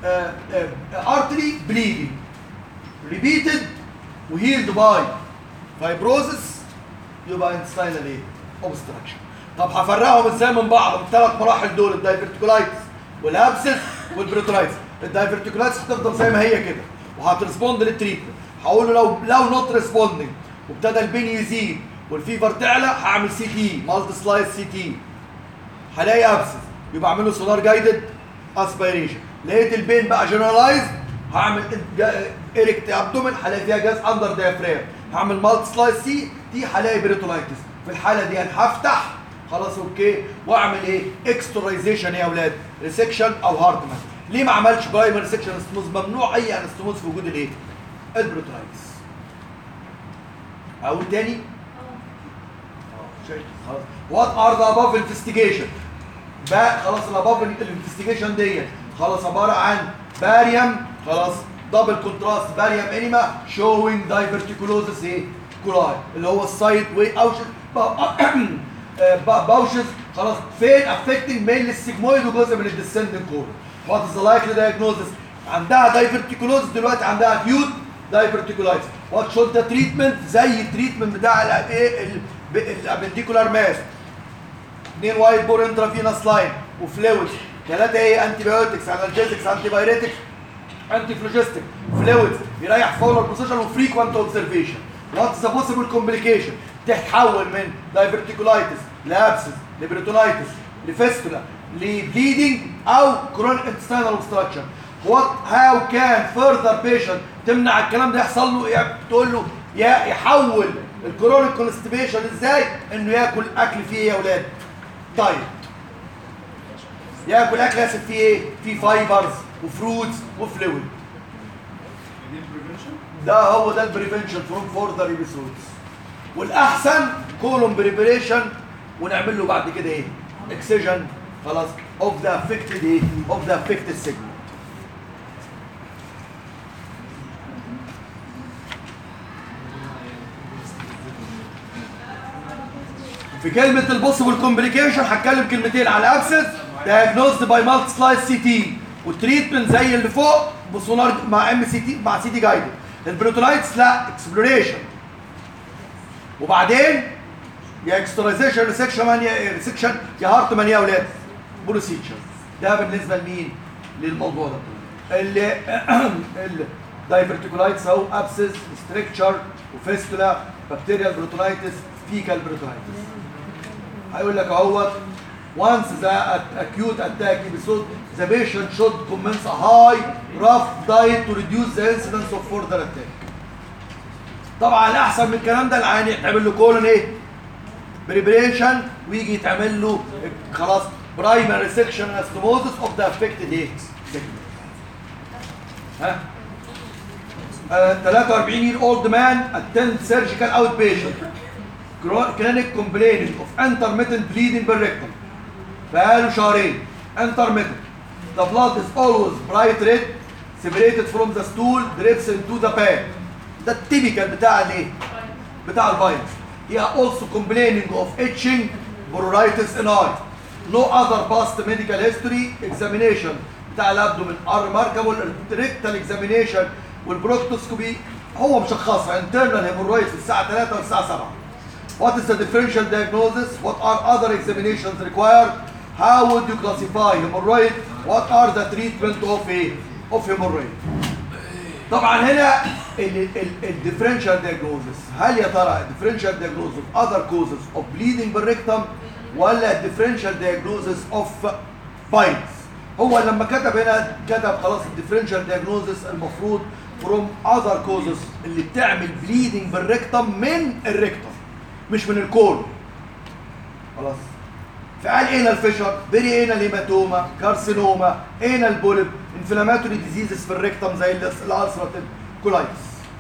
Speaker 1: ارتري بليدنج ريبيتد وهيلد باي فايبروزس يبقى انتستاينال ايه؟ اوبستراكشن طب هفرقهم ازاي من بعض من الثلاث مراحل دول الدايفرتيكولايتس والابسس والبريتولايتس الدايفرتيكولايتس هتفضل زي ما هي كده وهترسبوند للتريتمنت هقول له لو لو نوت ريسبوندنج وابتدى البين يزيد والفيفر تعلى هعمل سي تي مالتي سلايس سي تي هلاقي ابسس يبقى اعمل له سونار جايدد اسبيريشن لقيت البين بقى جنرالايز هعمل اريكت ابدومن هلاقي فيها جاز اندر دايفرام هعمل مالتي سلايس سي دي هلاقي بريتونايتس في الحاله دي انا هفتح خلاص اوكي واعمل ايه اكسترايزيشن يا اولاد ريسكشن او هارتمان ليه ما عملش برايمري سكشن انستموز ممنوع اي انستموز في وجود الايه البروتونايتس اقول تاني شايف خلاص وات ار ذا اباف انفستيجيشن بقى خلاص الاباف الانفستيجيشن ديت خلاص عباره عن باريوم خلاص دبل كونتراست باريوم انيما شوينج دايفرتيكولوزس ايه كولاي اللي هو السايد واي اوشن باوشز خلاص فين افكتنج مين السيجمويد وجزء من الديسندنج كولون وات از ذا لايكلي دايجنوزس عندها دايفرتيكولوزس دلوقتي عندها اكيوت دايفرتيكولايتس وات شود ذا تريتمنت زي التريتمنت بتاع الايه الابنديكولار ماس اثنين وايت بور انترافينوس لاين وفلويد ثلاثه ايه انتي بايوتكس انالجيزكس انتي بايريتكس انتي فلوجيستيك فلويد بيريح فولر بوزيشن وفريكوانت اوبزرفيشن وات ذا بوسيبل كومبليكيشن تتحول من دايفرتيكولايتس لابسس لبريتونايتس لفيستولا لبليدنج او كرونيك انتستينال اوبستراكشن وات هاو كان فurther بيشنت تمنع الكلام ده يحصل له يعني تقول له يا يحول الكرونيك كونستيبيشن ازاي انه ياكل اكل فيه ايه يا اولاد دايت ياكل اكل اسف فيه ايه فيه فايبرز وفروتس وفلويد
Speaker 7: دي prevention
Speaker 1: ده هو ده البريفنشن فروم فورذر ايبيسودز والاحسن كولون بريبريشن ونعمل له بعد كده ايه اكسجن خلاص اوف ذا افكتد ايه اوف ذا افكتد سيجمنت في كلمة البوسيبل كومبليكيشن هتكلم كلمتين على الابسس diagnosed باي مالتي سلايس سي تي والتريتمنت زي اللي فوق بسونار مع ام سي تي مع سي تي جايدد البروتونايتس لا اكسبلوريشن وبعدين يا اكسترايزيشن ريسكشن يا ريسكشن يا هارتمان يا اولاد بروسيجر ده بالنسبه لمين؟ للموضوع ده اللي الدايفرتيكولايتس اهو ابسس ستريكتشر وفيستولا بكتيريال بروتونايتس فيكال بروتونايتس هيقول لك اهوت once the acute attack episode the patient should commence a high rough diet to reduce the incidence of further attack طبعا الاحسن من الكلام ده العيان يتعمل له كولون ايه بريبريشن ويجي يتعمل له خلاص برايمري سكشن انستموزس اوف ذا افكتد ايه segment. ها uh, 43 year old man attend surgical outpatient Cro- clinic complaining of intermittent bleeding per rectum بقاله شهرين intermittent the blood is always bright red separated from the stool drips into the pad ده التيبيكال بتاع الايه بتاع الفيروس he are also complaining of itching pruritus in eye no other past medical history examination بتاع الابدومين are remarkable rectal examination والبروكتوسكوبي هو مشخصها internal hemorrhoids الساعه 3 والساعه 7 What is the differential diagnosis? What are other examinations required? How would you classify hemorrhoid? What are the treatment of a of hemorrhoid? طبعا هنا الديفرنشال diagnosis هل يا ترى الديفرنشال diagnosis of other causes of bleeding بالريكتم ولا الديفرنشال diagnosis of bites هو لما كتب هنا كتب خلاص الديفرنشال diagnosis المفروض from other causes اللي بتعمل bleeding بالريكتم من الريكتم مش من الكول خلاص فقال ايه الفيشر بيري ايه الهيماتوما كارسينوما ايه البولب انفلاماتوري ديزيزز في الريكتم زي الالسراتيف كولايتس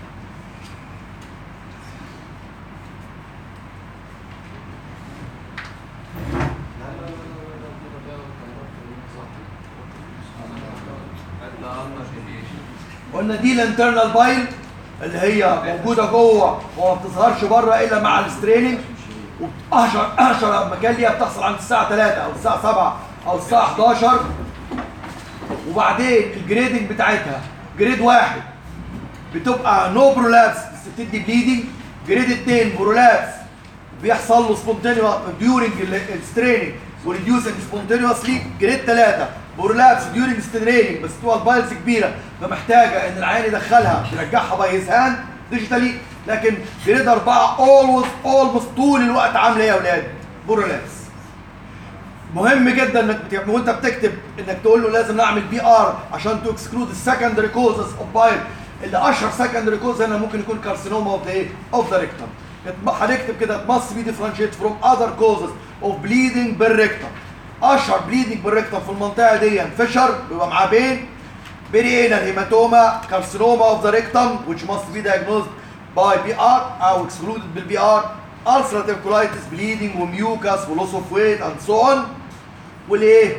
Speaker 1: قلنا دي الانترنال بايل اللي هي موجوده جوه وما بتظهرش بره الا مع الستريننج واشهر اشهر مكان ليها بتحصل عند الساعه 3 او الساعه 7 او الساعه 11 وبعدين الجريدنج بتاعتها جريد واحد بتبقى نو برولابس بس بتدي بليدنج جريد 2 برولابس بيحصل له سبونتينيوس ديورنج الستريننج وريديوسنج سبونتينيوسلي جريد 3 برولابس ديورنج ستريننج بس تبقى البايلز كبيره فمحتاجه ان العيان يدخلها يرجعها باي هيز هاند ديجيتالي لكن جريد 4 اولويز اولموست طول الوقت عامله ايه يا اولاد؟ برولابس مهم جدا انك بت- وانت بتكتب انك تقول له لازم نعمل بي ار عشان تو اكسكلود السكندري كوزز اوف بايل اللي اشهر سكندري كوز هنا ممكن يكون كارسينوما اوف ذا ايه؟ اوف ذا ريكتم هنكتب كده must be differentiated from other causes of bleeding بالريكتم اشهر bleeding بالريكتم في المنطقه دي فيشر بيبقى معاه بين برينال هيماتوما كارسينوما اوف ذا ريكتم which must be diagnosed by BR او excluded بالبي ار ulcerative colitis bleeding وميوكاس ولوس اوف ويت and so on والايه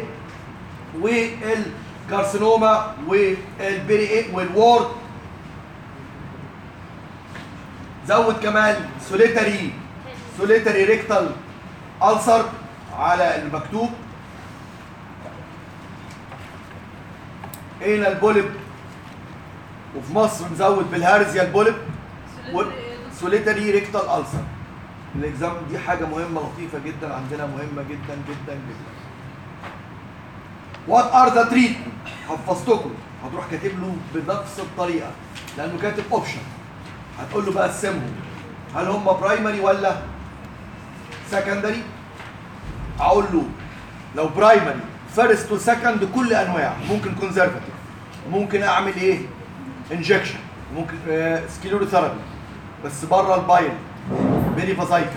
Speaker 1: والكارسينوما والبري والوورد زود كمان سوليتري سوليتري ريكتال ألسر على المكتوب هنا البولب وفي مصر نزود بالهارزيا البولب سوليتري ريكتال ألسر الاكزام دي حاجة مهمة لطيفة جدا عندنا مهمة جدا جدا جدا وات ار ذا تريتمنت حفظتكم هتروح كاتب له بنفس الطريقة لأنه كاتب اوبشن هتقول له بقى قسمهم هل هم برايمري ولا سكندري اقول له لو برايمري فيرست وسكند كل انواع ممكن كونزرفاتيف ممكن اعمل ايه انجكشن ممكن آه سكيلوروثيرابي بس بره البايل بيري فازايكل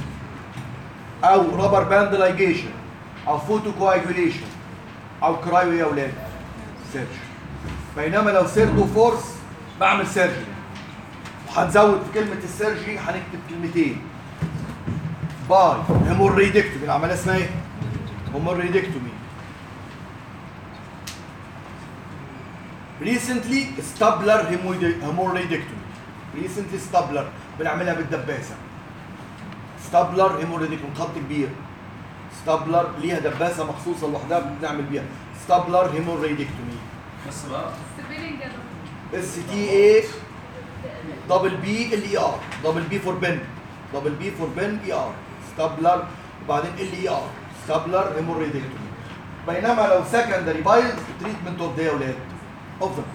Speaker 1: او رابر باند لايجيشن او فوتو كواجوليشن او كرايو يا اولاد سيرجري بينما لو سيرتو فورس بعمل سيرجري وهنزود في كلمه السيرجري هنكتب كلمتين باي هيموريدكتومي العمليه اسمها ايه؟ هيموريدكتومي ريسنتلي ستابلر هيموريدكتومي ريسنتلي ستابلر بنعملها بالدباسه ستابلر هيموريدكتومي خط كبير ستابلر ليها دباسه مخصوصه لوحدها بنعمل بيها ستابلر هيموريدكتومي
Speaker 4: بس بقى
Speaker 5: سبيلنج يا دكتور
Speaker 1: اس تي اي دبل بي ال اي ار دبل بي فور بن دبل بي فور بن اي ار ستابلر وبعدين ال اي ار ستابلر هيموريدكتومي بينما لو سكندري بايلز تريتمنت اوف ده يا اولاد اوف ذا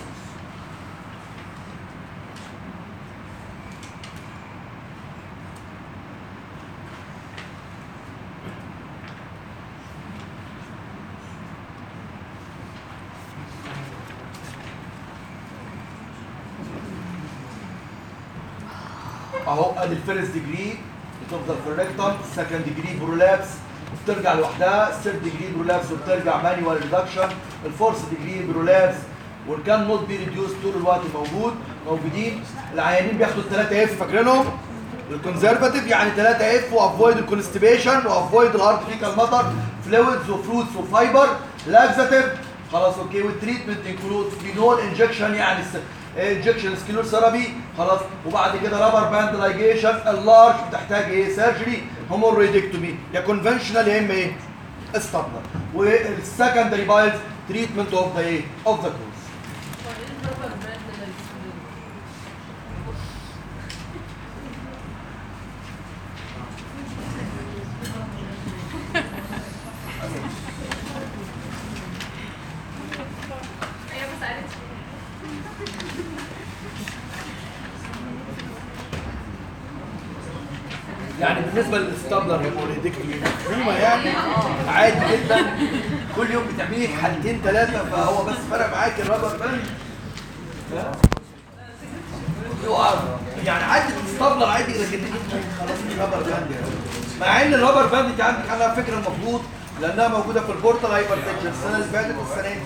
Speaker 1: اهو ادي الفيرست ديجري بتفضل في الريكتم السكند ديجري برولابس بترجع لوحدها الثيرد ديجري برولابس وبترجع مانيوال ريدكشن الفورث ديجري برولابس وان كان نوت بي ريديوس طول الوقت موجود موجودين العيانين بياخدوا الثلاثه اف فاكرينهم الكونزرفاتيف يعني 3 اف وافويد الكونستيبيشن وافويد الهارت فيكال ماتر فلويدز وفروتس وفايبر لاكزاتيف خلاص اوكي والتريتمنت انكلود فينول انجكشن يعني انجكشن سكيلور ثيرابي خلاص وبعد كده رابر باند لايجيشن اللارج بتحتاج ايه سيرجري هوموريدكتومي يا كونفنشنال يا اما ايه استابلر والسكندري بايلز تريتمنت اوف ذا ايه اوف ذا كوز
Speaker 5: هي ما سالتش
Speaker 1: يعني بالنسبه للاستابلر هيموريدكتومي مفهومه يعني عادي جدا كل يوم بتعملي حالتين ثلاثه فهو بس فرق معاك الرابر باند ها؟ يقع. يعني عادي الاستابلر عادي لكن انت خلاص الرابر باند يعني. مع ان الرابر باند انت عندك على فكره المفروض لانها موجوده في البورتال هايبر تنشن السنه اللي فاتت والسنه دي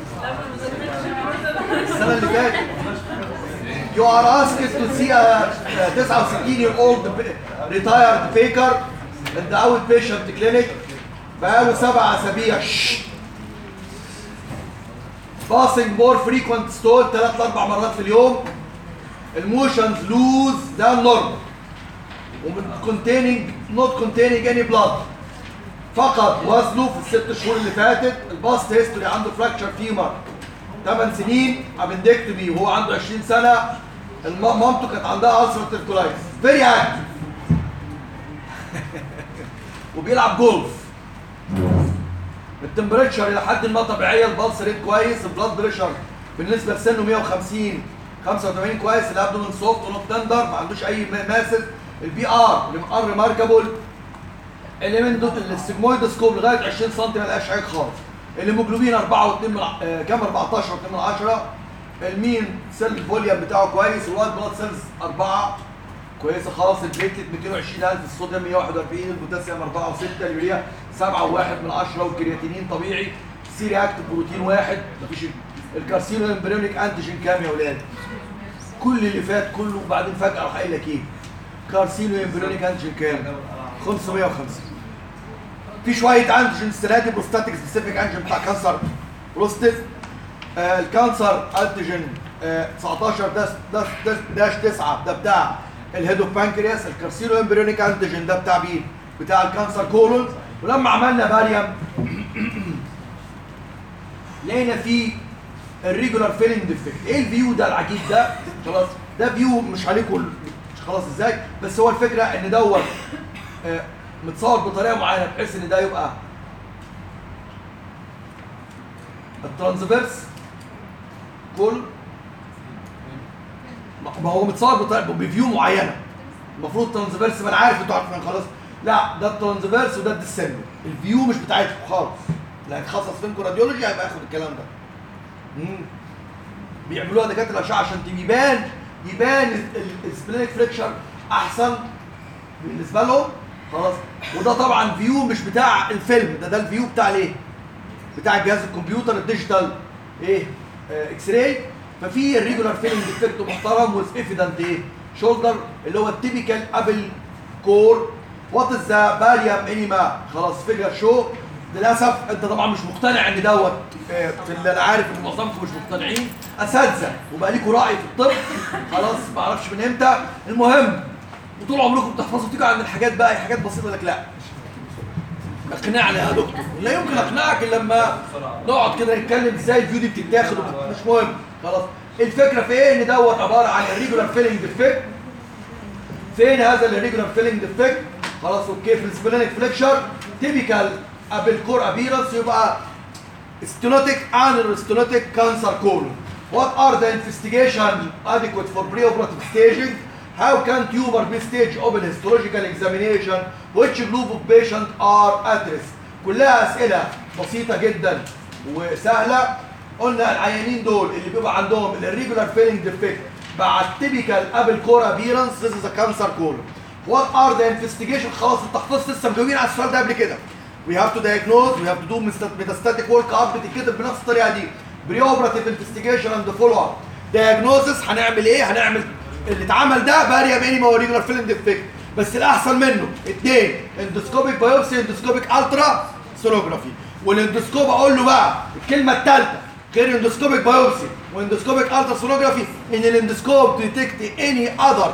Speaker 1: السنه اللي فاتت You are asked to see a 69 year old retired baker in the outpatient clinic بقاله سبع اسابيع passing more frequent stall ثلاث لاربع مرات في اليوم الموشنز لوز ده النورمال ومن containing not containing any blood فقط وزنه في الست شهور اللي فاتت الباست هيستوري عنده فراكشر فيمر 8 سنين ابندكتومي وهو عنده 20 سنه الم- مامته كانت عندها ulcerative colitis فيري اكتف وبيلعب جولف التمبريتشر الى حد ما طبيعيه البلس ريت كويس البلاد بريشر بالنسبه لسنه 150 85 كويس الابدومين سوفت ونوت تندر ما عندوش اي ماسس البي ار ار ريماركابل اليمنت السيجمويد سكوب لغايه 20 سم ما لقاش حاجه خالص الهيموجلوبين 4 و2 من ع- آه، كام 14 و2 من 10 المين سيل فوليوم بتاعه كويس الوايت بلاد سيلز 4 كويسه خلاص البليتلت 220000 الصوديوم 141 البوتاسيوم 4 و6 اليوريا 7 و1 من 10 والكرياتينين طبيعي سيري اكتف بروتين واحد مفيش الكارسينو امبريونيك انتيجين كام يا اولاد كل اللي فات كله وبعدين فجاه راح قايل لك ايه كارسينو امبريونيك انتيجين كام 550 في شويه انتيجين السنه دي بروستاتيك سبيسيفيك انتيجين بتاع كانسر بروستات آه الكانسر انتيجين آه 19 داش داش داش, داش 9 ده بتاع الهيدو بانكرياس الكارسينو امبريونيك انتيجين ده بتاع مين؟ بتاع الكانسر كولون ولما عملنا باريوم لقينا فيه الريجولار فيلنج ديفكت ايه الفيو ده العجيب ده خلاص ده فيو مش عليكم خلاص ازاي بس هو الفكره ان دوت آه، متصور بطريقه معينه بحيث ان ده يبقى الترانسفيرس كل ما- ما هو متصور بطريقه بفيو معينه المفروض ترانسفيرس ما انا عارف انتوا عارفين خلاص لا ده الترانسفيرس وده الديسندنت الفيو مش بتاعتكم خالص اللي هيتخصص فينكم راديولوجي هيبقى ياخد الكلام ده مم. بيعملوها دكاتره الاشعه عشان يبان يبان السبلينك فريكشر احسن بالنسبه لهم خلاص وده طبعا فيو مش بتاع الفيلم ده ده الفيو بتاع الايه بتاع جهاز الكمبيوتر الديجيتال ايه آه اكس راي ففي الريجولار فيلنج ديفكت محترم وذ ايفيدنت ايه شولدر اللي هو التيبيكال ابل كور وات از ذا باريوم انيما خلاص فيجر شو للاسف انت طبعا مش مقتنع ان دوت آه، في اللي انا عارف ان معظمكم مش مقتنعين اساتذه وبقى ليكوا راي في الطب خلاص ما اعرفش من امتى المهم وطول عمركم بتحفظوا تيجوا عند الحاجات بقى هي حاجات بسيطه لك لا اقنعنا يا دكتور لا يمكن اقنعك الا لما نقعد كده نتكلم ازاي الفيو دي بتتاخد وبت- مش مهم خلاص الفكره في ايه ان دوت عباره عن الريجولار فيلنج ديفكت فين هذا الريجولار فيلنج ديفكت خلاص اوكي في السبلينك فليكشر تيبيكال بالكور ابيرنس يبقى stenotic and stenotic cancer colon. What are the investigation adequate for preoperative staging? How can tumor be staged open histological examination? Which group of patients are at risk? كلها أسئلة بسيطة جدا وسهلة قلنا العيانين دول اللي بيبقى عندهم الريجولار فيلنج ديفكت بعد typical ابل كور ابيرنس this is a cancer colon. What are the investigation خلاص انت حفظت لسه مجاوبين على السؤال ده قبل كده. We have to diagnose, we have to do meta- metastatic work up بتتكتب بنفس الطريقه دي. بري اوبراتيف انفستيجيشن اند فولو اب دايجنوزس هنعمل ايه هنعمل اللي اتعمل ده باريا مينيما وريجولار فيلم ديفكت بس الاحسن منه اثنين اندوسكوبيك بايوبسي اندوسكوبيك الترا سونوجرافي والاندوسكوب اقول له بقى الكلمه الثالثه غير اندوسكوبيك بايوبسي واندوسكوبيك الترا سونوجرافي ان الاندوسكوب ديتكت اني اذر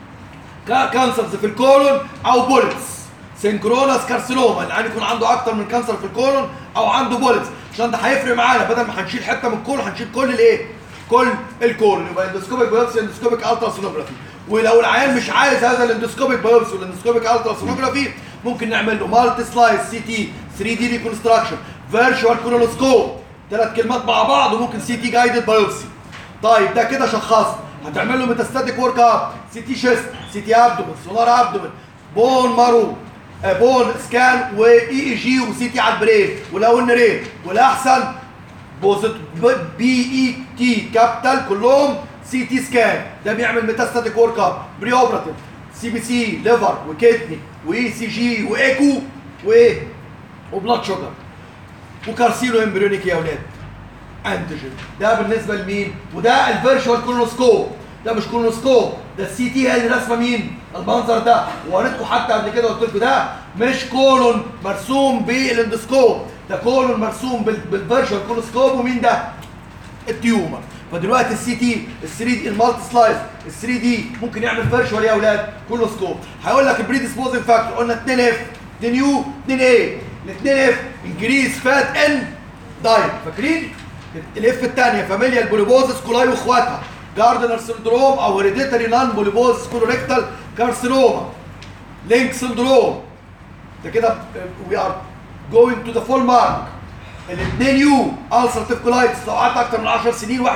Speaker 1: كانسرز في الكولون او بولتس سينكرونس كارسينوما اللي يكون عنده اكتر من كانسر في الكولون او عنده بولتس عشان ده هيفرق معانا بدل ما هنشيل حته من الكولون هنشيل كل الايه كل الكولون يبقى اندوسكوبيك بايوبسي اندوسكوبيك الترا سونوجرافي ولو العيان مش عايز هذا الاندوسكوبيك بايوبسي والاندوسكوبيك الترا سونوجرافي ممكن نعمل له مالتي سلايس سي تي 3 دي ريكونستراكشن فيرتشوال كولونوسكوب ثلاث كلمات مع بعض وممكن سي تي جايدد بايوبسي طيب ده كده شخصت هتعمل له ميتاستاتيك ورك اب سي تي شيست سي تي ابدومن سونار ابدومن بون مارو آه، بون سكان واي اي جي وسي تي على البرين ولو ان رين والاحسن بوزيت بي اي تي كابيتال كلهم سي تي سكان ده بيعمل ميتاستاتيك ورك اب بري اوبراتيف سي بي سي ليفر وكدني واي سي جي وايكو وايه وبلاد شوجر وكارسينو امبريونيك يا اولاد انتيجين ده بالنسبه لمين وده الفيرشوال كولونوسكوب ده مش كولونوسكوب ده السي تي هي اللي راسمه مين المنظر ده ووريتكم حتى قبل كده قلت لكم ده مش كولون مرسوم بالاندوسكوب ده كولون مرسوم بال- بالفيرشوال كولونوسكوب ومين ده التيومر فدلوقتي السي تي ال 3 دي المالتي سلايس ال 3 دي ممكن يعمل فيرشوال يا اولاد كولونوسكوب هيقول لك البري ديسبوزنج فاكتور قلنا 2 اف 2 يو 2 اي ال 2 اف انكريز فات ان دايت فاكرين الاف الثانيه فاميليا بوليبوزس كولاي واخواتها جاردنر سندروم او هيريديتري نان بوليبوزس كولوريكتال كارسينوما لينك سندروم ده كده وي ار جوينج تو ذا فول مارك الاثنين يو السرتيف كولايتس لو قعدت اكتر من 10 سنين 1%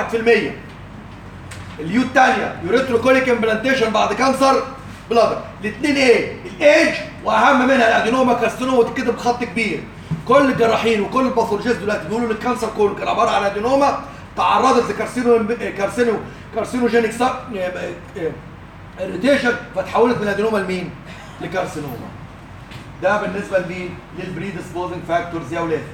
Speaker 1: اليو الثانيه يوريتروكوليك امبلانتيشن بعد كانسر بلادر الاثنين ايه الايج واهم منها الادينوما كارسينوما وتتكتب بخط كبير كل الجراحين وكل الباثولوجيست دلوقتي بيقولوا ان الكانسر كله كان عباره عن ادينوما تعرضت لكارسينو كارسينو كارسينوجينيك اريتيشن فتحولت من ادينوما لمين؟ لكارسينوما ده بالنسبه لمين؟ للبري ديسبوزنج فاكتورز يا ولاد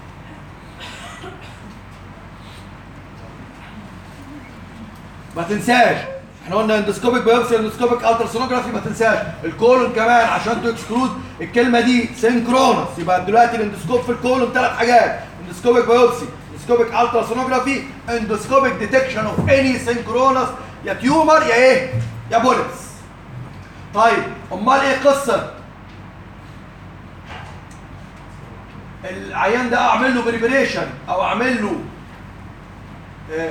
Speaker 1: ما تنساش احنا قلنا اندوسكوبيك بايوبسي اندوسكوبيك التراسونوجرافي ما تنساش الكولون كمان عشان تو اكسكلود الكلمه دي سينكرونس يبقى دلوقتي الاندوسكوب في الكولون ثلاث حاجات اندوسكوبيك بايوبسي اندوسكوبيك التراسونوجرافي اندوسكوبيك ديتكشن اوف اني سينكرونس يا تيومر يا ايه يا بوليبس طيب امال ايه قصه العيان ده اعمل له بريبريشن او اعمل له آه،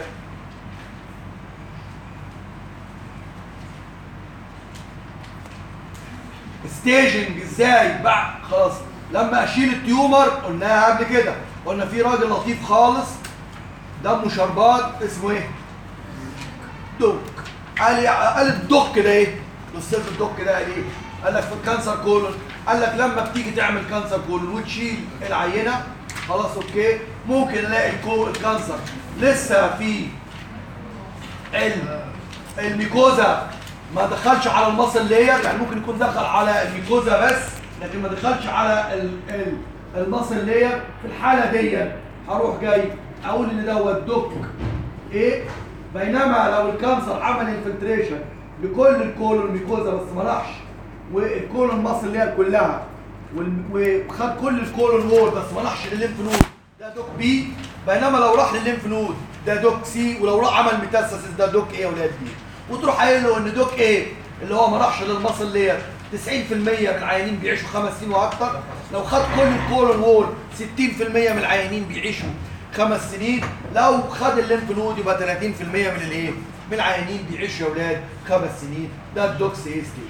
Speaker 1: ستيجنج ازاي بعد خلاص لما اشيل التيومر قلناها قبل كده قلنا في راجل لطيف خالص دمه شربات اسمه ايه؟ دوك قال لي قال الدوك ده ايه؟ الاستاذ الدوك ده قال ايه؟ قال لك في الكانسر كولون قال لك لما بتيجي تعمل كانسر كولون وتشيل العينه خلاص اوكي ممكن الاقي الكو- الكانسر لسه في ال- الميكوزا ما دخلش على المصل لاير يعني ممكن يكون دخل على الميكوزا بس لكن ما دخلش على ال- ال- المصل لاير في الحاله دي هروح جاي اقول ان دوت دوك ايه بينما لو الكانسر عمل انفلتريشن لكل الكولون ميكوزا بس ما راحش والكولون مصل لاير كلها وال- وخد كل الكولون وول بس ما راحش للليمف نود ده دوك بي بينما لو راح للليمف نود ده دوك سي ولو راح عمل ميتاسيس ده دوك ايه يا ولاد بي وتروح قايل له ان دوك ايه اللي هو ما راحش للمصل لير 90% من العيانين بيعيشوا خمس سنين واكتر لو خد كل الكولون وول 60% من العيانين بيعيشوا خمس سنين لو خد الليمف نود يبقى 30% من الايه من العيانين بيعيشوا يا اولاد خمس سنين ده الدوكس ايه ستيج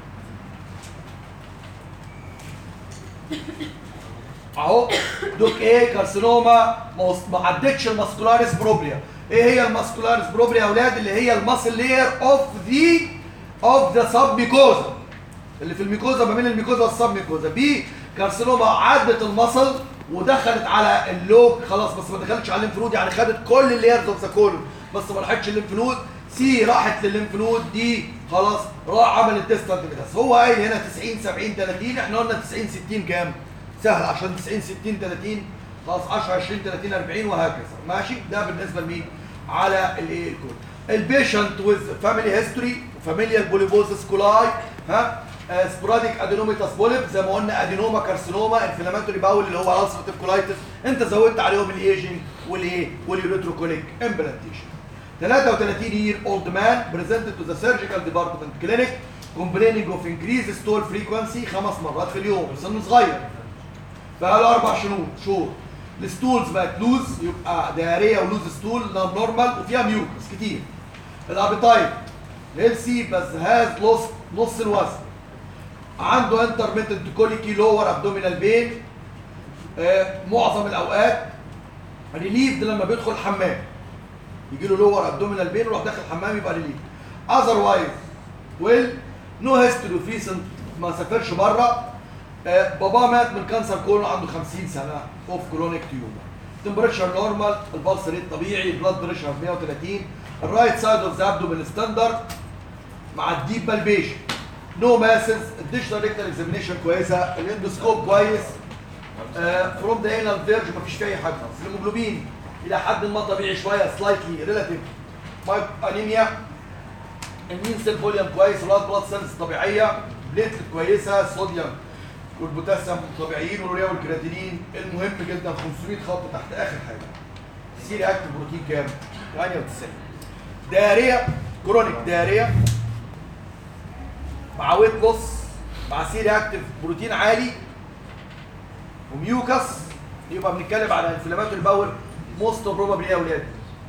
Speaker 1: اهو دوك ايه كارسينوما ما وص- ما عدتش الماسكولاريس بروبريا ايه هي الماسكولاريس بروبريا يا اولاد اللي هي الماسل لير اوف ذا اوف ذا سب ميكوزا اللي في الميكوزا ما بين الميكوزا والسب ميكوزا بي كارسينوما عدت المصل ودخلت على اللوك خلاص بس ما دخلتش على الليمف نود يعني خدت كل الليرز اوف ذا كولون بس ما راحتش الليمف نود سي راحت للليمف نود دي خلاص راح عمل التستنت بس هو قايل هنا 90 70 30 احنا قلنا 90 60 كام؟ سهل عشان 90 60 30 خلاص 10 20 30 40 وهكذا ماشي ده بالنسبه لمين على الايه الكود البيشنت ويز فاميلي هيستوري فاميليال بوليبوزس كولاي ها سبوراديك ادينوميتاس بوليب زي ما قلنا ادينوما كارسينوما انفلاماتوري باول اللي هو السرتيف كولايتس انت زودت عليهم الايجنج والايه واليوريتروكوليك امبلانتيشن 33 year old man presented to the surgical department clinic complaining of increased stool frequency خمس مرات في اليوم سنه صغير بقاله اربع شهور شهور الستولز بقت لوز يبقى دهاريه ولوز ستول نون نورمال وفيها ميوكس كتير الابيتايت هيلسي بس هاز لوس نص الوزن عنده انترميتنت كوليكي لور ابدومينال بين آه معظم الاوقات ريليفد لما بيدخل الحمام يجي له لور ابدومينال بين ويروح داخل الحمام يبقى ريليف اذروايز ويل نو هيستوري اوف ريسنت ما سافرش بره آه، باباه مات من كانسر كولون عنده 50 سنه اوف كرونيك تيومر تمبريتشر نورمال البلس ريت طبيعي البلاد بريشر 130 الرايت سايد اوف ذا ابدومين ستاندرد مع الديب بالبيشن نو ماسز الديجيتال ريكتال اكزامينيشن كويسه الاندوسكوب كويس فروم ذا انال فيرج مفيش فيه اي حاجه خالص الهيموجلوبين الى حد ما طبيعي شويه سلايتلي ريلاتيف مايك انيميا المين سيل فوليوم كويس الوايت بلاد سيلز طبيعيه بليتلت كويسه صوديوم والبوتاسيوم طبيعيين والوريا والكرياتينين المهم جدا 500 خط تحت اخر حاجه سيري اكتف بروتين كام 98 داريه كرونيك داريه مع ويت لوس مع سيري اكتف بروتين عالي وميوكس يبقى بنتكلم على انفلاماتوري باول موست بروبابلي يا اولاد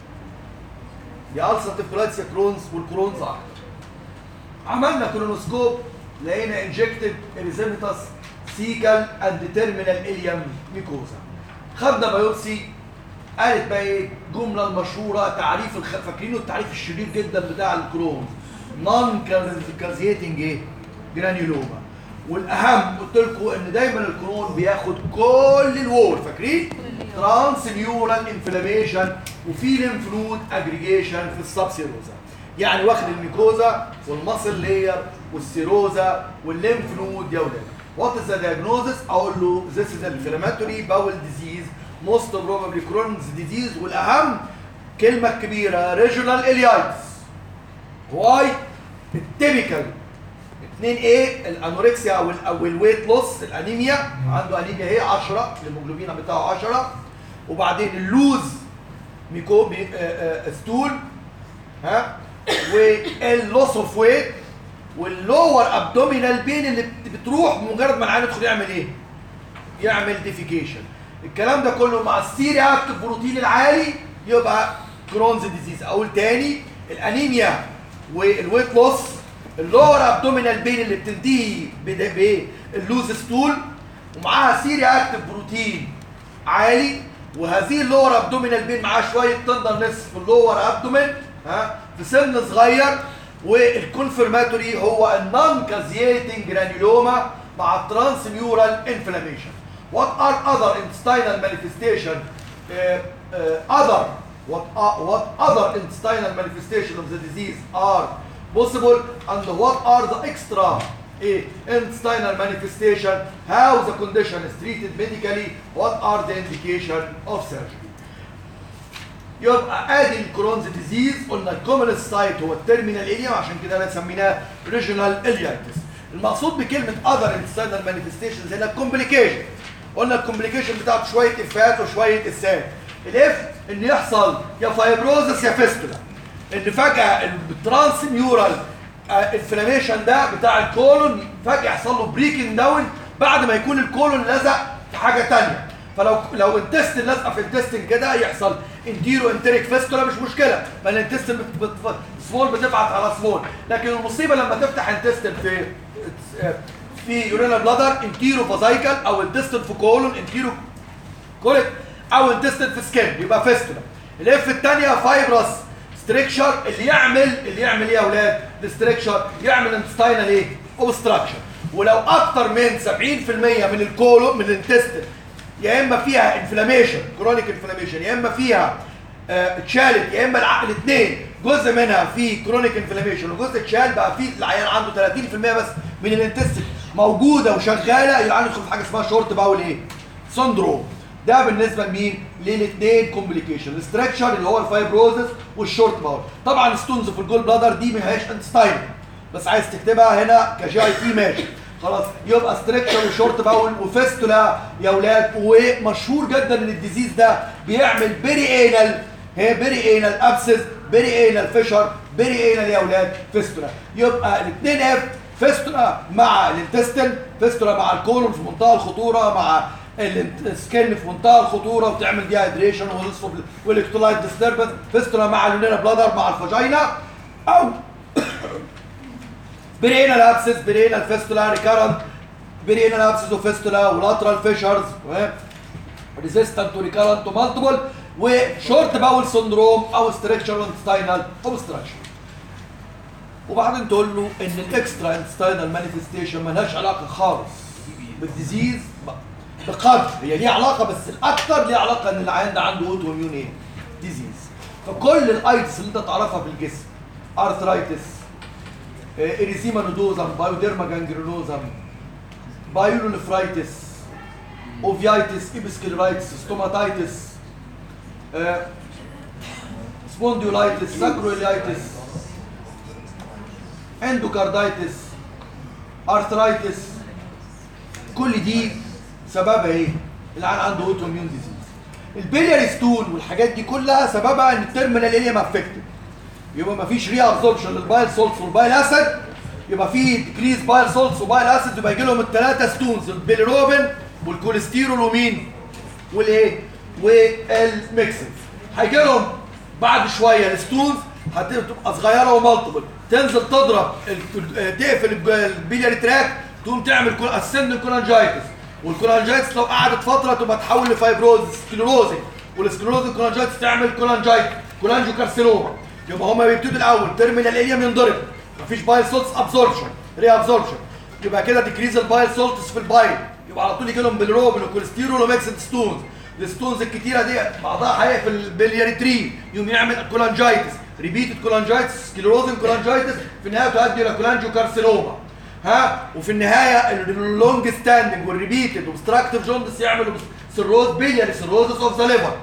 Speaker 1: يا السرتيف كولايتس يا كرونز والكرونز اكتر عملنا كولونوسكوب لقينا انجكتد اريزيمتاس سيكال اند تيرمينال اليم ميكوزا خدنا بايوبسي قالت بقى ايه الجمله المشهوره تعريف الخ... فاكرينه التعريف الشديد جدا بتاع الكرونز نون كازيتنج ايه جرانيولوما والاهم قلت لكم ان دايما الكرون بياخد كل الوول فاكرين ترانس نيورال انفلاميشن وفي ليمف نود اجريجيشن في السبسيروزا يعني واخد الميكوزا والمصل لير والسيروزا والليمف نود يا ولاد وات از ذا دايجنوزس اقول له ذيس از انفلاماتوري باول ديزيز موست بروبابلي كرونز ديزيز والاهم كلمه كبيره ريجونال اليايتس واي التيبيكال 2 ايه الانوركسيا او ال او الويت لوس الانيميا عنده انيميا اهي 10 الهيموجلوبين بتاعه 10 وبعدين اللوز ميكو مي آه آه ستول ها واللوس اوف ويت واللور ابدومينال بين اللي بت- بتروح بمجرد ما العيان يدخل يعمل ايه؟ يعمل ديفيكيشن الكلام ده كله مع السيري اكتف بروتين العالي يبقى كرونز ديزيز اقول تاني الانيميا والويت لوس اللور ابدومينال بين اللي بتنتهي بد- باللوز ستول ومعاها سيري اكتف بروتين عالي وهذه اللور ابدومينال بين معاها شويه تندرنس في اللور ابدومين ها في سن صغير والكونفرماتوري هو النون كازيتنج جرانيولوما مع الترانس ميورال انفلاميشن what are other intestinal manifestation uh, uh, other what are, what other intestinal manifestation of the disease are possible and what are the extra eh, intestinal manifestation how the condition is treated medically what are the indication of surgery يبقى ادي الكرونز ديزيز قلنا الكومن سايت هو التيرمينال اليم عشان كده سميناه ريجونال اليايتس المقصود بكلمه اذر انتستينال مانيفستيشنز هنا الكومبليكيشن قلنا الكومبليكيشن بتاعته شويه افات وشويه اسات الاف ان يحصل يا فايبروزس يا فيستولا ان فجاه الترانس ميورال انفلاميشن ده بتاع الكولون فجاه يحصل له بريكنج داون بعد ما يكون الكولون لزق في حاجه ثانيه فلو لو انتستين لازقه في انتستين كده يحصل انتيرو انتريك فيستولا مش مشكله ما الانتستين بت- بت- سمول بتبعت على سمول لكن المصيبه لما تفتح انتستين في في يورينال بلادر انتيرو فازايكال او انتستين في كولون انتيرو كوليك او انتستين في سكين يبقى فيستولا الاف الثانيه فايبرس ستريكشر اللي يعمل اللي يعمل ايه يا اولاد الستريكشر يعمل انتستينال ايه اوبستراكشن ولو اكتر من 70% من الكولون من الانتستين يا اما فيها انفلاميشن كرونيك انفلاميشن يا اما فيها آه، اتشالت يا اما الاثنين جزء منها في كرونيك انفلاميشن وجزء اتشال بقى في العيان عنده 30% بس من الانتستين موجوده وشغاله العيان يدخل في حاجه اسمها شورت باول ايه؟ سندروم ده بالنسبه لمين للاثنين كومبليكيشن الاستراكشر اللي هو الفايبروزس والشورت باول طبعا الستونز في الجول بلادر دي ما هياش انتستاين بس عايز تكتبها هنا كجي اي تي ماشي خلاص يبقى ستريكشر وشورت باول وفيستولا يا اولاد ومشهور جدا ان الديزيز ده بيعمل بيري انال هي بيري انال ابسس بيري انال فيشر بيري انال يا اولاد فيستولا يبقى الاثنين اف فيستولا مع الانتستين فيستولا مع الكولون في منتهى الخطوره مع السكن في منتهى الخطوره وتعمل دي هيدريشن والكترولايت ديستربنس فيستولا مع اللونينا بلادر مع الفاجينا او برينال ابسس برينال فيستولا ريكارنت برينال ابسس وفيستولا ولاترال فيشرز ريزيستنت وريكارنت ومالتيبل وشورت باول سندروم او ستريكشر انتستاينال اوبستراكشن وبعدين تقول له ان الاكسترا انتستاينال مانيفستيشن ملهاش علاقه خالص بالديزيز بقدر هي ليها علاقه بس الاكثر ليها علاقه ان العيان ده عنده اوتو اميون ايه ديزيز فكل الايتس اللي انت تعرفها في الجسم ارثرايتس اريزيما نودوزم بايوديرما جانجرينوزم بايولونفرايتس اوفيايتس ايبسكليرايتس ستوماتايتس سبونديولايتس ساكرويلايتس اندوكاردايتس ارثرايتس كل دي سببها ايه؟ العيان عنده اوتو اميون ديزيز البيلياري ستون والحاجات دي كلها سببها ان التيرمينال اليم افكتد يبقى مفيش ري ابزوربشن للبايل سولتس والبايل اسيد يبقى في ديكريز بايل سولتس وبايل اسيد يبقى يجي لهم الثلاثه ستونز البيليروبين والكوليسترول ومين؟ والايه؟ والميكسن هيجي لهم بعد شويه الستونز هتبقى صغيره ومالتيبل تنزل تضرب ال- تقفل البيلياري تراك تقوم تعمل كول اسند كولانجايتس والكولانجايتس لو قعدت فتره تبقى تحول لفايبروز سكليروزي والسكليروز الكولانجايتس تعمل كولانجايت كولانجو كارسينوما يبقى هما بيبتدوا الاول تيرمينال اليم ينضرب مفيش بايل سولتس ابزوربشن ري ابزوربشن يبقى كده ديكريز البايل سولتس في البايل يبقى على طول يجي لهم بالروبين وكوليسترول وميكسد ستونز الستونز الكتيره دي بعضها هيقفل البلياري تري يقوم يعمل كولانجايتس ريبيتد كولانجايتس سكليروزن كولانجايتس في النهايه تؤدي الى كولانجو كارسينوما ها وفي النهايه اللونج ستاندنج والريبيتد وبستراكتيف جوندس يعمل سيروز بيلياري سيروزس اوف ذا ليفر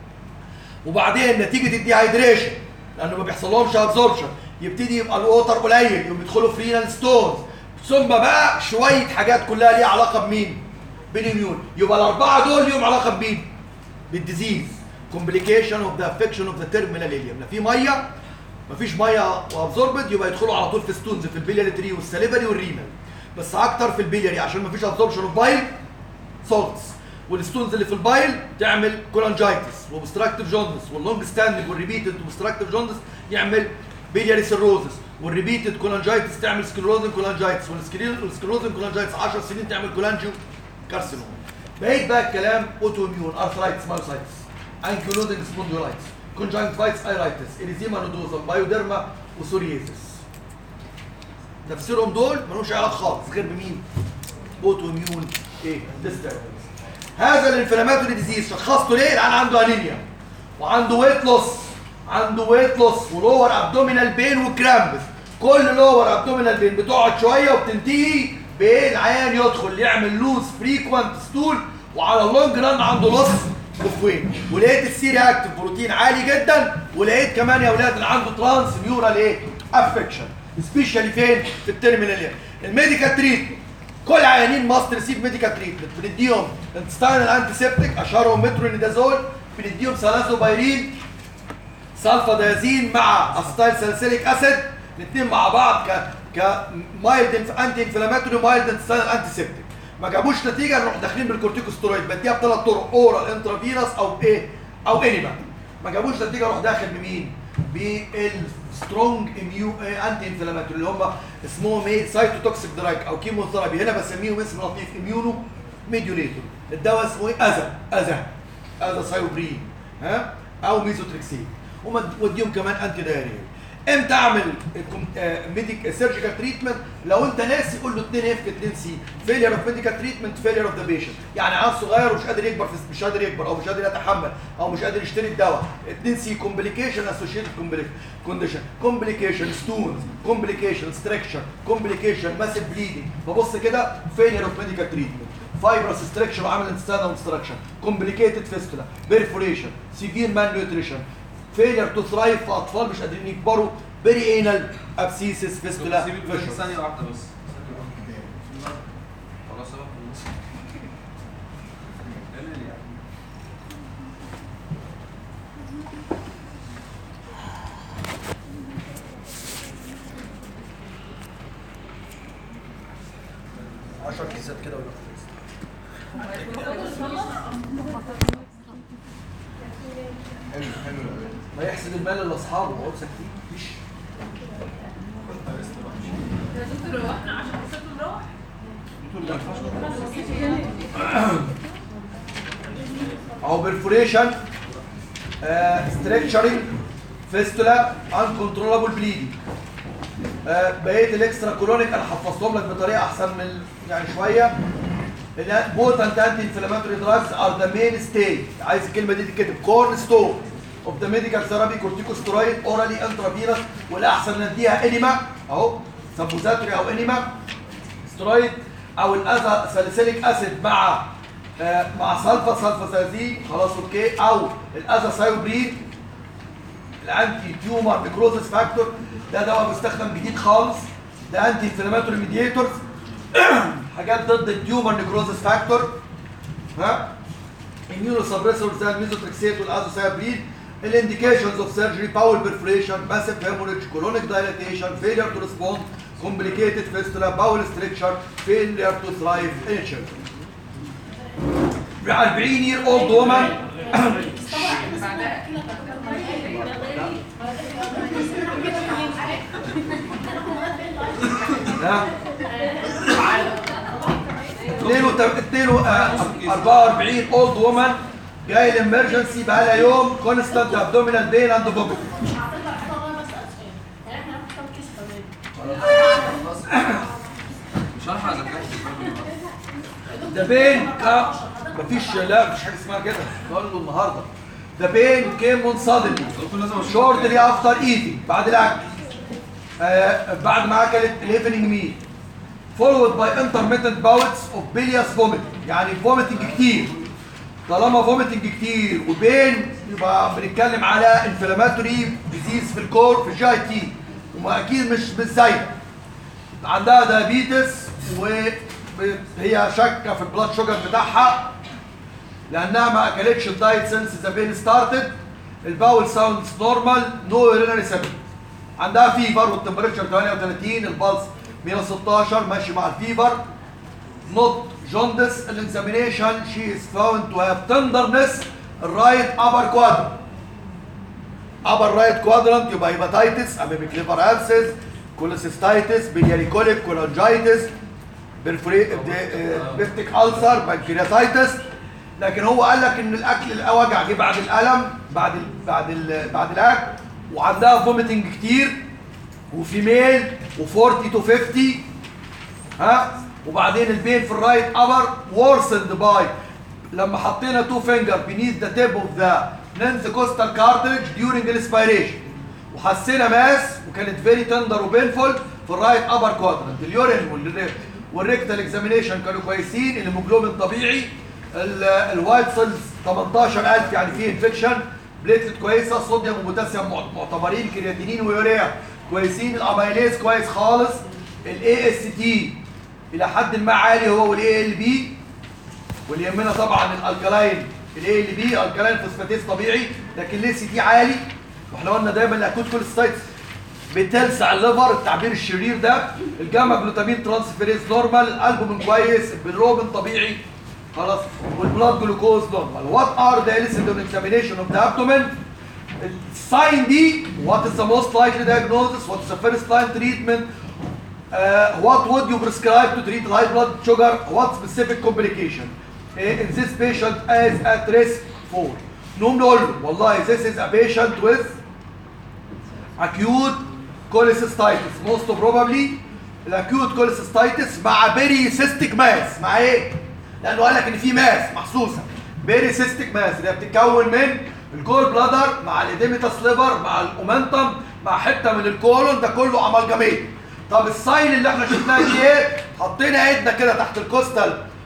Speaker 1: وبعدين نتيجه الديهايدريشن لانه ما بيحصلهمش ابزوربشن يبتدي يبقى الووتر قليل يقوم يدخلوا في رينال ستونز ثم بقى شويه حاجات كلها ليها علاقه بمين؟ بالاميون يبقى الاربعه دول ليهم علاقه بمين؟ بالديزيز كومبليكيشن اوف ذا افكشن اوف ذا تيرمينال اليوم لا في ميه مفيش ميه وابزوربد يبقى يدخلوا على طول في ستونز في البيلياري تري والسليفري والرينال بس اكتر في البيلياري عشان مفيش ابزوربشن اوف بايل سولتس والستونز اللي في البايل تعمل كولانجايتس وبستراكتيف جوندس واللونج ستاندنج والريبيتد وبستراكتيف جوندس يعمل بيلياري سيروزس والريبيتد كولانجايتس تعمل سكلروزن كولانجايتس والسكلروزن كولانجايتس 10 سنين تعمل كولانجيو كارسينوما بقيت بقى الكلام اوتو اميون ارثرايتس مايوسايتس انكيلوزنج سبونديولايتس كونجكتيفايتس ايرايتس اريزيما نودوزم بايوديرما وسوريزس تفسيرهم دول ملوش علاقه خالص غير بمين؟ اوتو اميون ايه؟ ديستربنس هذا الانفلاماتوري ديزيز شخصته ليه؟ العيان عنده انيميا وعنده ويت لوس عنده ويت لوس ولور ابدومينال بين وكرامبس كل لور ابدومينال بين بتقعد شويه وبتنتهي بين العيان يدخل يعمل لوز فريكوانت ستول وعلى اللونج ران عنده لوس اوف ويت ولقيت السيري اكتف بروتين عالي جدا ولقيت كمان يا اولاد اللي عنده ترانس ميورال ايه؟ افكشن سبيشالي فين؟ في التيرمينال الميديكال تريتمنت كل عيانين مصر ريسيف ميديكال تريتمنت بنديهم انتستاينال انتي سيبتيك اشهرهم مترونيدازول بنديهم سلازوبايرين سلفا دايازين مع اسيتايل ساليسيليك اسيد الاثنين مع بعض ك ك مايلد انتي انفلاماتوري مايلد انتستاينال انتي سيبتيك ما جابوش نتيجه نروح داخلين بالكورتيكوستيرويد بديها بثلاث طرق اورال انترافينوس او ايه او انيما ما جابوش نتيجه اروح داخل بمين؟ بالسترونج اميو انتي انفلاماتوري اللي هم اسمهم ايه سايتوتوكسيك دراج او كيموثيرابي هنا بسميهم اسم لطيف اميونو ميديوليتور الدواء اسمه ايه؟ اذى اذى اذى سايوبرين ها او ميزوتريكسين ومديهم كمان انتي دايريا امتى اعمل ميديك سيرجيكال تريتمنت لو انت ناسي قول له 2 اف 2 سي فيلير اوف ميديكال تريتمنت فيلير اوف ذا بيشنت يعني عيل صغير ومش قادر يكبر في مش قادر يكبر او مش قادر يتحمل او مش قادر يشتري الدواء 2 سي كومبليكيشن اسوشيتد كونديشن كومبليكيشن ستونز كومبليكيشن ستركشر كومبليكيشن ماسيف بليدنج ببص كده فيلير اوف ميديكال تريتمنت فايبرس ستركشر وعمل انتستانال اوبستراكشن كومبليكيتد فيستولا بيرفوريشن سيفير مان نيوتريشن فيلير تو ثرايف في اطفال مش قادرين يكبروا بيري انال ابسيسس فيستولا
Speaker 4: سيبك
Speaker 1: فيشر
Speaker 4: ثانية واحدة بس ثانية واحدة. خلاص اهو
Speaker 1: كيسات كده ولا
Speaker 7: حلو حلو
Speaker 1: ما يحسد المال لاصحابه هو ساكتين مفيش
Speaker 5: يا دكتور هو احنا عشان حسابنا نروح
Speaker 1: اهو بيرفوريشن ستريكشرنج فيستولا انكنترولابل بليدنج بقيه الاكسترا كولونيك انا حفظتهم لك بطريقه احسن من يعني شويه بوتنت انتي انفلاماتوري دراجز ار ذا مين ستي عايز الكلمه دي تتكتب كورن ستون اوف ذا ميديكال ثيرابي كورتيكوستيرويد اورالي انترافينوس والاحسن نديها انيما اهو سبوزاتوري او انيما سترويد او الاذى ساليسيليك اسيد مع آه مع سلفا سلفا سازين خلاص اوكي او الاذى سايوبرين الانتي تيومر نيكروزس فاكتور ده دواء بيستخدم جديد خالص ده انتي انفلاماتوري ميديتورز حاجات ضد التيومر نيكروزس فاكتور ها اميونو سبريسور زي الميزوتريكسيت والازوسايبرين الانديكيشنز اوف سيرجري باول بيرفوريشن ماسيف هيموريج كولونيك دايلاتيشن فيلير تو ريسبوند complicated fistula bowel stricture failure to thrive in children 40 year old woman ها 44 اولد وومن جاي الامرجنسي بقى لها يوم كونستانت ابدومينال بين اند فوميت
Speaker 4: مش هلحق اذاكر
Speaker 1: ده بين كا مفيش لا مفيش حاجه اسمها كده قال له النهارده ده بين كيم اون سادنلي
Speaker 4: دكتور لازم اشوف
Speaker 1: شورتلي افتر ايتنج بعد الاكل آه بعد ما اكلت الايفنينج ميل فولود باي انترميتنت باوتس اوف بيلياس فوميت يعني فوميتنج كتير طالما فوميتنج كتير وبين يبقى بنتكلم على انفلاماتوري ديزيز في الكور في الجي تي وما اكيد مش مش زايده عندها دايابيتس وهي شاكه في البلاد شوجر بتاعها لانها ما اكلتش الدايت سينس ذا بين ستارتد الباول ساوندز نورمال نو يورينري سيبل عندها فيفر والتمبريتشر 38 البلس 116 ماشي مع الفيفر نوت جوندس الاكزامينيشن شي از فاوند تو هاف تندرنس الرايت ابر كوادرنت ابر رايت كوادرنت يبقى هيباتيتس اميبيك ليفر ابسس كوليسيستايتس بيلياري كوليك كولانجايتس بيفتيك ألسر بنكرياتايتس لكن هو قال لك ان الاكل الاوجع جه بعد الالم بعد ال بعد ال بعد الاكل وعندها فوميتنج كتير وفي ميل و40 تو 50 ها وبعدين البين في الرايت ابر وورسند باي لما حطينا تو فينجر بينيث ذا تيب اوف ذا ننز كوستال كارتريج ديورنج الاسبيريشن وحسينا ماس وكانت فيري تندر وبينفول في الرايت ابر كوادرنت اليورين والر- والريكتال اكزامينيشن كانوا كويسين الهيموجلوبين طبيعي ال- الوايت سيلز 18000 يعني فيه انفكشن بليتلت كويسه صوديوم وبوتاسيوم مع- معتبرين كرياتينين ويوريا كويسين الاميليز كويس خالص الاي اس تي الى حد ما عالي هو والاي ال بي واللي يهمنا طبعا الالكلاين الاي ال بي الكلاين فوسفاتيز طبيعي لكن ليه سي تي عالي واحنا قلنا دايما الاكوت كوليستايتس بتلسع الليفر التعبير الشرير ده الجاما جلوتامين ترانسفيريز نورمال الالبومين كويس البيلروبين طبيعي خلاص والبلاد جلوكوز نورمال وات ار ذا اليسيد اكزامينيشن اوف ذا ابدومين الساين دي وات از ذا موست لايكلي diagnosis وات از ذا فيرست لاين تريتمنت Uh, what would you prescribe to treat high blood sugar? What specific complication uh, in this patient is at risk for? نقوم نقول له والله this is a patient with acute cholecystitis most probably الاكيوت cholecystitis مع بيري سيستيك ماس مع ايه؟ لانه قال لك ان في ماس محسوسه بيري سيستيك ماس اللي هي بتتكون من الجول بلادر مع الاديميتاس ليفر مع الاومنتم مع حته من الكولون ده كله امالجاميت طب الساين اللي احنا شفناها دي ايه؟ حطينا ايدنا كده تحت الكوستال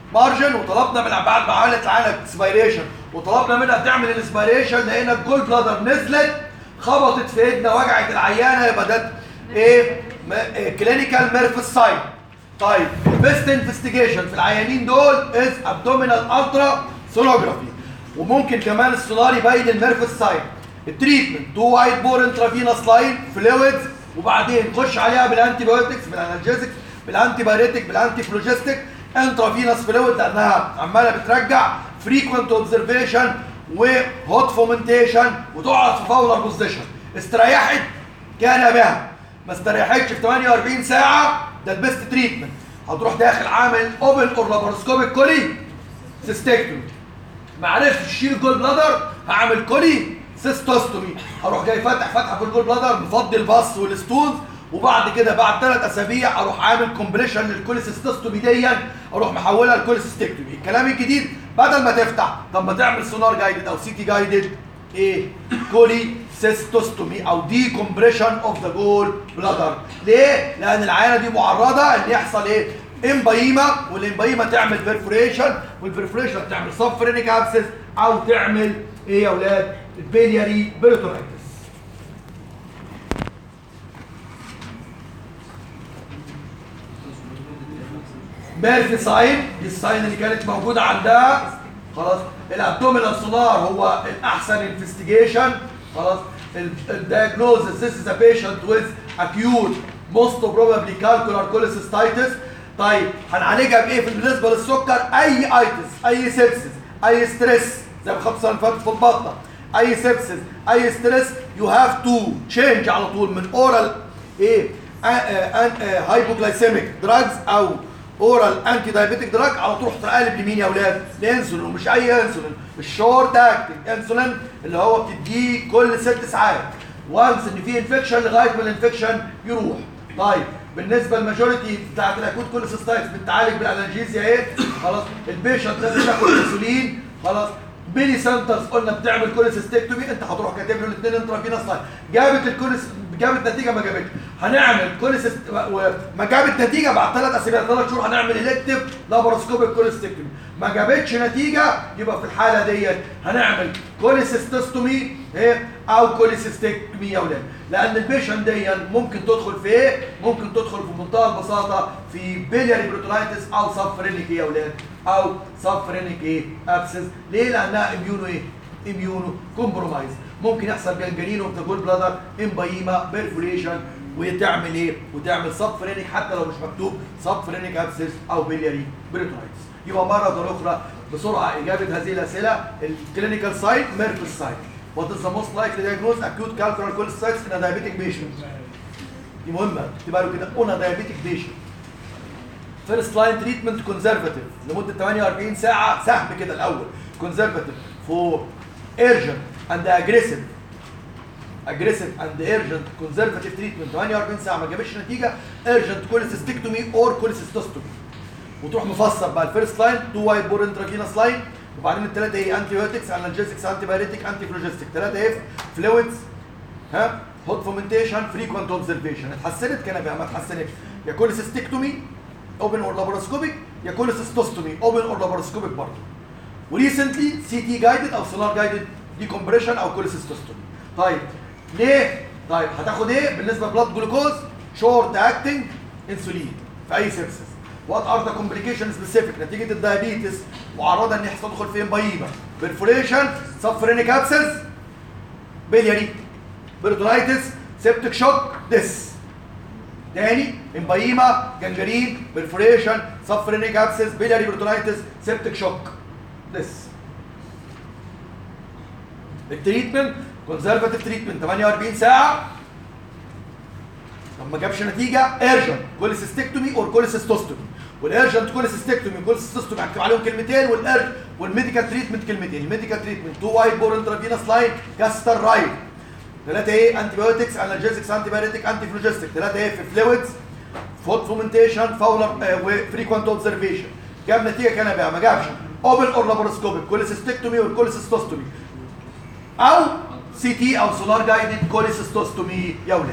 Speaker 1: مارجن وطلبنا من بعد ما عملت العينه اكسبيريشن وطلبنا منها تعمل الاسبيريشن لقينا الجول بلادر نزلت خبطت في ايدنا وجعت العيانه يبقى ده ايه, إيه كلينيكال ميرفس ساين طيب البيست انفستيجيشن في العيانين دول از ابدومينال الترا سونوجرافي وممكن كمان السونار يبين الميرفس ساين التريتمنت تو وايت بور انترافينوس لاين فلويدز وبعدين خش عليها بالانتي بايوتكس بالانالجيزكس بالانتي بايريتك بالانتي فلوجيستيك انترافينوس فلويد لانها عماله بترجع فريكوينت اوبزرفيشن وهوت فومنتيشن وتقعد في فاولر بوزيشن استريحت كان بها ما استريحتش في 48 ساعه ده البيست تريتمنت هتروح داخل عامل اوبن اور لاباروسكوبيك كولي سيستكتومي ما عرفتش تشيل الجول بلادر هعمل كولي سيستوستومي هروح جاي فاتح فتحه في الجول بلادر مفضي الباص والستونز وبعد كده بعد ثلاث اسابيع اروح عامل كومبريشن للكوليسيستوستومي دي اروح محولها لكوليسيستكتومي الكلام الجديد بدل ما تفتح طب ما تعمل سونار جايدد او سي تي جايدد ايه كولي سيستوستومي او دي كومبريشن اوف ذا جول بلادر ليه لان العيانه دي معرضه ان يحصل ايه امبايما والامبايما تعمل بيرفوريشن والبرفوريشن تعمل سفرينيك ابسس او تعمل ايه يا اولاد البيلياري بيرتونايتس ميرفي ساين دي الساين اللي كانت موجوده عندها خلاص الابدومينال سونار هو الاحسن انفستيجيشن خلاص الدايجنوزس this is a patient with acute most probably calcular cholecystitis طيب هنعالجها بايه في بالنسبه للسكر اي ايتس اي سيبسس اي ستريس زي ما خدت السنه اللي فاتت في البطنه اي سيبسس اي ستريس يو هاف تو تشينج على طول من اورال ايه هايبوجلايسيميك دراجز او اورال انتي دايابيتيك دراج على طول تقلب لمين يا اولاد؟ لانسولين ومش اي انسولين الشورت اكتنج انسولين اللي هو بتديه كل ست ساعات وانس ان في انفكشن لغايه ما الانفكشن يروح طيب بالنسبه للماجوريتي بتاعت الاكوت كوليسيستايتس بتتعالج بالانالجيزيا ايه؟ خلاص البيشنت لازم ياخد انسولين خلاص بيلي سنترز قلنا بتعمل كوليسيستكتومي انت هتروح كاتب له الاثنين انترافينوس لاين جابت الكوليس جابت نتيجه ما جابتش هنعمل كوليسيست ما جابت نتيجه بعد ثلاث اسابيع ثلاث شهور هنعمل الكتيف لاباروسكوبيك كوليسيستكتومي ما جابتش نتيجه يبقى في الحاله ديت هنعمل كوليسيستومي ايه او كوليسيستكتومي يا اولاد لان البيشن دي ممكن تدخل في ايه ممكن تدخل في منتهى البساطه في بيلياري بروتولايتس او سفرينيك ايه يا اولاد او سفرينيك ايه ابسس ليه لانها اميونو ايه اميونو كومبرومايز ممكن يحصل جنجرين اوف ذا جول بلادر امبايما بيرفوريشن وتعمل ايه وتعمل سبفرينيك حتى لو مش مكتوب سبفرينيك ابسس او بيلياري بروتولايتس يبقى مره اخرى بسرعه اجابه هذه الاسئله الكلينيكال سايت ميرفس سايت What is the most likely diagnosis acute calcular cholecystitis in a diabetic patient؟ دي مهمة تبقى له كده on a diabetic patient. First line treatment conservative لمدة 48 ساعة سهم كده الأول conservative for urgent and aggressive aggressive and urgent conservative treatment 48 ساعة ما جابتش نتيجة urgent cholecystectomy or cholecystostomy وتروح مفسر بقى الفيرست لاين تو وايت بور انترافينوس لاين وبعدين الثلاثه ايه انتي بايوتكس انالجيزكس انتي بايريتك انتي فلوجيستيك ثلاثه ايه فلويدز ها هوت فومنتيشن فريكوينت اوبزرفيشن اتحسنت كان بقى ما اتحسنتش يا كوليسيستكتومي اوبن اور لاباروسكوبيك يا كوليسيستوستومي اوبن اور لاباروسكوبيك برضه وريسنتلي سي تي جايدد او سونار جايدد ديكمبريشن او كوليسيستوستومي طيب ليه طيب هتاخد ايه بالنسبه لبلاد جلوكوز شورت اكتنج انسولين في اي سيبسس وات ار ذا كومبليكيشن سبيسيفيك نتيجه الدايابيتس معرضه ان يحصل تدخل فين بايما بيرفوريشن سفرينيك ابسس بيلياري بيرتونايتس سيبتك شوك ديس تاني امبايما جنجرين بيرفوريشن سفرينيك ابسس بيلياري بيرتونايتس سيبتك شوك ديس التريتمنت كونزرفاتيف تريتمنت 48 ساعه طب ما جابش نتيجه ارجنت كوليسيستكتومي اور كوليسيستوستومي والارجنت كوليسيستكتومي والكوليسيستوستومي هكتب عليهم كلمتين والارج والميديكال تريتمنت كلمتين الميديكال تريتمنت تو وايت بور انترافينوس لاين كاستر رايت ثلاثه ايه انتي بايوتكس انالجيزكس انتي بايوتيك انتي فلوجيستيك ثلاثه ايه في فلويدز فوت فومنتيشن فاولر وفريكوينت اوبزرفيشن جاب نتيجه كان بقى ما جابش اوبن اور لاباروسكوبيك كوليسيستكتومي والكوليسيستوستومي او سي تي او سولار جايدد كوليسيستوستومي يا ولاد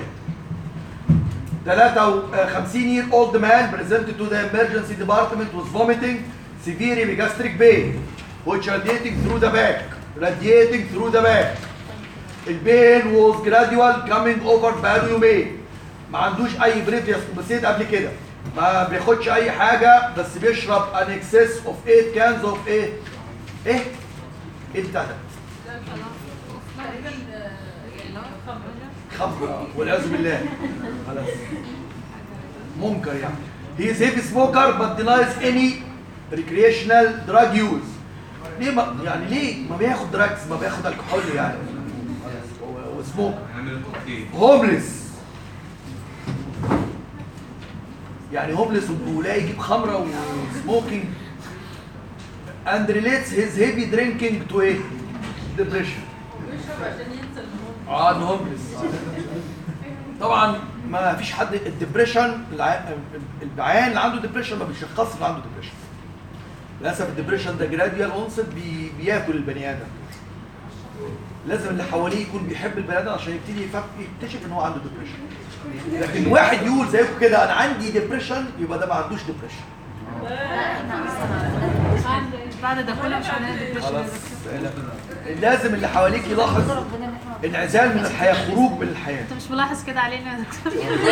Speaker 1: 53 year old man presented to the emergency department with vomiting severe epigastric pain which radiating through the back radiating through the back البين was gradual coming over بقاله يومين ما عندوش اي بريفيوس كومبسيت قبل كده ما بياخدش اي حاجه بس بيشرب ان اكسس اوف 8 كانز اوف ايه ايه ايه بتاع ده خمر والعياذ بالله خلاص منكر يعني he is heavy smoker but denies any recreational drug use ليه ما يعني ليه ما بياخد دراجز ما بياخد الكحول يعني و- وسموك هوملس يعني هوملس ولا يجيب خمره وسموكينج and relates his heavy drinking to ايه depression اه انه هوملس طبعا ما فيش حد الدبريشن العيان اللي عنده ديبريشن ما بيشخصش ان عنده ديبريشن للاسف الدبريشن ده جراديال اونست بي بياكل البني ادم لازم اللي حواليه يكون بيحب البني ادم عشان يبتدي يفك يكتشف ان هو عنده ديبريشن لكن واحد يقول زيكم كده انا عندي ديبريشن يبقى ده ما عندوش ديبريشن
Speaker 3: بعد ده كله مش هنقدر
Speaker 1: خلاص لا. لازم اللي حواليك يلاحظ انعزال من الحياه خروج من الحياه
Speaker 3: انت مش ملاحظ كده علينا يا دكتور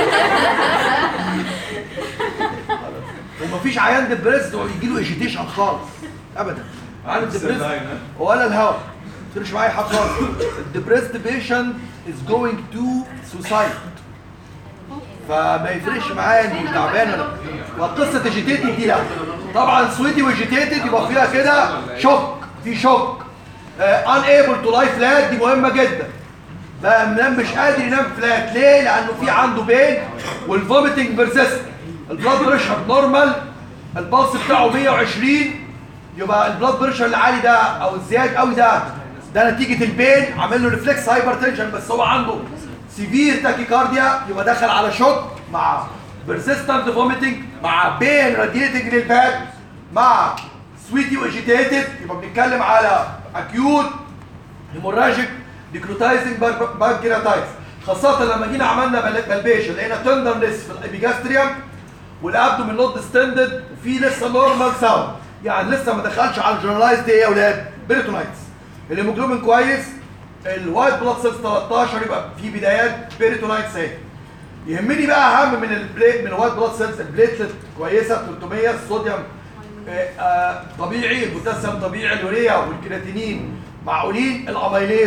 Speaker 1: ومفيش عيان ديبريس يجي له ايجيتيشن خالص ابدا عيان ديبريس ولا الهوا ما تفرقش معايا حاجه خالص الديبريسد بيشنت از جوينج تو سوسايد فما يفرقش معايا انه تعبان ولا وقصه ايجيتيتد دي لا طبعا سويتي وايجيتيتد يبقى فيها كده شوك في شوك ان ايبل تو لاي فلات دي مهمه جدا بقى منام مش قادر ينام فلات ليه؟ لانه في عنده بين والفوميتنج بيرسيست البلاد بريشر نورمال البلس بتاعه 120 يبقى البلاد بريشر العالي ده او الزياد قوي ده ده نتيجه البين عامل له ريفلكس هايبر تنشن بس هو عنده سيفير تاكيكارديا يبقى دخل على شوك مع بيرسيستنت فوميتنج مع بين راديتنج للباك مع سويتي واجيتيتد يبقى بنتكلم على اكيوت هيموراجيك ديكروتايزنج بانكرياتايتس خاصة لما جينا عملنا بل- بلبيشن لقينا تندرنس في الابيجاستريوم والابدومين نوت ديستندد وفي لسه نورمال ساوند يعني لسه ما دخلش على الجنرالايزد ايه يا اولاد؟ بيريتونايتس الهيموجلوبين كويس الوايت بلاد سيلز 13 يبقى في بدايات بيريتونايتس اهي يهمني بقى اهم من البليت من الوايت بلاد سيلز البليتلت كويسه 300 الصوديوم آه، آه، طبيعي البوتاسيوم طبيعي اليوريا والكرياتينين معقولين الاميليز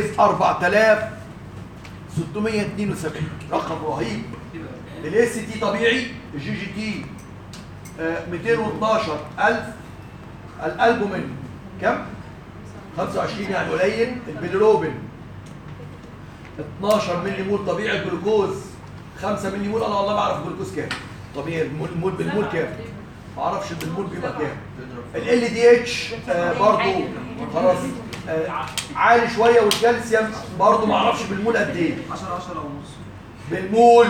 Speaker 1: 4672 رقم رهيب الاي سي تي طبيعي الجي جي تي آه، 212000 الالبومين كم 25 يعني قليل البيليروبين 12 ملي مول طبيعي الجلوكوز 5 ملي مول انا والله ما اعرف الجلوكوز كام طبيعي المول المول بالمول كام ما اعرفش بالمول بيبقى كام ال دي اتش برضه خلاص آه، عالي شويه والكالسيوم برضه ما اعرفش بالمول قد ايه
Speaker 7: 10 10 ونص
Speaker 1: بالمول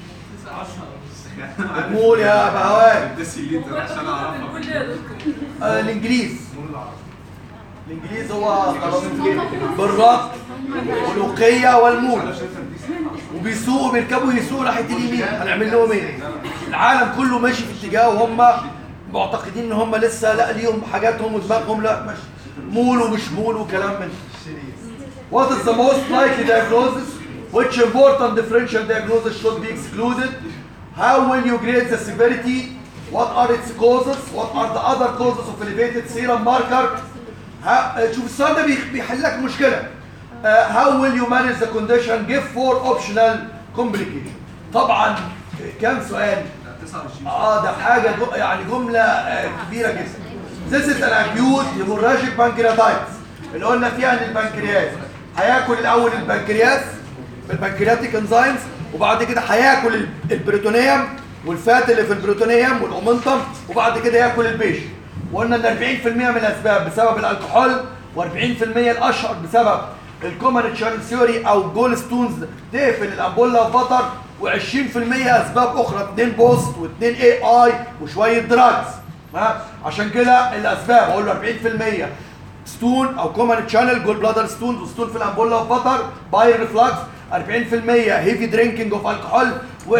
Speaker 1: بالمول يا بهوان
Speaker 7: ديسيليتر عشان اعرفها
Speaker 1: آه، الانجليز الانجليز هو خلاص بالربط والوقيه والمول وبيسوقوا بيركبوا يسوقوا ناحيه اليمين هنعمل لهم ايه؟ العالم كله ماشي في اتجاه وهم معتقدين ان هم لسه لا ليهم حاجاتهم ودماغهم لا مش مول ومش مول وكلام من What is the most likely diagnosis? Which important differential diagnosis should be excluded? How will you grade the severity? What are its causes? What are the other causes of elevated serum marker? ها- شوف السؤال ده بيخ- بيحل لك مشكلة. Uh, how will you manage the condition? Give four optional complications. طبعا كام سؤال؟
Speaker 7: 29
Speaker 1: اه ده حاجه جو يعني جمله آه كبيره جدا This is an acute hemorrhagic pancreatitis اللي قلنا فيها ان البنكرياس هياكل الاول البنكرياس بالبنكرياتيك انزيمز وبعد كده هياكل ال- البريتونيوم والفات اللي في البريتونيوم والاومنتم وبعد كده ياكل البيش وقلنا ان 40% من الاسباب بسبب الكحول و40% الاشهر بسبب الكومن تشانل ثيوري او جول ستونز تقفل الامبولا بطر و20% اسباب اخرى 2 بوست و2 اي اي وشويه دراجز ها عشان كده الاسباب اقول له 40% ستون او كومن تشانل جول بلادر ستون وستون في الامبولا بطر باي ريفلاكس 40% هيفي درينكينج اوف الكحول و20%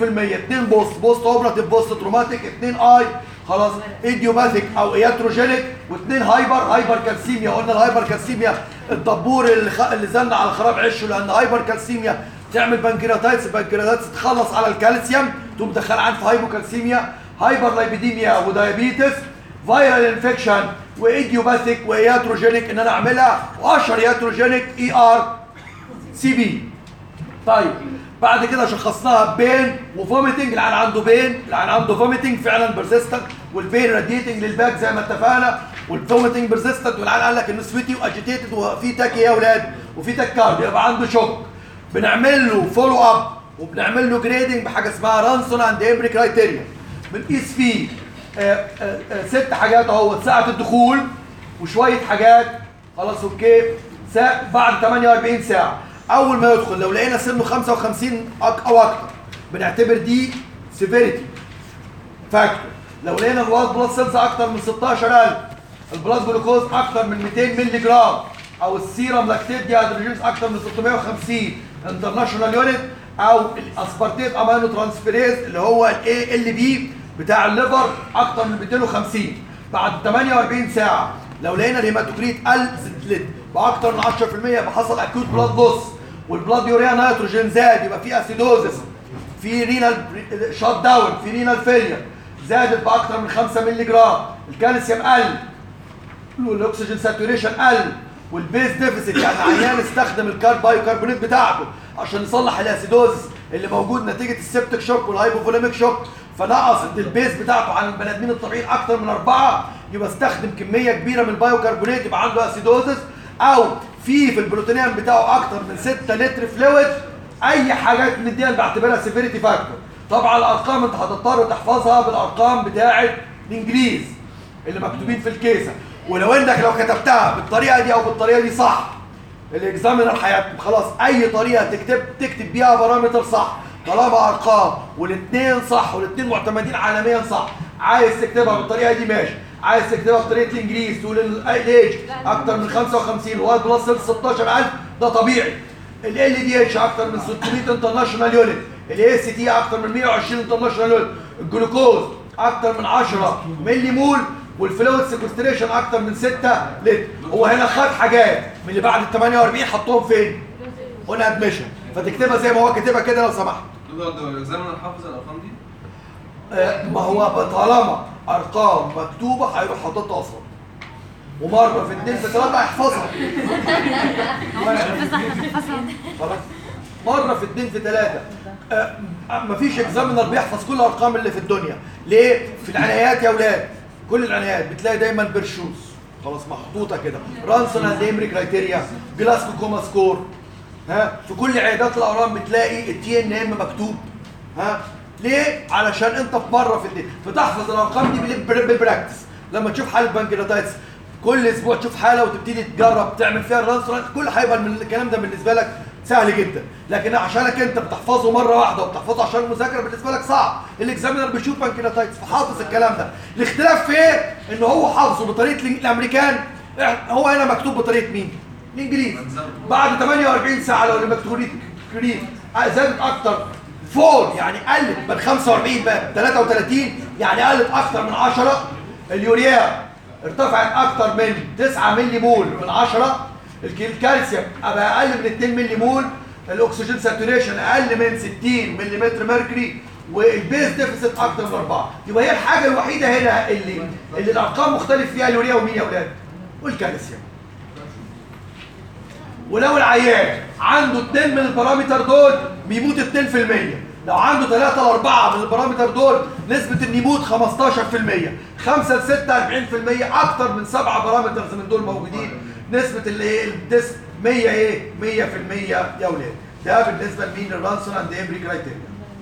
Speaker 1: 2 بوست بوست اوبراتيف بوست تروماتيك 2 اي خلاص ايديوباثيك او اياتروجينيك واثنين هايبر هايبر كالسيميا قلنا الهايبر كالسيميا الدبور اللي, خ... اللي زن على خراب عشه لان هايبر كالسيميا تعمل بنكرياتايتس البنكرياتايتس تخلص على الكالسيوم تقوم دخل عن في هايبوكالسيميا هايبر لايبيديميا ودايابيتس فايرال انفكشن وايديوباثيك واياتروجينيك ان انا اعملها واشهر اياتروجينيك اي ار سي بي طيب بعد كده شخصناها بين وفوميتنج العيان عنده بين العيان عنده فوميتنج فعلا بيرسيستنت والبين راديتنج للباك زي ما اتفقنا والفوميتنج بيرسيستنت والعيان قال لك انه سويتي واجيتيتد وفي تاكي يا اولاد وفي تاكارد يبقى عنده شوك بنعمل له فولو اب وبنعمل له جريدنج بحاجه اسمها رانسون اند امبري كرايتيريا بنقيس فيه آه، آه، آه، ست حاجات اهو ساعه الدخول وشويه حاجات خلاص اوكي ساعة بعد 48 ساعه اول ما يدخل لو لقينا سنه 55 أك او اكتر بنعتبر دي سيفيريتي فاكتور لو لقينا الوايت بلاد سيلز اكتر من 16000 البلاد جلوكوز اكتر من 200 مللي جرام او السيرم لاكتيت دي هيدروجينز اكتر من 650 انترناشونال يونت او الاسبارتيت امينو ترانسفيريز اللي هو الاي ال بي بتاع الليفر اكتر من 250 بعد 48 ساعه لو لقينا الهيماتوكريت قل زدت باكتر من 10% يبقى حصل اكيوت بلاد لوس والبلاد يوريا نيتروجين زاد يبقى في اسيدوزس في رينال شات داون في رينال فيلير زادت باكتر من 5 مللي جرام الكالسيوم قل والاكسجين ساتوريشن قل والبيز ديفيسيت يعني عيان استخدم الكارب بايوكربونات بتاعته عشان يصلح الاسيدوز اللي موجود نتيجه السبتك شوك والهايبوفوليميك شوك فنقصت البيز بتاعته عن البني ادمين الطبيعيين اكتر من اربعه يبقى استخدم كميه كبيره من البايوكربونات يبقى عنده اسيدوزس او في في البروتينيوم بتاعه اكتر من 6 لتر فلويد اي حاجات من دي أنا بعتبرها سيفيريتي فاكتور طبعا الارقام انت هتضطر تحفظها بالارقام بتاعه الانجليز اللي مكتوبين في الكيسه ولو انك لو كتبتها بالطريقه دي او بالطريقه دي صح الاكزامينر هيكتب خلاص اي طريقه تكتب تكتب بيها بارامتر صح طالما ارقام والاثنين صح والاثنين معتمدين عالميا صح عايز تكتبها بالطريقه دي ماشي عايز تكتبها بطريقه الانجليز تقول الايج اكتر من 55 وايد بلس 16000 ده طبيعي ال ال دي اتش اكتر من 600 انترناشونال يونت الاي سي تي اكتر من 120 انترناشونال يونت الجلوكوز اكتر من 10 ملي مول والفلويد سيكوستريشن اكتر من 6 لتر هو هنا خد حاجات من اللي بعد ال 48 حطهم فين؟ هنا ادميشن فتكتبها زي ما هو كاتبها كده لو سمحت
Speaker 7: نقدر الاكزامينر حافظ الارقام دي؟
Speaker 1: آه، ما هو طالما ارقام مكتوبه هيروح حاططها اصلا ومره في اثنين في ثلاثه هيحفظها
Speaker 3: هو مش حافظها احنا بنحفظها
Speaker 1: خلاص مره في اثنين في ثلاثه آه مفيش اكزامينر بيحفظ كل الارقام اللي في الدنيا ليه في العنايات يا اولاد كل العنايات بتلاقي دايما برشوز خلاص محطوطه كده رانسون اند امري كرايتيريا جلاسكو كوما سكور ها في كل عيادات الاورام بتلاقي التي ان ام مكتوب ها ليه علشان انت في مره في الدنيا فتحفظ الارقام دي بال- بالبراكتس لما تشوف حاله بنكرياتايتس كل اسبوع تشوف حاله وتبتدي تجرب تعمل فيها الرانسون كل هيبقى من الكلام ده بالنسبه لك سهل جدا لكن عشانك انت بتحفظه مره واحده وبتحفظه عشان المذاكره بالنسبه لك صعب الاكزامينر بيشوف بنكرياتايتس فحافظ الكلام ده الاختلاف في ايه ان هو حافظه بطريقه الإنج- الامريكان إح- هو هنا مكتوب بطريقه مين الانجليز بعد 48 ساعه لو المكتوبين كريم زادت اكتر فوق يعني قلت من 45 بقى 33 يعني قلت اكتر من 10 اليوريا ارتفعت اكتر من 9 ملي مول من 10 الك- الكالسيوم بقى اقل من 2 ملي مول الاكسجين ساتوريشن اقل من 60 ملم ميركوري والبيز ديفيسيت اكتر من 4 يبقى هي الحاجه الوحيده هنا اللي اللي الارقام مختلف فيها اليوريا ومين يا اولاد والكالسيوم ولو العيان عنده اتنين من البارامتر دول بيموت 2% لو عنده 3 ل 4 من البارامتر دول نسبة ان يموت 15% 5 ل 6 40% اكتر من 7 بارامترز من دول موجودين نسبة اللي ايه الدس 100 ايه 100% يا اولاد ده بالنسبة لمين الرانسون اند امبري كرايتيريا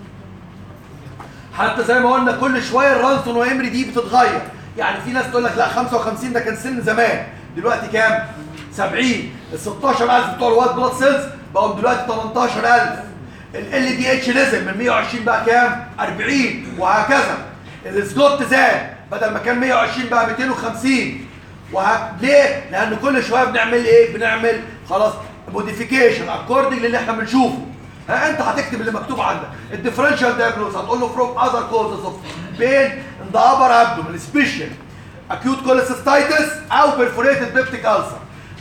Speaker 1: حتى زي ما قلنا كل شويه الرانسون وامري دي بتتغير يعني في ناس تقول لك لا 55 ده كان سن زمان دلوقتي كام 70 ال 16000 بتوع الوايت بلاد سيلز بقوا دلوقتي 18000 ال دي اتش نزل من 120 بقى كام 40 وهكذا السلوت زاد بدل ما كان 120 بقى 250 وه... ليه؟ لان كل شويه بنعمل ايه؟ بنعمل خلاص موديفيكيشن اكوردنج للي احنا بنشوفه ها انت هتكتب اللي مكتوب عندك الديفرنشال دايجنوز هتقول له فروم اذر كوزز اوف بين ان ذا ابر ابدومن سبيشال اكيوت كوليسيستايتس او بيرفوريتد بيبتيك ألسر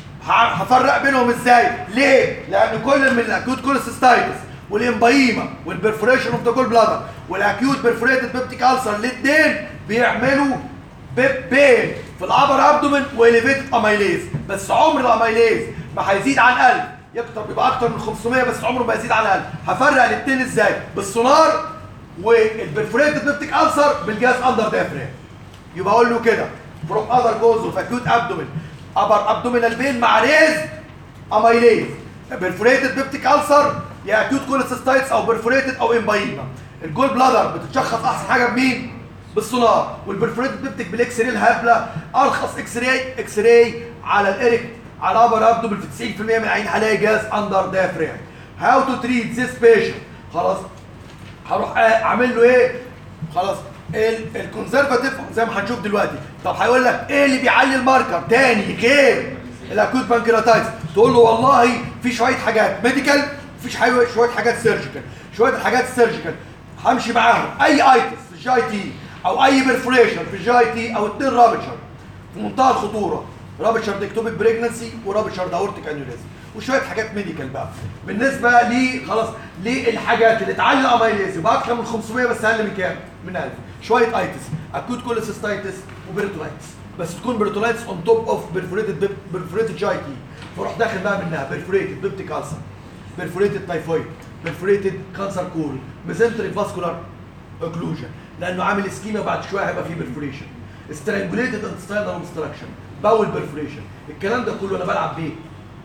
Speaker 1: هفرق بينهم ازاي ليه لان كل من الاكيوت كوليسيستايتس والامبايما والبرفوريشن اوف ذا جول بلادر والاكيوت بيرفوريتد بيبتيك ألسر الاثنين بيعملوا بيب بين في الابر ابدومن واليفيتد اميليز بس عمر الاميليز ما هيزيد عن 1000 يكتر بيبقى اكتر من 500 بس عمره ما يزيد عن 1000 هفرق الاثنين ازاي بالسونار والبرفوريتد بيبتيك ألسر بالجهاز اندر دايفرام يبقى اقول له كده فروم اذر كوز اوف اكيوت ابدومن ابر ابدومينال بين مع ريز اميليز برفوريتد بيبتيك ألسر يا اكيوت كوليسيستايتس او برفوريتد او امبايما الجول بلادر بتتشخص احسن حاجه بمين بالسونار والبرفوريتد بيبتيك بالاكس راي الهبله ارخص اكس راي اكس راي على الاريك على ابر ابدومن في 90% من العين هلاقي جهاز اندر دايفرام هاو تو تريت ذيس بيشنت خلاص هروح اعمل له ايه خلاص الكونزرفاتيف زي ما هنشوف دلوقتي طب هيقول لك ايه اللي بيعلي الماركر تاني غير الاكوت بانكرياتايتس تقول له والله في شويه حاجات ميديكال وفي شويه شويه حاجات سيرجيكال شويه الحاجات السيرجيكال همشي معاهم اي ايتس في الجي تي او اي برفوريشن في الجي تي او اتنين رابتشر في منتهى الخطوره رابتشر ديكتوبيك بريجنسي ورابتشر داورتيك انيوريزم وشويه حاجات ميديكال بقى بالنسبه لي خلاص للحاجات اللي تعلي الاميليز يبقى اكتر من 500 بس اقل من كام؟ من 1000 شويه ايتس اكوت كوليسيستايتس وبريتولايتس بس تكون بريتولايتس اون توب اوف برفوريتد برفوريتد جاي تي فاروح داخل بقى منها برفوريتد بيبتيك ألسر برفوريتد تايفويد برفوريتد كانسر كول ميزنتري فاسكولار اوكلوجن لانه عامل اسكيميا بعد شويه هيبقى فيه برفوريشن سترانجوليتد انتستاينال اوبستراكشن باول برفوريشن الكلام ده كله انا بلعب بيه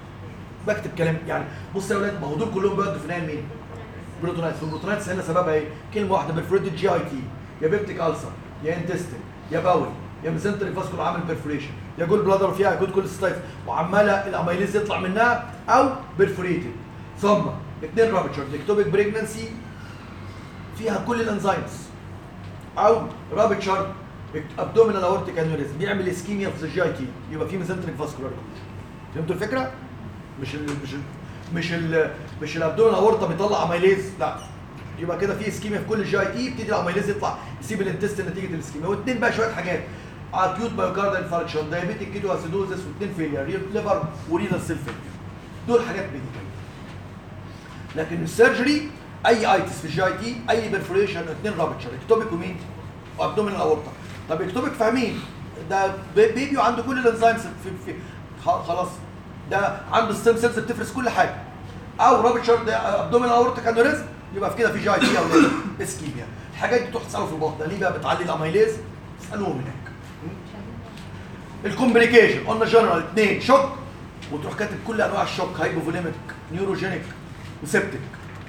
Speaker 1: بكتب كلام يعني بص يا ولاد ما هو دول كلهم بيودوا في نهايه مين؟ بروتونايتس والبروتونايتس هنا سببها ايه؟ كلمه واحده برفوريتد جي اي تي يا بيبتيك ألسر يا انتستين يا باول يا ميزنتري فاسكولار عامل برفوريشن يا جول بلادر فيها جود كوليستايتس وعماله الاميليز يطلع منها او برفوريتد ثم اثنين رابتشر ديكتوبيك بريجنسي فيها كل الانزيمز او رابتشر ابدومينال اورتيك انوريزم بيعمل اسكيميا في الجي اي تي يبقى في ميزنتريك فاسكولار فهمتوا الفكره؟ مش ال مش ال مش ال مش الابدومينال اورتا بيطلع اميليز لا يبقى كده في اسكيميا في كل الجي اي تي يبتدي الاميليز يطلع يسيب الانتستين نتيجه الاسكيميا واثنين بقى شويه حاجات اكيوت بايوكاردال انفاركشن دايابيتيك كيتو اسيدوزس واثنين فيلير ليفر ورينال سيل فيلير دول حاجات ميديكال لكن السيرجري اي ايتس في الجي اي تي اي برفوريشن اثنين رابتشر اكتوبيك ومين؟ وابدومينال اورتا طب اكتوبيك فاهمين ده بي- بيبي وعنده كل الانزيمز في, في خ- خلاص ده عنده ستيم سيلز بتفرز كل حاجه او رابتشر ده ابدومينال اورتيك انوريزم يبقى في كده في جي اي تي او اسكيميا الحاجات دي تروح تساله في البطن ليه بقى بتعلي الاميليز اسالوهم هناك الكومبليكيشن قلنا جنرال اثنين شوك وتروح كاتب كل انواع الشوك هايبوفوليميك نيوروجينيك وسيبتيك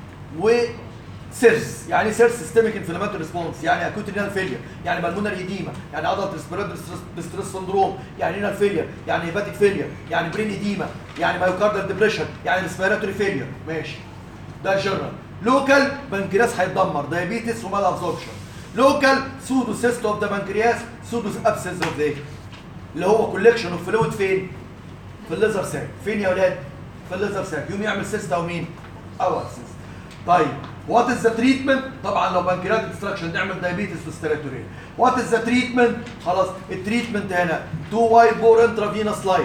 Speaker 1: وسيرس يعني ايه سيرس سيستميك انفلاماتوري ريسبونس يعني اكوت رينال فيلير يعني بالمونري ايديما يعني ادلت ريسبيراتوري ديستريس سندروم يعني رينال فيلير يعني هيباتيك فيلير يعني برين ايديما يعني مايوكاردال ديبريشن يعني ريسبيراتوري فيلير ماشي ده الجنرال لوكال بنكرياس هيتدمر دايابيتس ومال ابزوربشن لوكال سودو سيست اوف ذا بنكرياس سودو ابسس اوف ذا اللي هو كولكشن اوف فلويد فين؟ في الليزر ساك فين يا ولاد؟ في الليزر ساك يوم يعمل سيست او مين؟ او سيست طيب وات از ذا تريتمنت؟ طبعا لو بنكريات ديستراكشن نعمل دايابيتس وستيراتورين وات از ذا تريتمنت؟ خلاص التريتمنت هنا تو وايت بور انترافينوس لايت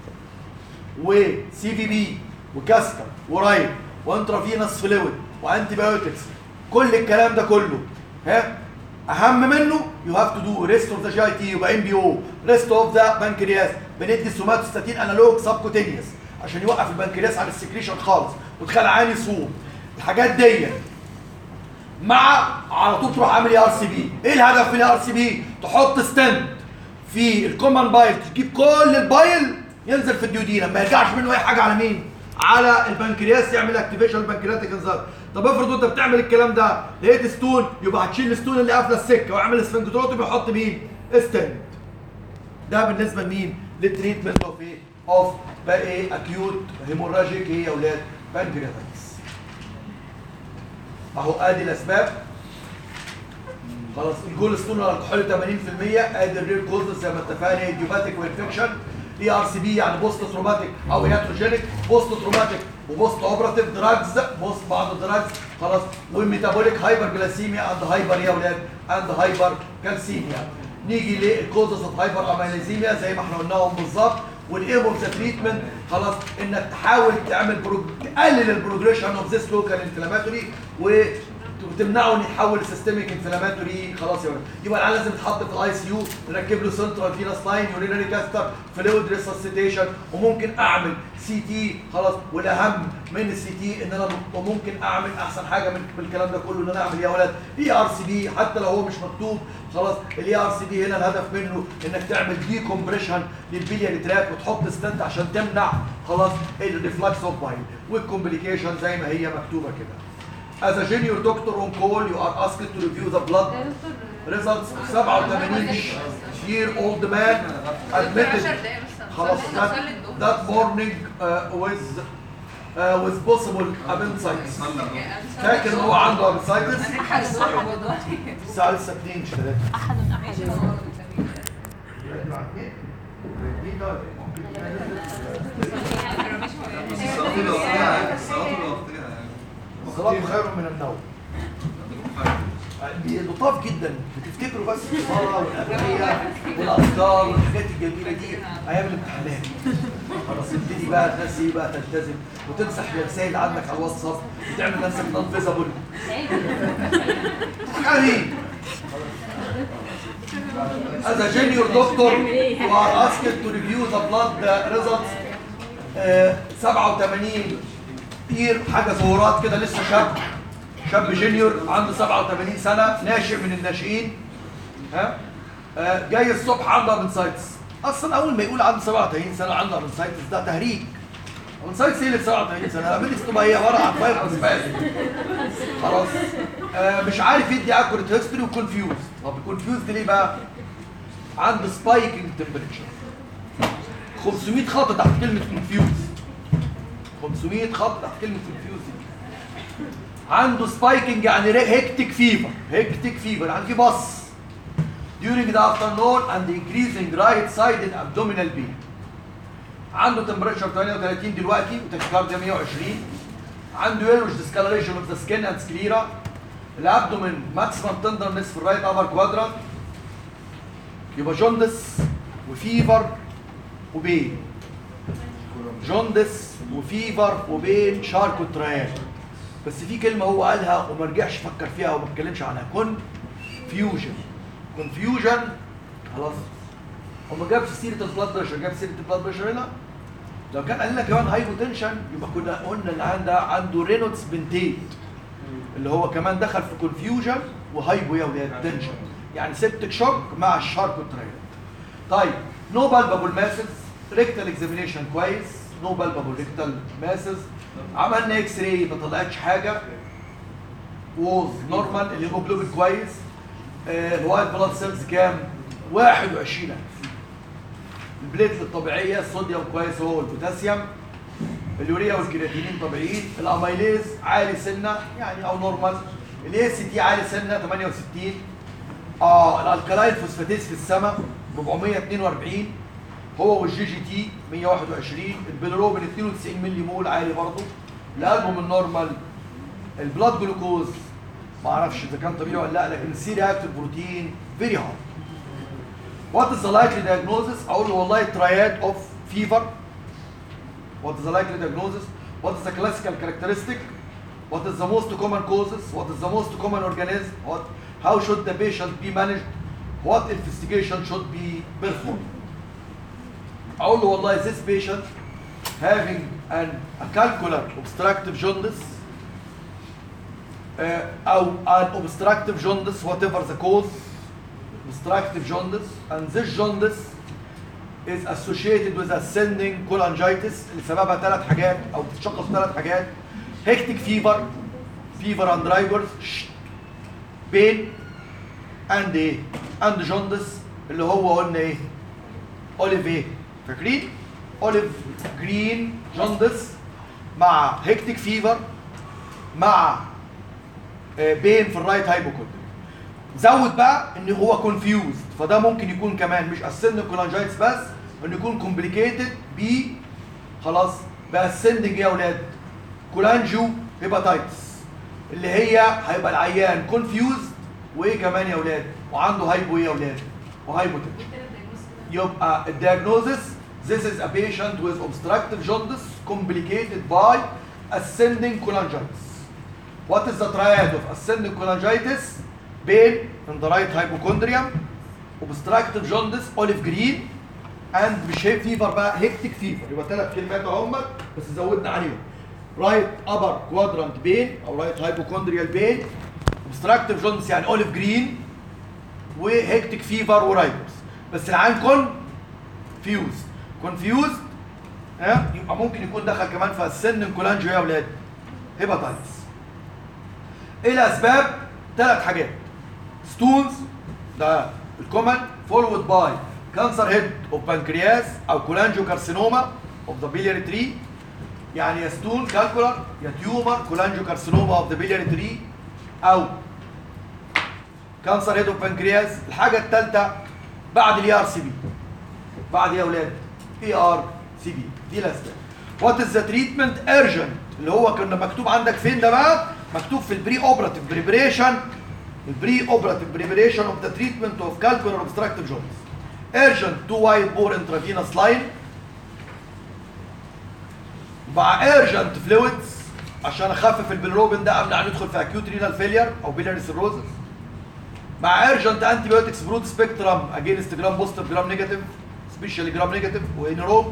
Speaker 1: وسي في بي وكاسكا ورايب وانترافينوس فلويد وانتي بايوتكس كل الكلام ده كله ها اهم منه يو هاف تو دو ريست اوف ذا جي اي تي يبقى ام بي او ريست اوف ذا بنكرياس بندي سوماتوستاتين انالوج سبكوتينيوس عشان يوقف البنكرياس عن السكريشن خالص وتخلي عين يصوم الحاجات دي مع على طول تروح عامل اي ار سي بي ايه الهدف من الاي ار سي بي تحط ستند في الكومن بايل تجيب كل البايل ينزل في الديودينا ما يرجعش منه اي حاجه على مين على البنكرياس يعمل اكتيفيشن البنكرياتيك انزيم طب افرض انت بتعمل الكلام ده لقيت ستون يبقى هتشيل الستون اللي قافله السكه واعمل سفنكتروتومي ويحط مين ستند ده بالنسبه لمين للتريتمنت اوف ايه اوف بقى ايه اكيوت هيموراجيك ايه يا اولاد بنكرياتايتس اهو ادي الاسباب خلاص الجول ستون الكحول 80% ادي الرير كوزز زي ما اتفقنا ايديوباتيك وانفكشن اي ار سي بي يعني بوست تروماتيك او هياتروجينيك بوست تروماتيك وبوست اوبراتيف دراجز بوست بعض الدراجز خلاص وميتابوليك هايبر جلاسيميا اند هايبر يا اولاد اند هايبر كالسيميا نيجي للكوزز اوف هايبر امينيزيميا زي ما احنا قلناهم بالظبط والايم اوف ذا تريتمنت خلاص انك تحاول تعمل برو... تقلل البروجريشن اوف ذيس لوكال انفلاماتوري وتمنعه ان يتحول لسيستميك انفلاماتوري خلاص يا ولد يبقى العيال لازم يتحط في الاي سي يو نركب له سنترال فينس لاين يورينري كاستر فلويد ريسسيتيشن وممكن اعمل سي تي خلاص والاهم من السي تي ان انا وممكن اعمل احسن حاجه من من الكلام ده كله ان انا اعمل يا ولد اي ار سي بي حتى لو هو مش مكتوب خلاص الاي ار سي بي هنا الهدف منه انك تعمل دي كومبريشن للبلياري تراك وتحط ستنت عشان تمنع خلاص الريفلكس اوف بايل والكومبليكيشن زي ما هي مكتوبه كده As a junior doctor on call, you are asked to review the blood results of 87 year old man admitted خلاص that, that morning uh, with uh, with possible appendicitis فاكر ان هو عنده appendicitis الساعة لسه 2 مش 3
Speaker 3: احد احد
Speaker 7: الصلاة الوقتية الصلاة الوقتية
Speaker 1: الصلاة خير من النوم لطاف جدا بتفتكروا بس الصلاة والأدعية والأذكار والحاجات الجميلة دي أيام الامتحانات خلاص تبتدي بقى الناس ايه بقى تلتزم وتمسح الرسائل اللي عندك على الواتساب وتعمل نفسك نون فيزابل حبيبي As a junior doctor, you are asked to review the blood results آه، 87 كتير حاجه ظهورات كده لسه شاب شاب جونيور عنده 87 سنه ناشئ من الناشئين ها آه، جاي الصبح عنده ابنسايتس اصلا اول ما يقول عنده 37 سنه عنده ابنسايتس ده تهريج ابنسايتس ايه اللي في 37 سنه الابنسايتس تبقى هي عباره عن فايروس اسباسم خلاص آه، مش عارف يدي اكوريت هيستوري وكونفيوز طب كونفيوز ليه بقى عنده سبايكنج تمبريتشر 500 خط تحت كلمة كونفيوز 500 خط تحت كلمة كونفيوز عنده سبايكنج يعني هيكتيك فيفر هيكتيك فيفر يعني في بص during the afternoon and increasing right sided abdominal pain عنده تمبريتشر 38 دلوقتي وتكيكارديا 120 عنده يلوش discoloration of the skin and sclera الابدومين ماكسيمم تندرنس في الرايت ابر كوادرانت يبقى جوندس وفيفر وبين جوندس وفيفر وبين شارك وتريان بس في كلمه هو قالها وما رجعش فكر فيها وما اتكلمش عنها كونفيوجن كونفيوجن خلاص هو ما جابش سيره البلاد بريشر جاب سيره البلاد بريشر هنا لو كان قال لنا كمان هايبوتنشن يبقى كنا قلنا اللي عنده عنده رينولدز بنتيت اللي هو كمان دخل في كونفيوجن وهايبو يا ولاد تنشن يعني سيبتك شوك مع الشارك والتريان طيب نو بالبابل ماسز ريكتال اكزامينيشن كويس نو بالبابل ريكتال ماسز عملنا اكس راي ما طلعتش حاجه ووز نورمال الهيموجلوبين كويس آه، الوايت بلاد سيلز كام 21000 البليتلت الطبيعيه الصوديوم كويس هو والبوتاسيوم اليوريا والكرياتينين طبيعيين الاميليز عالي سنه يعني او نورمال الاي سي تي عالي سنه 68 اه الالكالاين فوسفاتيز في السماء 442 هو والجي جي تي 121 البيلروبين 92 ملي مول عالي برضه الالبوم النورمال البلاد جلوكوز ما اعرفش اذا كان طبيعي ولا لا لكن السي رياكتيف بروتين فيري هارد وات از ذا لايكلي diagnosis اقول له والله تراياد اوف فيفر What is the likely diagnosis? What is the classical characteristic? What is the most common causes? What is the most common organism? What, how should the patient be managed? What investigation should be performed? أقول له والله this patient having an a calcular obstructive jaundice uh, أو an obstructive jaundice whatever the cause obstructive jaundice and this jaundice is associated with ascending cholangitis اللي سببها ثلاث حاجات او بتتشخص ثلاث حاجات هيكتيك فيفر فيفر اند رايبرز بين اند ايه اند جوندس اللي هو قلنا ايه اوليف ايه فاكرين اوليف جرين جوندس مع هيكتيك فيفر مع آه، بين في الرايت هايبوكوندري زود بقى ان هو كونفيوزد فده ممكن يكون كمان مش اسن كولانجايتس بس انه يكون كومبليكيتد ب خلاص باسندنج يا اولاد كولانجيو هيباتايتس اللي هي هيبقى العيان كونفيوزد وايه كمان يا اولاد وعنده هايبو ايه يا اولاد وهايبوتنشن يبقى الدياجنوزس this is a patient with obstructive jaundice complicated by ascending cholangitis what is the triad of ascending cholangitis pain in the right hypochondrium obstructive jaundice olive green and مش هيك فيفر بقى هيكتيك فيفر يبقى ثلاث كلمات اهم بس زودنا عليهم رايت ابر كوادرانت بين او رايت هايبوكوندريال بين obstructive jaundice يعني اوليف جرين وهيكتيك فيفر ورايبس بس العين كون فيوز كونفيوز ها يبقى ممكن يكون دخل كمان في السن كولانجيو يا اولاد هيباتايتس ايه الاسباب ثلاث حاجات ستونز ده الكومن فولود باي كانسر هيد اوف بانكرياس او كولانجيو كارسينوما اوف ذا بيلياري تري يعني يا ستون كالكولر يا تيومر كولانجيو كارسينوما اوف ذا بيلياري تري او كانسر هيد اوف بانكرياس الحاجه الثالثه بعد الاي ار سي بي بعد ايه يا اولاد اي ار سي بي دي الاسباب وات از ذا تريتمنت ايرجنت اللي هو كنا مكتوب عندك فين ده بقى مكتوب في البري اوبراتيف بريبريشن البري اوبراتيف بريبريشن اوف ذا تريتمنت اوف كالكولر اوبستراكتيف جوينتس ايرجنت تو وايت بور انترافينوس لاين مع ايرجنت فلويدز عشان اخفف البيلروبين ده قبل ان ندخل في اكيوت رينال فيلير او بيلاري سيروزس مع ايرجنت انتي بايوتكس برود سبيكترم اجينست جرام بوزيتيف جرام نيجاتيف سبيشالي جرام نيجاتيف وانيروب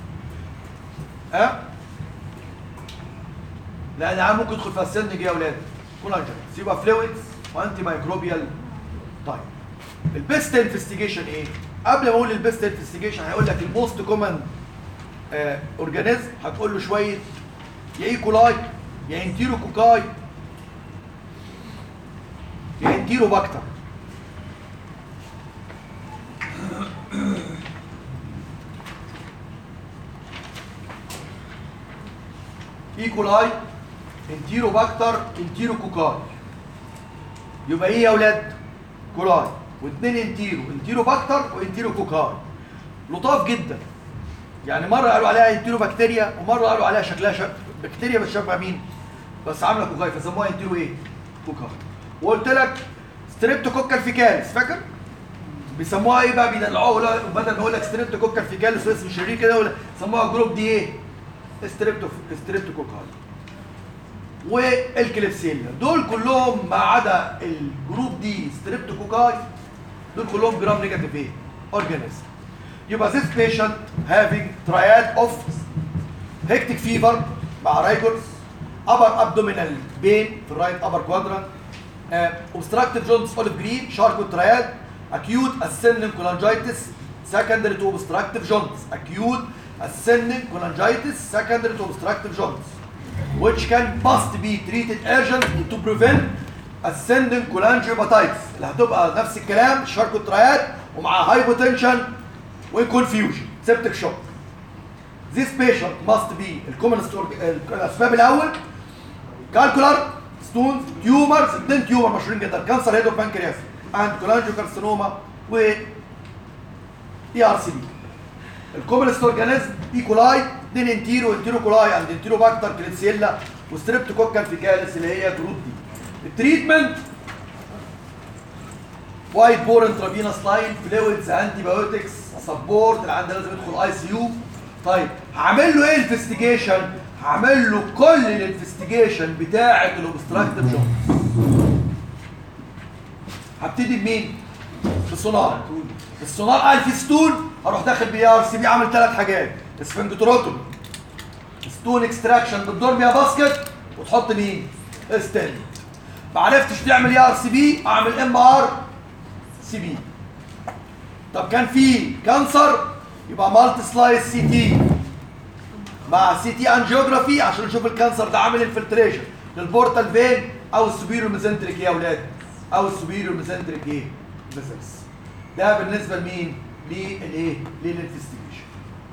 Speaker 1: ها لان عام ممكن يدخل في السن يا اولاد كولانجين يبقى فلويدز وانتي مايكروبيال طيب البيست انفستيجيشن ايه قبل ما اقول البيست انفستيجيشن هيقول لك الموست كومن اورجانيزم هتقول له شويه يا ايكولاي يا انتيرو كوكاي يا انتيرو باكتر ايكولاي انتيرو باكتر انتيرو كوكاي يبقى ايه يا اولاد كولاي واثنين انتيرو انتيرو باكتر وانتيرو كوكاي لطاف جدا يعني مره قالوا عليها انتيرو بكتيريا ومره قالوا عليها شكلها شك... بكتيريا بس شبه مين بس عامله كوكاي فسموها انتيرو ايه كوكاي وقلت لك ستريبتوكوكال فيكاليس فاكر بيسموها ايه بقى بيدلعوها ولا- بدل ما اقول لك ستريبتوكوكال فيكاليس واسم شرير كده ولا سموها جروب دي ايه ستريبتو ستريبتوكوكال والكليبسيلا دول كلهم ما عدا الجروب دي ستريبتوكوكاي دول كلهم جرام نيجاتيف ايه اورجانيزم يبقى this patient having triad of hectic fever مع رايجورز upper abdominal pain في الرايت upper quadrant uh, obstructive jaundice olive green charcot triad acute ascending cholangitis secondary to obstructive jaundice acute ascending cholangitis secondary to obstructive jaundice which can must be treated urgently to prevent ascending cholangiopatitis اللي هتبقى نفس الكلام charcot triad ومع hypotension وconfusion septic shock This patient must be الكومنست الاسباب الاول كالكولار ستونز تيومرز اثنين تيومر مشهورين جدا كانسر هيدو بانكرياس اند كولانجيو كارسينوما و اي ار سي بي الكومنست اورجانيزم ايكولاي اثنين انتيرو انتيرو كولاي اند انتيرو باكتر كليبسيلا وستريبتوكوكال فيكاليس اللي هي جروب دي التريتمنت وايت بور انترافينوس لاين فلويدز انتي بايوتكس سبورت اللي عندنا لازم يدخل اي سي يو طيب هعمل له ايه انفستيجيشن هعمل له كل الانفستيجيشن بتاعه الاوبستراكتيف جونز هبتدي بمين بالسونار السونار قال في ستون هروح داخل بي ار سي بي عامل ثلاث حاجات اسفنجتروتومي ستون اكستراكشن بالدور بيها باسكت وتحط مين ستاند ما عرفتش تعمل اي ار سي بي اعمل ام ار سي بي طب كان في كانسر يبقى مالتي سلايس سي تي مع سي تي انجيوجرافي عشان نشوف الكانسر ده عامل انفلتريشن للبورتال فين او السوبيريور ميزنتريك ايه يا اولاد او السوبيريور ميزنتريك ايه فيزلز ده بالنسبه لمين للايه للانفستيجيشن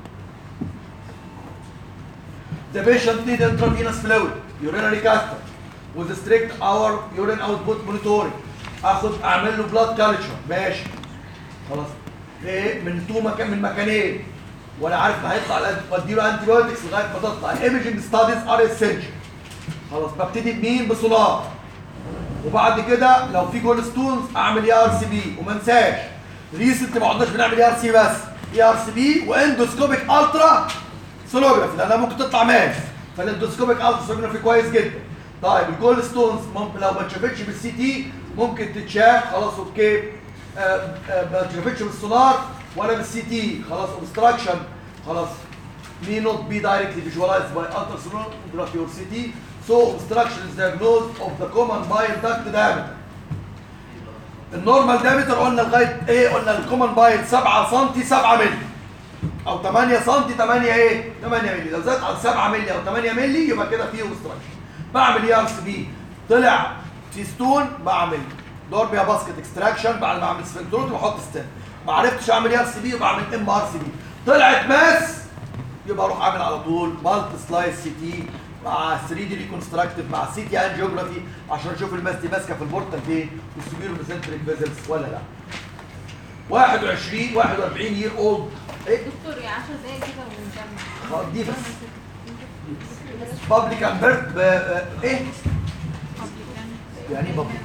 Speaker 1: The patient need intravenous fluid, urinary catheter, with strict hour urine output monitoring. اخد اعمل له blood culture ماشي خلاص ايه من تو مكان من مكانين وانا عارف ان هيطلع الأنت- بديله انتي بايوتكس لغايه ما تطلع الايمجنج ستاديز ار اسينشال خلاص ببتدي بمين بسونار وبعد كده لو في جول ستونز اعمل اي ار سي بي وما انساش ريسنت ما عدناش بنعمل اي ار سي بس اي ار سي بي واندوسكوبيك الترا سونوجرافي لانها ممكن تطلع ماس فالاندوسكوبيك الترا سونوجرافي كويس جدا طيب الجول ستونز ممكن لو ما اتشافتش بالسي تي ممكن تتشاف خلاص اوكي آه، آه، ما اتشافتش بالسونار ولا بالسي تي خلاص اوبستراكشن خلاص may not be directly visualized by ultrasonography or CT, so obstruction is diagnosed of the common bile duct diameter. النورمال diameter قلنا لغايه ايه؟ قلنا الكومن بايل 7 سم 7 مللي او 8 سم 8 ايه؟ 8 مللي لو زاد عن 7 مللي او 8 مللي يبقى كده فيه obstruction. بعمل اي ار سي بي طلع في ستون بعمل دور بيها باسكت اكستراكشن بعد ما اعمل سفنكتروت واحط ستين ما عرفتش اعمل اي ار سي بي وبعمل ام ار سي بي طلعت ماس يبقى اروح اعمل على طول مالتي سلايس سي تي مع 3 دي ريكونستراكتيف مع سي تي انجيوجرافي عشان اشوف الماس دي ماسكه في البورتال فين والسبيرو ميسنتريك فيزلز ولا لا 21 41 يير اولد ايه
Speaker 3: دكتور يا 10 دقايق كده ونكمل
Speaker 1: خلاص دي بس بابليك امبيرت ايه يعني ايه بابليك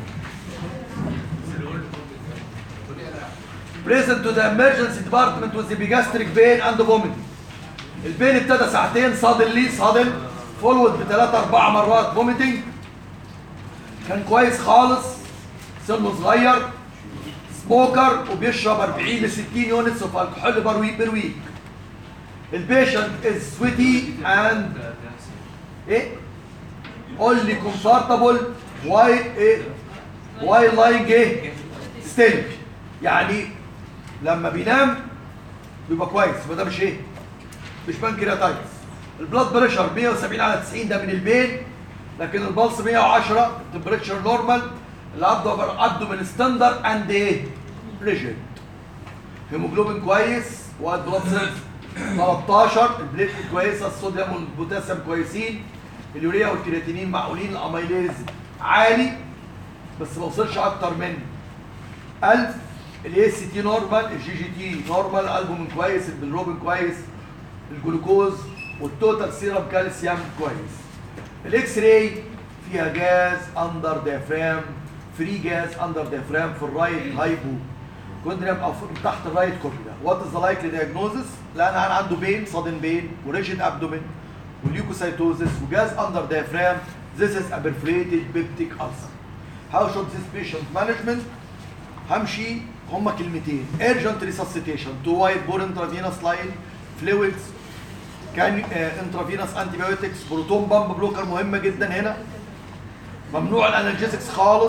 Speaker 1: present to the emergency department with epigastric pain and vomiting البين ابتدى ساعتين suddenly sudden فولود بثلاثة أربع مرات vomiting كان كويس خالص سنه صغير سموكر وبيشرب 40 ل 60 يونتس اوف الكحول بر ويك بر ويك البيشنت از سويتي اند ايه only comfortable while ايه while lying ايه still يعني لما بينام بيبقى كويس فده مش ايه مش بانكرياتايتس البلاد بريشر 170 على 90 ده من البين لكن البلس 110 التمبريتشر نورمال الابدومين ستاندر اند ايه ريجيد هيموجلوبين كويس وايت بلاد سيلز 13 البليتلت كويسه الصوديوم والبوتاسيوم كويسين اليوريا والكرياتينين معقولين الاميليز عالي بس ما وصلش اكتر من 1000 الاي سي تي نورمال الجي جي تي نورمال الالبومين كويس البلروبين كويس الجلوكوز والتوتال سيرم كالسيوم كويس الاكس راي فيها جاز اندر ديافرام فري جاز اندر ديافرام في الرايت هايبو كوندريم او فوق- تحت الرايت كورنيا وات از ذا لايكلي دايجنوزس لان انا عنده بين صادن بين وريجيد ابدومين وليوكوسايتوزس وجاز اندر ديافرام This is a perforated peptic ulcer. How should this patient management? همشي هما كلمتين urgent resuscitation to wide bore intravenous line fluids كان انترافينوس انتي بايوتكس بروتون بامب بلوكر مهمه جدا هنا ممنوع الانالجيسكس خالص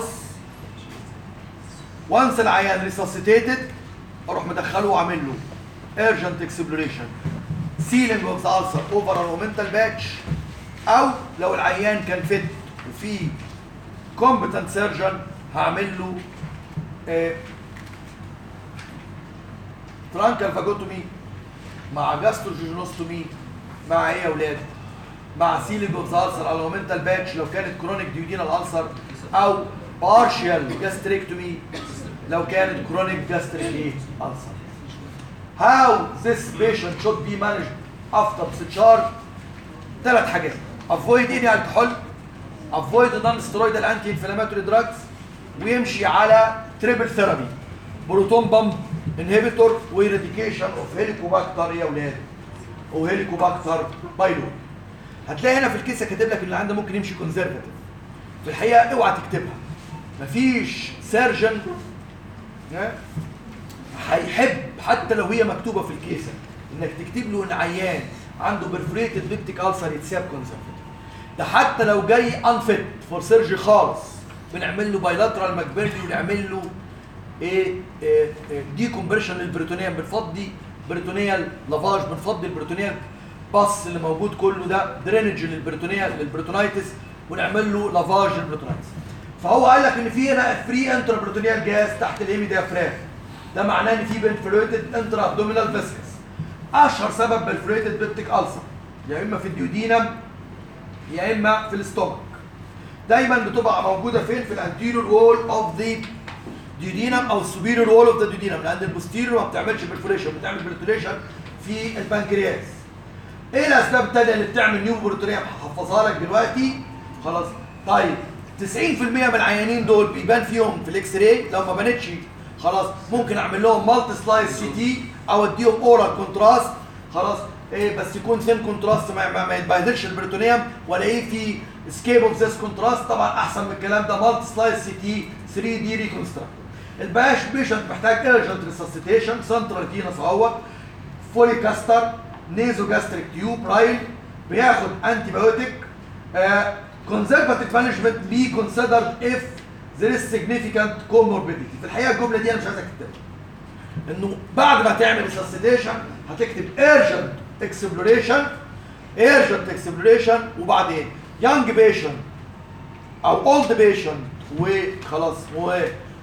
Speaker 1: وانس العيان ريساسيتيتد اروح مدخله واعمل له urgent exploration sealing of the ulcer over an omental batch او لو العيان كان فت وفي competent surgeon هعمل له ترانكال فاجوتومي مع جاستروجينوستومي مع ايه يا اولاد مع سيلينج اوف السر على مومنتال باتش لو كانت كرونيك ديودينال السر او بارشال جاستريكتومي لو كانت كرونيك جاستريك ايه السر هاو ذس بيشنت شود بي مانجد افتر discharge ثلاث حاجات افويد اني الكحول افويد نون ستيرويدال انتي انفلاماتوري دراجز ويمشي على تريبل ثيرابي بروتون بامب انهبيتور وإيراديكيشن اوف هيليكوباكتر يا ولاد وهيليكوباكتر بايلون هتلاقي هنا في الكيسه كاتب لك ان اللي عنده ممكن يمشي كونزرفاتيف في الحقيقه اوعى تكتبها مفيش سيرجن ها هيحب حتى لو هي مكتوبه في الكيسه انك تكتب له ان عيان عنده برفريتد بيبتيك السر يتساب كونزرفاتيف ده حتى لو جاي انفيت فور سيرجي خالص بنعمل له بايلاترال ماكبرلي ونعمل له ايه, إيه, إيه دي كومبريشن للبريتونيال بنفضي بريتونيال لافاج بنفضي البريتونيال باص اللي موجود كله ده درينج للبريتونيال للبريتونايتس ونعمل له لافاج للبريتونايتس فهو قال لك ان في هنا فري انترا بريتونيال جاز تحت الهيمي ديافرام ده معناه ان في بنفلويتد انترا ابدومينال فيسكس اشهر سبب بنفلويتد بيبتيك السر يا اما في الديودينم يا اما في الاستومك دايما بتبقى موجوده فين في الانتيريور وول اوف ذا ديودينم او السوبيريور وول اوف ذا ديودينم لان البوستيريور ما بتعملش برفوريشن بتعمل برفوريشن في البنكرياس ايه الاسباب التانية اللي بتعمل نيو بروتونيوم هحفظها لك دلوقتي خلاص طيب 90% من العيانين دول بيبان فيهم في الاكس راي لو ما بانتش خلاص ممكن اعمل لهم مالتي سلايس سي تي او اديهم اورال كونتراست خلاص ايه بس يكون ثين كونتراست ما, ما, ما يتبهدلش البريتونيوم والاقيه في سكيب اوف ذيس كونتراست طبعا احسن من الكلام ده مالتي سلايس سي تي 3 دي ريكونستراكت الباش بيشنت محتاج ايرجنت ريسسيتيشن سنترال فينس اهوت فولي كاستر نيزو جاستريك تيوب رايل بياخد انتي بايوتيك كونزرفاتيف مانجمنت بي كونسيدرد اف there is significant comorbidity في الحقيقه الجمله دي انا مش عايزك تكتبها انه بعد ما تعمل ريسسيتيشن هتكتب urgent exploration urgent exploration وبعدين young patient او اولد بيشنت وخلاص و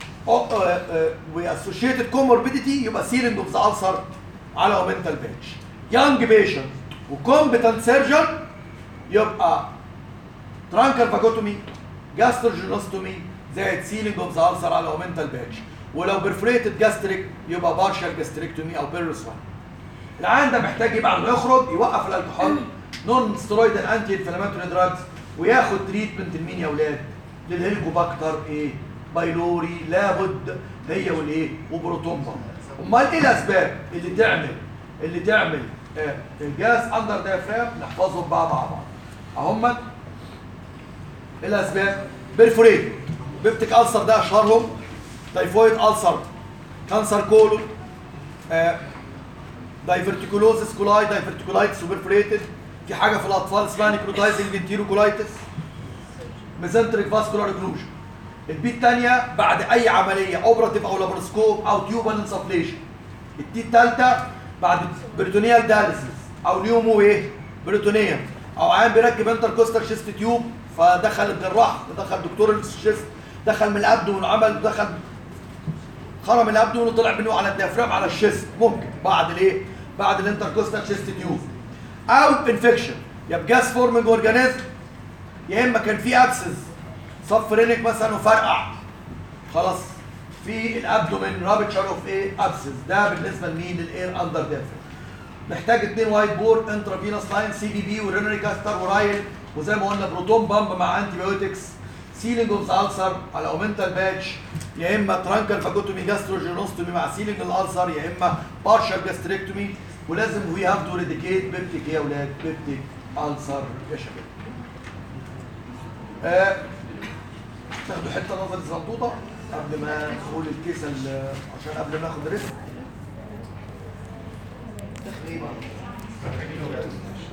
Speaker 1: واسوشيتد كوموربيديتي يبقى سيلينج اوف ذا السر على اومنتال باتش يانج بيشنت وكومبتنت سيرجن يبقى ترانكر فاجوتومي جاستروجينوستومي زائد سيلينج اوف ذا السر على اومنتال باتش ولو برفريتد جاستريك يبقى بارشال جاستريكتومي او بيروسوان العيان ده محتاج بعد ما يخرج يوقف الالكحول نون ستيرويد انتي انفلاماتوري دراجز وياخد تريتمنت لمين يا اولاد؟ للهيلكوباكتر ايه؟ بايلوري لابد هي والايه؟ وبروتومبا امال ايه الاسباب اللي تعمل اللي تعمل آه الجاز اندر دايفرام نحفظهم بقى مع بعض اهمت الاسباب بيرفوريت بيبتيك السر ده اشهرهم تايفويد السر كانسر كولون آه دايفرتيكولوزس كولاي دايفرتيكولايتس وبرفوريتد في حاجه في الاطفال اسمها نيكروتايزنج انتيروكولايتس ميزنتريك فاسكولار اكلوجن البي الثانيه بعد اي عمليه اوبراتيف او لابروسكوب او تيوبال انسفليشن التي الثالثه بعد بريتونيال داليسيس او نيومو ايه بريتونيوم او عيان بيركب انتركوستال شيست تيوب فدخل الجراح دخل دكتور الشيست دخل من الابدومن وعمل دخل خرم الابدومن وطلع منه على الديافرام على الشيست ممكن بعد الايه بعد الانتركوستال شيست تيوب او انفكشن يا بجاس فورمنج اورجانيزم يا اما كان في ابسس صف رينك مثلا وفرقع خلاص في الابدومين رابتشر اوف ايه ابسس ده بالنسبه لمين للاير اندر ديافرام محتاج اثنين وايت بورد انترافينوس لاين سي بي بي ورينري كاستر ورايل وزي ما قلنا بروتون بامب مع انتي بايوتكس سيلينج اوف السر على اومنتال باتش يا اما ترانكر فاجوتومي جاستروجينوستومي مع سيلينج الالسر يا اما بارشال جاستريكتومي ولازم وي هاف تو ريديكيت بيبتيك يا اولاد بيبتيك السر يا شباب آه، تاخدوا حته نظر الزنطوطه قبل ما نقول الكيسه ال- عشان قبل ما ناخد ريسك تقريبا